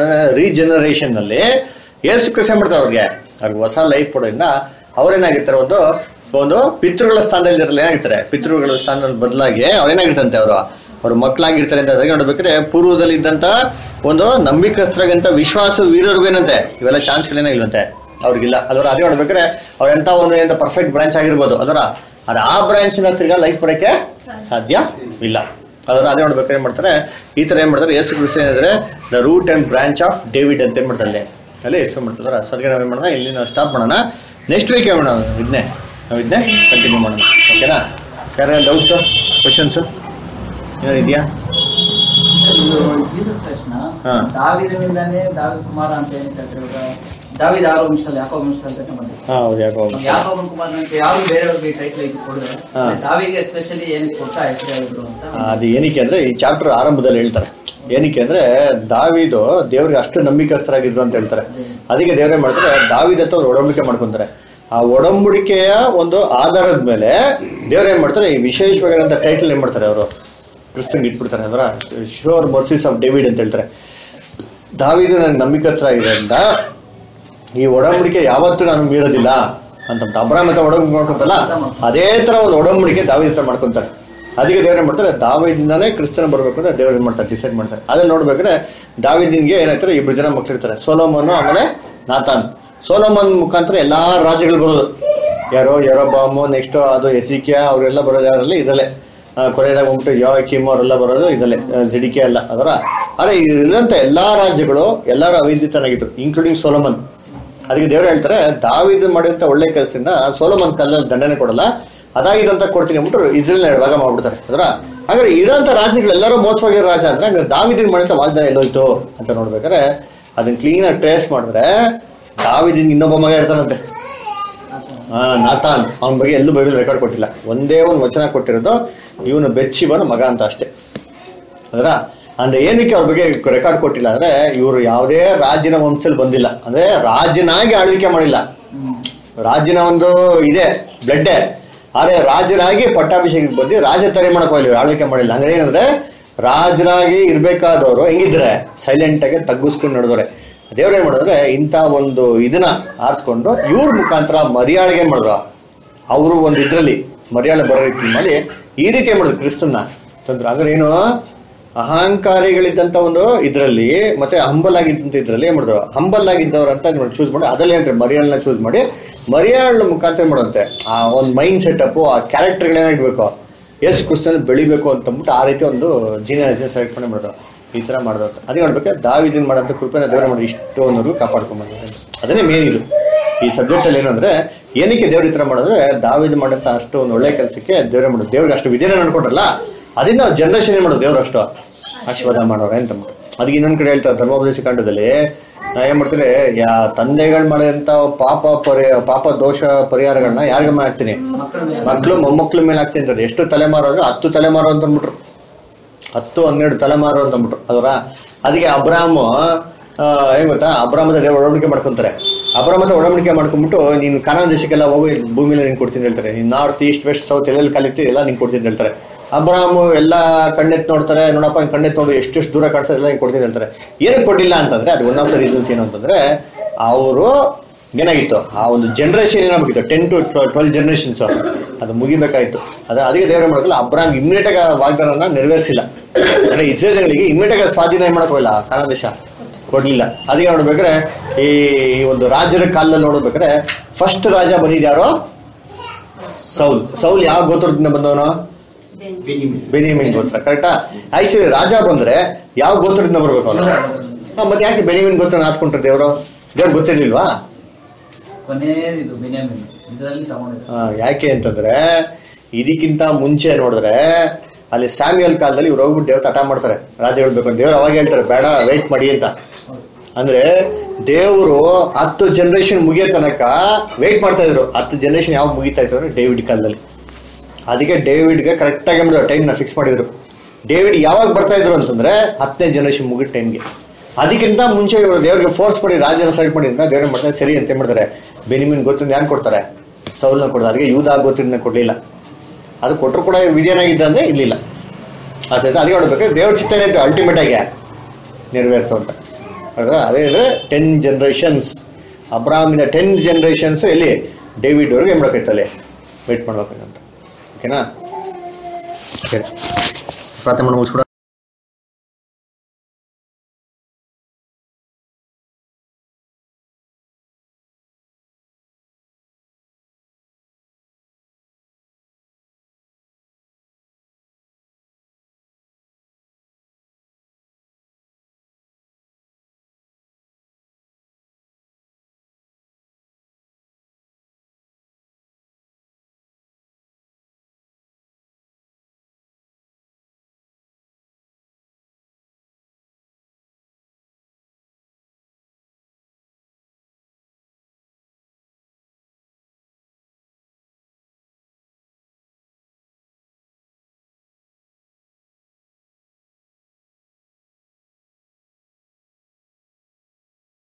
ರೀಜನರೇಷನ್ ನಲ್ಲಿ ಏಸು ಕೃಷಿ ಮಾಡ್ತಾರೆ ಅವ್ರಿಗೆ ಅವ್ರಿಗೆ ಹೊಸ ಲೈಫ್ ಕೊಡೋದ್ರಿಂದ ಅವ್ರೇನಾಗಿರ್ತಾರೆ ಒಂದು ಒಂದು ಪಿತೃಗಳ ಸ್ಥಾನದಲ್ಲಿ ಇರಲ್ಲ ಏನಾಗಿರ್ತಾರೆ ಪಿತೃಗಳ ಸ್ಥಾನದಲ್ಲಿ ಬದಲಾಗಿ ಅವ್ರೇನಾಗಿರ್ತಂತೆ ಅವರು ಅವ್ರ ಮಕ್ಕಳಾಗಿರ್ತಾರೆ ಅಂತ ಅದಾಗ ನೋಡ್ಬೇಕಾದ್ರೆ ಪೂರ್ವದಲ್ಲಿ ಇದ್ದಂತ ಒಂದು ನಂಬಿಕಸ್ಥರಾಗಂತ ವಿಶ್ವಾಸ ವೀರರಿಗೂ ಏನಂತೆ ಇವೆಲ್ಲ ಚಾನ್ಸ್ಗಳೇನೋ ಇಲ್ವಂತೆ ಅವ್ರಿಗಿಲ್ಲ ಅದರ ಅದೇ ನೋಡ್ಬೇಕಾದ್ರೆ ಅವ್ರ ಎಂತ ಒಂದು ಎಂತ ಪರ್ಫೆಕ್ಟ್ ಬ್ರಾಂಚ್ ಆಗಿರ್ಬೋದು ಅದರ ಅದು ಆ ಬ್ರಾಂಚ್ ತಿರ್ಗಾ ಲೈಫ್ ಬರೋಕ್ಕೆ ಸಾಧ್ಯ ಇಲ್ಲ ಅದರ ಅದೇ ನೋಡ್ಬೇಕಾದ್ರೆ ಏನ್ ಮಾಡ್ತಾರೆ ಈ ತರ ಏನ್ ಮಾಡ್ತಾರೆ ಯೇಸು ಕ್ರಿಸ್ತ ಏನಂದ್ರೆ the root and branch of David ಅಂತ ಏನ್ ಮಾಡ್ತಾರೆ ಅಲ್ಲಿ ಅಲ್ಲಿ ಎಷ್ಟು ಮಾಡ್ತಾರೆ ಸದ್ಯ ನಾವೇನ್ ಮಾಡೋಣ ಇಲ್ಲಿ ನಾವು ಸ್ಟಾಪ್ ಮಾಡೋಣ ನೆಕ್ಸ್ಟ್ ವೀಕ್ ಏನ್ ಮಾಡೋಣ ಇದನ್ನೇ ನಾವು ಇದನ್ನೇ ಕಂಟಿನ್ಯೂ ಮಾಡೋಣ ಓಕೆನಾ ಯಾರ ಡೌಟ್ ಕ್ವಶನ್ಸ್ ಏನಾರು ಇದೆಯಾ ಜೀಸಸ್ ಕ್ರೈಸ್ಟ್ನ ಹಾ. ದಾವಿದನಿಂದಾನೇ ದಾವಿದ ಕುಮಾರ ಅಂತ ಏನ್ ಹೇಳ್ತಾರೆ ಇವಾಗ ದಾವಿದ ಆರು ವಂಶದಲ್ಲಿ ಯಾಕೋ ವಂಶದಲ್ಲಿ ಅಂತ ಬಂದಿದೆ ಹಾ ಹೌದು ಯಾಕೋ ಯಾಕೋಬನ್ ಕುಮಾರ್ ಅಂತ ಯಾರು ಬೇರೆಯವ್ರಿಗೆ ಟೈಟ್ಲ್ ಇದು ಕೊಡಿದ್ರೆ ಹಾ. ದಾವಿಗೆ ಎಸ್ಪೆಷಲಿ ಏನಕ್ಕೆ ಕೊಡ್ತಾ ಹೆಸರು ಅಂತ ಅದು ಏನಕ್ಕೆ ಅಂದ್ರೆ ಈ ಚಾಪ್ಟರ್ ಆರಂಭದಲ್ಲಿ ಹೇಳ್ತಾರೆ ಏನಕ್ಕೆ ಅಂದ್ರೆ ದಾವಿದು ದೇವ್ರಿಗೆ ಅಷ್ಟು ನಂಬಿಕಸ್ಥರಾಗಿದ್ರು ಅಂತ ಹೇಳ್ತಾರೆ ಅದಕ್ಕೆ ದೇವ್ರೇ ಮಾಡ್ತಾರೆ ದಾವಿದ ಹತ್ರ ಅವ್ರು ಒಡಂಬಡಿಕೆ ಮಾಡ್ಕೊಂತಾರೆ ಆ ಒಡಂಬಡಿಕೆಯ ಒಂದು ಆಧಾರದ ಮೇಲೆ ದೇವ್ರೇನ್ ಮಾಡ್ತಾರೆ ಈ ವಿಶೇಷವಾಗಿರೋಂಥ ಟೈಟಲ್ ಏನ್ ಮಾಡ್ತಾರೆ ಅವರು ಕ್ರಿಸ್ತನ್ಗೆ ಇಟ್ಬಿಡ್ತಾರೆ ಅದರ ಶೋರ್ ಮರ್ಸಿಸ್ ಆಫ್ ಡೇವಿಡ್ ಅಂತ ಹೇಳ್ತಾರೆ ದಾವಿದು ನನಗೆ ನಂಬಿಕಸ್ಥರಾಗಿರೋದ್ರಿಂದ ಈ ಒಡಂಬಡಿಕೆ ಯಾವತ್ತೂ ನಾನು ಮೀರೋದಿಲ್ಲ ಅಂತ ಅಬ್ರಾಮ್ ಅಂತ ಒಡಂಬಡಿಕೆ ಮಾಡ್ಕೊಂತಲ್ಲ ಅದೇ ತರ ಒಂದು ಒಡಂಬಡಿಕೆ ದಾವಿದ ಹತ್ರ ಮಾಡ್ಕೊಂತಾರೆ ಅದಕ್ಕೆ ದೇವ್ರು ಏನ್ ಮಾಡ್ತಾರೆ ದಾವಿದಿಂದಾನೇ ಕ್ರಿಸ್ತನ ಬರ್ಬೇಕು ಅಂತ ದೇವ್ರು ಏನ್ ಮಾಡ್ತಾರೆ ಡಿಸೈಡ್ ಮಾಡ್ತಾರೆ ಅದನ್ನ ನೋಡ್ಬೇಕಾದ್ರೆ ದಾವಿದಿನ್ಗೆ ಏನಾಗ್ತಾರೆ ಇಬ್ರು ಜನ ಮಕ್ಳು ಇರ್ತಾರೆ ಸೋಲೋಮನ್ ಆಮೇಲೆ ನಾತಾನ್ ಸೋಲೋಮನ್ ಮುಖಾಂತರ ಎಲ್ಲಾ ರಾಜ್ಯಗಳು ಬರೋದು ಯಾರೋ ಯರೋಬಾಮು ನೆಕ್ಸ್ಟ್ ಅದು ಎಸಿಕೆ ಅವರೆಲ್ಲ ಬರೋದು ಯಾರಲ್ಲಿ ಇದರಲ್ಲೇ ಕೊನೆಯದಾಗ ಹೋಗ್ಬಿಟ್ಟು ಯೋಕಿಮ್ ಅವರೆಲ್ಲ ಬರೋದು ಇದಲ್ಲೇ ಜಿಡಿಕೆ ಅಲ್ಲ ಅದರ ಆದ್ರೆ ಇಲ್ಲಂತ ಎಲ್ಲಾ ರಾಜ್ಯಗಳು ಎಲ್ಲರೂ ಅವೈದಿತನಾಗಿದ್ರು ಇನ್ಕ್ಲೂಡಿಂಗ್ ಸೋಲಮನ್ ಅದಕ್ಕೆ ದೇವ್ರು ಹೇಳ್ತಾರೆ ದಾವಿದ್ ಮಾಡಿದಂತ ಒಳ್ಳೆ ಕೆಲಸದಿಂದ ಸೋಲಮನ್ ಕಲ್ಲಲ್ಲಿ ದಂಡನೆ ಕೊಡಲ್ಲ ಅದಾಗಿದಂತ ಕೊಡ್ತೀನಿ ಅಂದ್ಬಿಟ್ಟು ಇಸ್ರೇಲ್ ಎರಡು ಭಾಗ ಮಾಡ್ಬಿಡ್ತಾರೆ ಅದರ ಹಾಗಾದ್ರೆ ಇರೋಂಥ ರಾಜ್ಯಗಳೆಲ್ಲರೂ ಮೋಸವಾಗಿರೋ ರಾಜ್ಯ ಅಂದ್ರೆ ಹಂಗಾರೆ ದಾವಿದಿನ್ ಮಾಡಿದಂತ ವಾಗ್ದಾನ ಎಲ್ಲೋಯ್ತು ಅಂತ ನೋಡ್ಬೇಕಾದ್ರೆ ಅದನ್ನ ಕ್ಲೀನ್ ಆಗಿ ಟ್ರೇಸ್ ಮಾಡಿದ್ರೆ ದಾವಿದಿನ್ ಇನ್ನೊಬ್ಬ ಮಗ ಇರ್ತಾನಂತೆ ಆ, ನಾತಾನ್ ಅವನ ಬಗ್ಗೆ ಎಲ್ಲೂ ಬೈಬಲ್ ರೆಕಾರ್ಡ್ ಕೊಟ್ಟಿಲ್ಲ ಒಂದೇ ಒಂದು ವಚನ ಕೊಟ್ಟಿರೋದು ಇವನು ಬೆಚ್ಚಿವನ ಮಗ ಅಂತ ಅಷ್ಟೇ ಅದರ ಅಂದ್ರೆ ಏನಕ್ಕೆ ಅವ್ರ ಬಗ್ಗೆ ರೆಕಾರ್ಡ್ ಕೊಟ್ಟಿಲ್ಲ ಅಂದ್ರೆ ಇವರು ಯಾವುದೇ ರಾಜ್ಯನ ವಂಶದಲ್ಲಿ ಬಂದಿಲ್ಲ ಅಂದ್ರೆ ರಾಜ್ಯನಾಗಿ ಆಳ್ವಿಕೆ ಮಾಡಿಲ್ಲ ರಾಜ್ಯನ ಒಂದು ಇದೆ ಬ್ಲಡ್ಡೆ ಆದ್ರೆ ರಾಜರಾಗಿ ಪಟ್ಟಾಭಿಷೇಕಕ್ಕೆ ಬಂದು ರಾಜ ತರೆ ಮಾಡಕ್ ಹೋಗಿಲ್ಲ ಆಳ್ವಿಕೆ ಮಾಡಿಲ್ಲ ಅಂದ್ರೆ ಏನಂದ್ರೆ ರಾಜರಾಗಿ ಇರ್ಬೇಕಾದವರು ಹೆಂಗಿದ್ರೆ ಸೈಲೆಂಟ್ ಆಗಿ ತಗ್ಗಿಸ್ಕೊಂಡು ನಡೆದವ್ರೆ ದೇವ್ರು ಏನ್ ಮಾಡಿದ್ರೆ ಇಂಥ ಒಂದು ಇದನ್ನ ಆರಿಸ್ಕೊಂಡು ಇವ್ರ ಮುಖಾಂತರ ಮರ್ಯಾಳಿಗೆ ಮಾಡಿದ್ರು ಅವರು ಒಂದು ಇದ್ರಲ್ಲಿ ಮರ್ಯಾದೆ ಬರೋ ರೀತಿ ಮಾಡಿ ಈ ರೀತಿ ಏನ್ ಮಾಡಿದ್ರು ಕ್ರಿಸ್ತನ್ನ ತಂದ್ರು ಹಾಗಾದ್ರೆ ಏನು ಅಹಂಕಾರಿಗಳಿದ್ದಂತ ಒಂದು ಇದ್ರಲ್ಲಿ ಮತ್ತೆ ಹಂಬಲ್ ಆಗಿದ್ದಂತ ಇದ್ರಲ್ಲಿ ಏನ್ ಮಾಡಿದ್ರು ಹಂಬಲ್ ಆಗಿದ್ದವ್ರು ಅಂತ ಚೂಸ್ ಮಾಡಿ ಅದರಲ್ಲಿ ಏನ್ರಿ ಮರಿಯಾಳನ್ನ ಚೂಸ್ ಮಾಡಿ ಮರಿಯಾಳ ಮುಖಾಂತರ ಮಾಡುವಂತೆ ಆ ಒಂದು ಮೈಂಡ್ ಸೆಟಪ್ ಆ ಕ್ಯಾರೆಕ್ಟರ್ಗಳೇನಾಗಿರ್ಬೇಕು ಎಷ್ಟು ಕ್ರಿಸ್ತನಲ್ಲಿ ಬೆಳಿಬೇಕು ಅಂತ ಅಂದ್ಬಿಟ್ಟು ಆ ರೀತಿ ಒಂದು ಜೀನಿಯಸ್ ಸೆಲೆಕ್ಟ್ ಮಾಡಿ ಮಾಡಿದ್ರು ಈ ತರ ಮಾಡಿದ್ರು ಅಂತ ಅದೇ ನೋಡ್ಬೇಕು ದಾವಿದಿನ್ ಮಾಡೋಂಥ ಕೃಪೆನ ದೇವರ ಮಾಡಿ ಇಷ್ಟೊಂದು ಕಾಪಾಡ್ಕೊಂಡ್ಬಂದಿದ್ದಾರೆ ಅದನ್ನೇ ಮೇನ್ ಇದು ಈ ಸಬ್ಜೆಕ್ಟ್ ಅಲ್ಲಿ ಏನಂದ್ರೆ ಏನಕ್ಕೆ ದೇವ್ರ ಈ ತರ ಮಾಡಿದ್ರೆ ದಾವಿದ್ ಮಾಡಂತ ಅಷ್ಟು ಒಂದು ಒಳ್ಳೆ ಕೆಲಸಕ್ಕೆ ದೇವ್ರ ಮಾಡೋದು ದೇವ್ರಿಗೆ ಅಷ್ಟು ವಿಧಿನ ನಡ್ಕೊಂಡ್ರಲ್ಲ ಅದನ್ನ ಜನರೇಷನ್ ಏನ್ ಮಾಡೋದು ದೇವ್ರ ಅಷ್ಟು ಆಶೀರ್ವಾದ ಮಾಡೋರೆ ಅಂತ ಅಂದ್ಬಿಟ್ಟು. ಅದಕ್ಕೆ ಇನ್ನೊಂದ್ ಕಡೆ ಹೇಳ್ತಾರೆ ಧರ್ಮೋಪದೇಶ ಕಾಂಡದಲ್ಲಿ ನಾ ಏನ್ ಮಾಡ್ತಾರೆ ಯಾ ತಂದೆಗಳು ಮಾಡಿದಂತ ಪಾಪ ಪರಿ ಪಾಪ ದೋಷ ಪರಿಹಾರಗಳನ್ನ ಯಾರಿಗ ಹಾಕ್ತೀನಿ ಮಕ್ಳು ಮೊಮ್ಮಕ್ಳ ಮೇಲೆ ಹಾಕ್ತೀನಿ ಅಂತಾರೆ ಎಷ್ಟು ತಲೆಮಾರು ಅಂದ್ರೆ ಹತ್ತು ತಲೆಮಾರು ಅಂತ ಅಂದ್ಬಿಟ್ರು ಹತ್ತು ಹನ್ನೆರಡು ತಲೆಮಾರು ಅಂತ ಅಂದ್ಬಿಟ್ರು ಅದರ ಅದಕ್ಕೆ ಅಬ್ರಾಮ್ ಆ, ಏನ್ ಗೊತ್ತಾ ಅಬ್ರಾಮದ ದೇವ್ರ ಒಡಂಬಡಿಕೆ ಮಾಡ್ಕೊಂತಾರೆ ಅಬ್ರಾಮದ ಒಡಂಬಡಿಕೆ ಮಾಡ್ಕೊಂಡ್ಬಿಟ್ಟು ನೀನು ಕನ್ನಡ ದೇಶಕ್ಕೆಲ್ಲ ಹೋಗಿ ಭೂಮಿಯಲ್ಲಿ ನೀನು ಕೊಡ್ತೀನಿ ಅಂತ ಹೇಳ್ತಾರೆ ನೀನು ನಾರ್ತ್ ಈಸ್ಟ್ ವೆಸ್ಟ್ ಸೌತ್ ಎಲ್ಲೆಲ್ಲಿ ಕಲಿತಿ ಎಲ್ಲ ನೀನು ಕೊಡ್ತೀನಿ ಅಂತ ಹೇಳ್ತಾರೆ ಅಬ್ರಾಮ್ ಎಲ್ಲ ಕಣ್ಣೆತ್ ನೋಡ್ತಾರೆ ನೋಡಪ್ಪ ಹಿಂಗ್ ಕಣ್ಣೆತ್ ನೋಡು ಎಷ್ಟೆಷ್ಟು ದೂರ ಕಾಡ್ತಾರೆ ಎಲ್ಲ ಹಿಂಗೆ ಕೊಡ್ತೀನಿ ಅಂತ ಹೇಳ್ತಾರೆ ಏನಕ್ಕೆ ಕೊಡ್ಲಿಲ್ಲ ಅಂತಂದ್ರೆ ಅದು ಒನ್ ಆಫ್ ದ ರೀಸನ್ಸ್ ಏನು ಅಂತಂದ್ರೆ ಅವರು ಏನಾಗಿತ್ತು ಆ ಒಂದು ಜನರೇಷನ್ ಏನಾಗಬೇಕಿತ್ತು ಟೆನ್ ಟು ಟ್ವೆಲ್ ಜನರೇಷನ್ಸ್ ಅದು ಮುಗಿಬೇಕಾಯ್ತು ಅದ ಅದಕ್ಕೆ ದೇವರ ಮಾಡಲ್ಲ ಅಬ್ರಾಮ್ ಇಮ್ಮಿಡಿಯೇಟ್ ಆಗಿ ಆ ವಾಗ್ದಾನನ ನೆರವೇರಿಸಿಲ್ಲ ಅಂದ್ರೆ ಇಸ್ರೇಲ್ಗಳಿಗೆ ಇಮ್ಮಿಡಿಯೇಟ್ ಆಗಿ ಸ್ವಾಧೀನ ಏನ್ ಮಾಡಕ್ ಹೋಗಿಲ್ಲ ಕಾನಾನ್ ದೇಶ ಕೊಡ್ಲಿಲ್ಲ ಅದಕ್ಕೆ ನೋಡ್ಬೇಕಾದ್ರೆ ಈ ಒಂದು ರಾಜರ ಕಾಲದಲ್ಲಿ ನೋಡ್ಬೇಕಾದ್ರೆ ಫಸ್ಟ್ ರಾಜ ಬಂದಿದ್ ಯಾರು ಸೌಲ್ ಸೌಲ್ ಯಾವ ಗೋತ್ರದಿಂದ ಬಂದವನು ಬೆನಿಮಿನ್ ಗೋತ್ರ ಕರೆಕ್ಟಾ ಆಕ್ಚುಲಿ ರಾಜ ಬಂದ್ರೆ ಯಾವ ಗೋತ್ರದಿಂದ ಬರ್ಬೇಕು ಅವನು ಹಾ, ಮತ್ತೆ ಯಾಕೆ ಬೆನಿಮಿನ್ ಗೋತ್ರ ನಾಚ್ಕೊಂಡ್ರೆ ದೇವರು ದೇವ್ರು ಗೊತ್ತಿರ್ಲಿಲ್ವಾ ಕೊನೆಯದು ಬೆನ್ಯಾಮಿನ್ ಇದರಲ್ಲಿ ತಗೊಂಡಿದ್ದಾರೆ ಆ, ಯಾಕೆ ಅಂತಂದ್ರೆ ಇದಕ್ಕಿಂತ ಮುಂಚೆ ನೋಡಿದ್ರೆ ಅಲ್ಲಿ ಸ್ಯಾಮ್ಯಲ್ ಕಾಲದಲ್ಲಿ ಇವ್ರು ಹೋಗ್ಬಿಟ್ಟು ದೇವ್ರ ಹಠ ಮಾಡ್ತಾರೆ ರಾಜಗಳು ಬೇಕು ಅಂತ ದೇವ್ರು ಅವಾಗ ಹೇಳ್ತಾರೆ ಬೇಡ ವೇಟ್ ಮಾಡಿ ಅಂತ ಅಂದ್ರೆ ದೇವರು ಹತ್ತು ಜನರೇಷನ್ ಮುಗಿಯೋ ತನಕ ವೇಟ್ ಮಾಡ್ತಾ ಇದ್ರು ಹತ್ತು ಜನರೇಷನ್ ಯಾವಾಗ ಮುಗಿತಾ ಇತ್ತು ಅಂದ್ರೆ ಡೇವಿಡ್ ಕಾಲದಲ್ಲಿ ಅದಕ್ಕೆ ಡೇವಿಡ್ಗೆ ಕರೆಕ್ಟ್ ಆಗಿ ಮಾಡಿದ್ರು ಟೈಮ್ನ ಫಿಕ್ಸ್ ಮಾಡಿದ್ರು ಡೇವಿಡ್ ಯಾವಾಗ ಬರ್ತಾ ಇದ್ರು ಅಂತಂದ್ರೆ ಹತ್ತನೇ ಜನರೇಷನ್ ಮುಗಿದ ಟೈಮ್ಗೆ ಅದಕ್ಕಿಂತ ಮುಂಚೆ ಇವರು ದೇವ್ರಿಗೆ ಫೋರ್ಸ್ ಮಾಡಿ ರಾಜನ ಸೈಡ್ ಮಾಡಿ ಅಂತ ದೇವ್ರ ಮಾಡ್ತಾರೆ ಸರಿ ಅಂತ ಏನ್ ಮಾಡ್ತಾರೆ ಬೆನಿಮಿನ್ ಗೊತ್ತಿಂದ ಯಾರು ಕೊಡ್ತಾರೆ ಸೌಲ್ನ ಕೊಡ್ತಾರೆ ಅದಕ್ಕೆ ಯೂದ ಗೊತ್ತಿಂದ ಕೊಡ್ಲಿಲ್ಲ ಅದು ಕೊಟ್ಟರು ಕೂಡ ವಿಧಿಯನಾಗಿದ್ದ ಅಂದ್ರೆ ಇರ್ಲಿಲ್ಲ ಅದೇ ಅದಕ್ಕೆ ನೋಡ್ಬೇಕಾದ್ರೆ ದೇವ್ರ ಚಿತ್ತ ಏನಾಯ್ತು ಅಲ್ಟಿಮೇಟ್ ಆಗಿ ನೆರವೇರ್ತು ಅಂತ ಹೌದಾ ಅದೇ ಅಂದ್ರೆ ಟೆನ್ ಜನರೇಷನ್ಸ್ ಅಬ್ರಾಮಿನ ಟೆನ್ ಜನರೇಷನ್ಸ್ ಎಲ್ಲಿ ಡೇವಿಡ್ ಅವ್ರಿಗೆ ಏನ್ ಮಾಡ್ಬೇಕೈತೆ ಅಲ್ಲಿ ವೇಟ್ ಮಾಡ್ಬೇಕಂತ ಓಕೆನಾ ಸರಿ ಪ್ರಾರ್ಥನೆ ಮಾಡಿ ಮುಗಿಸ್ಬಿಡ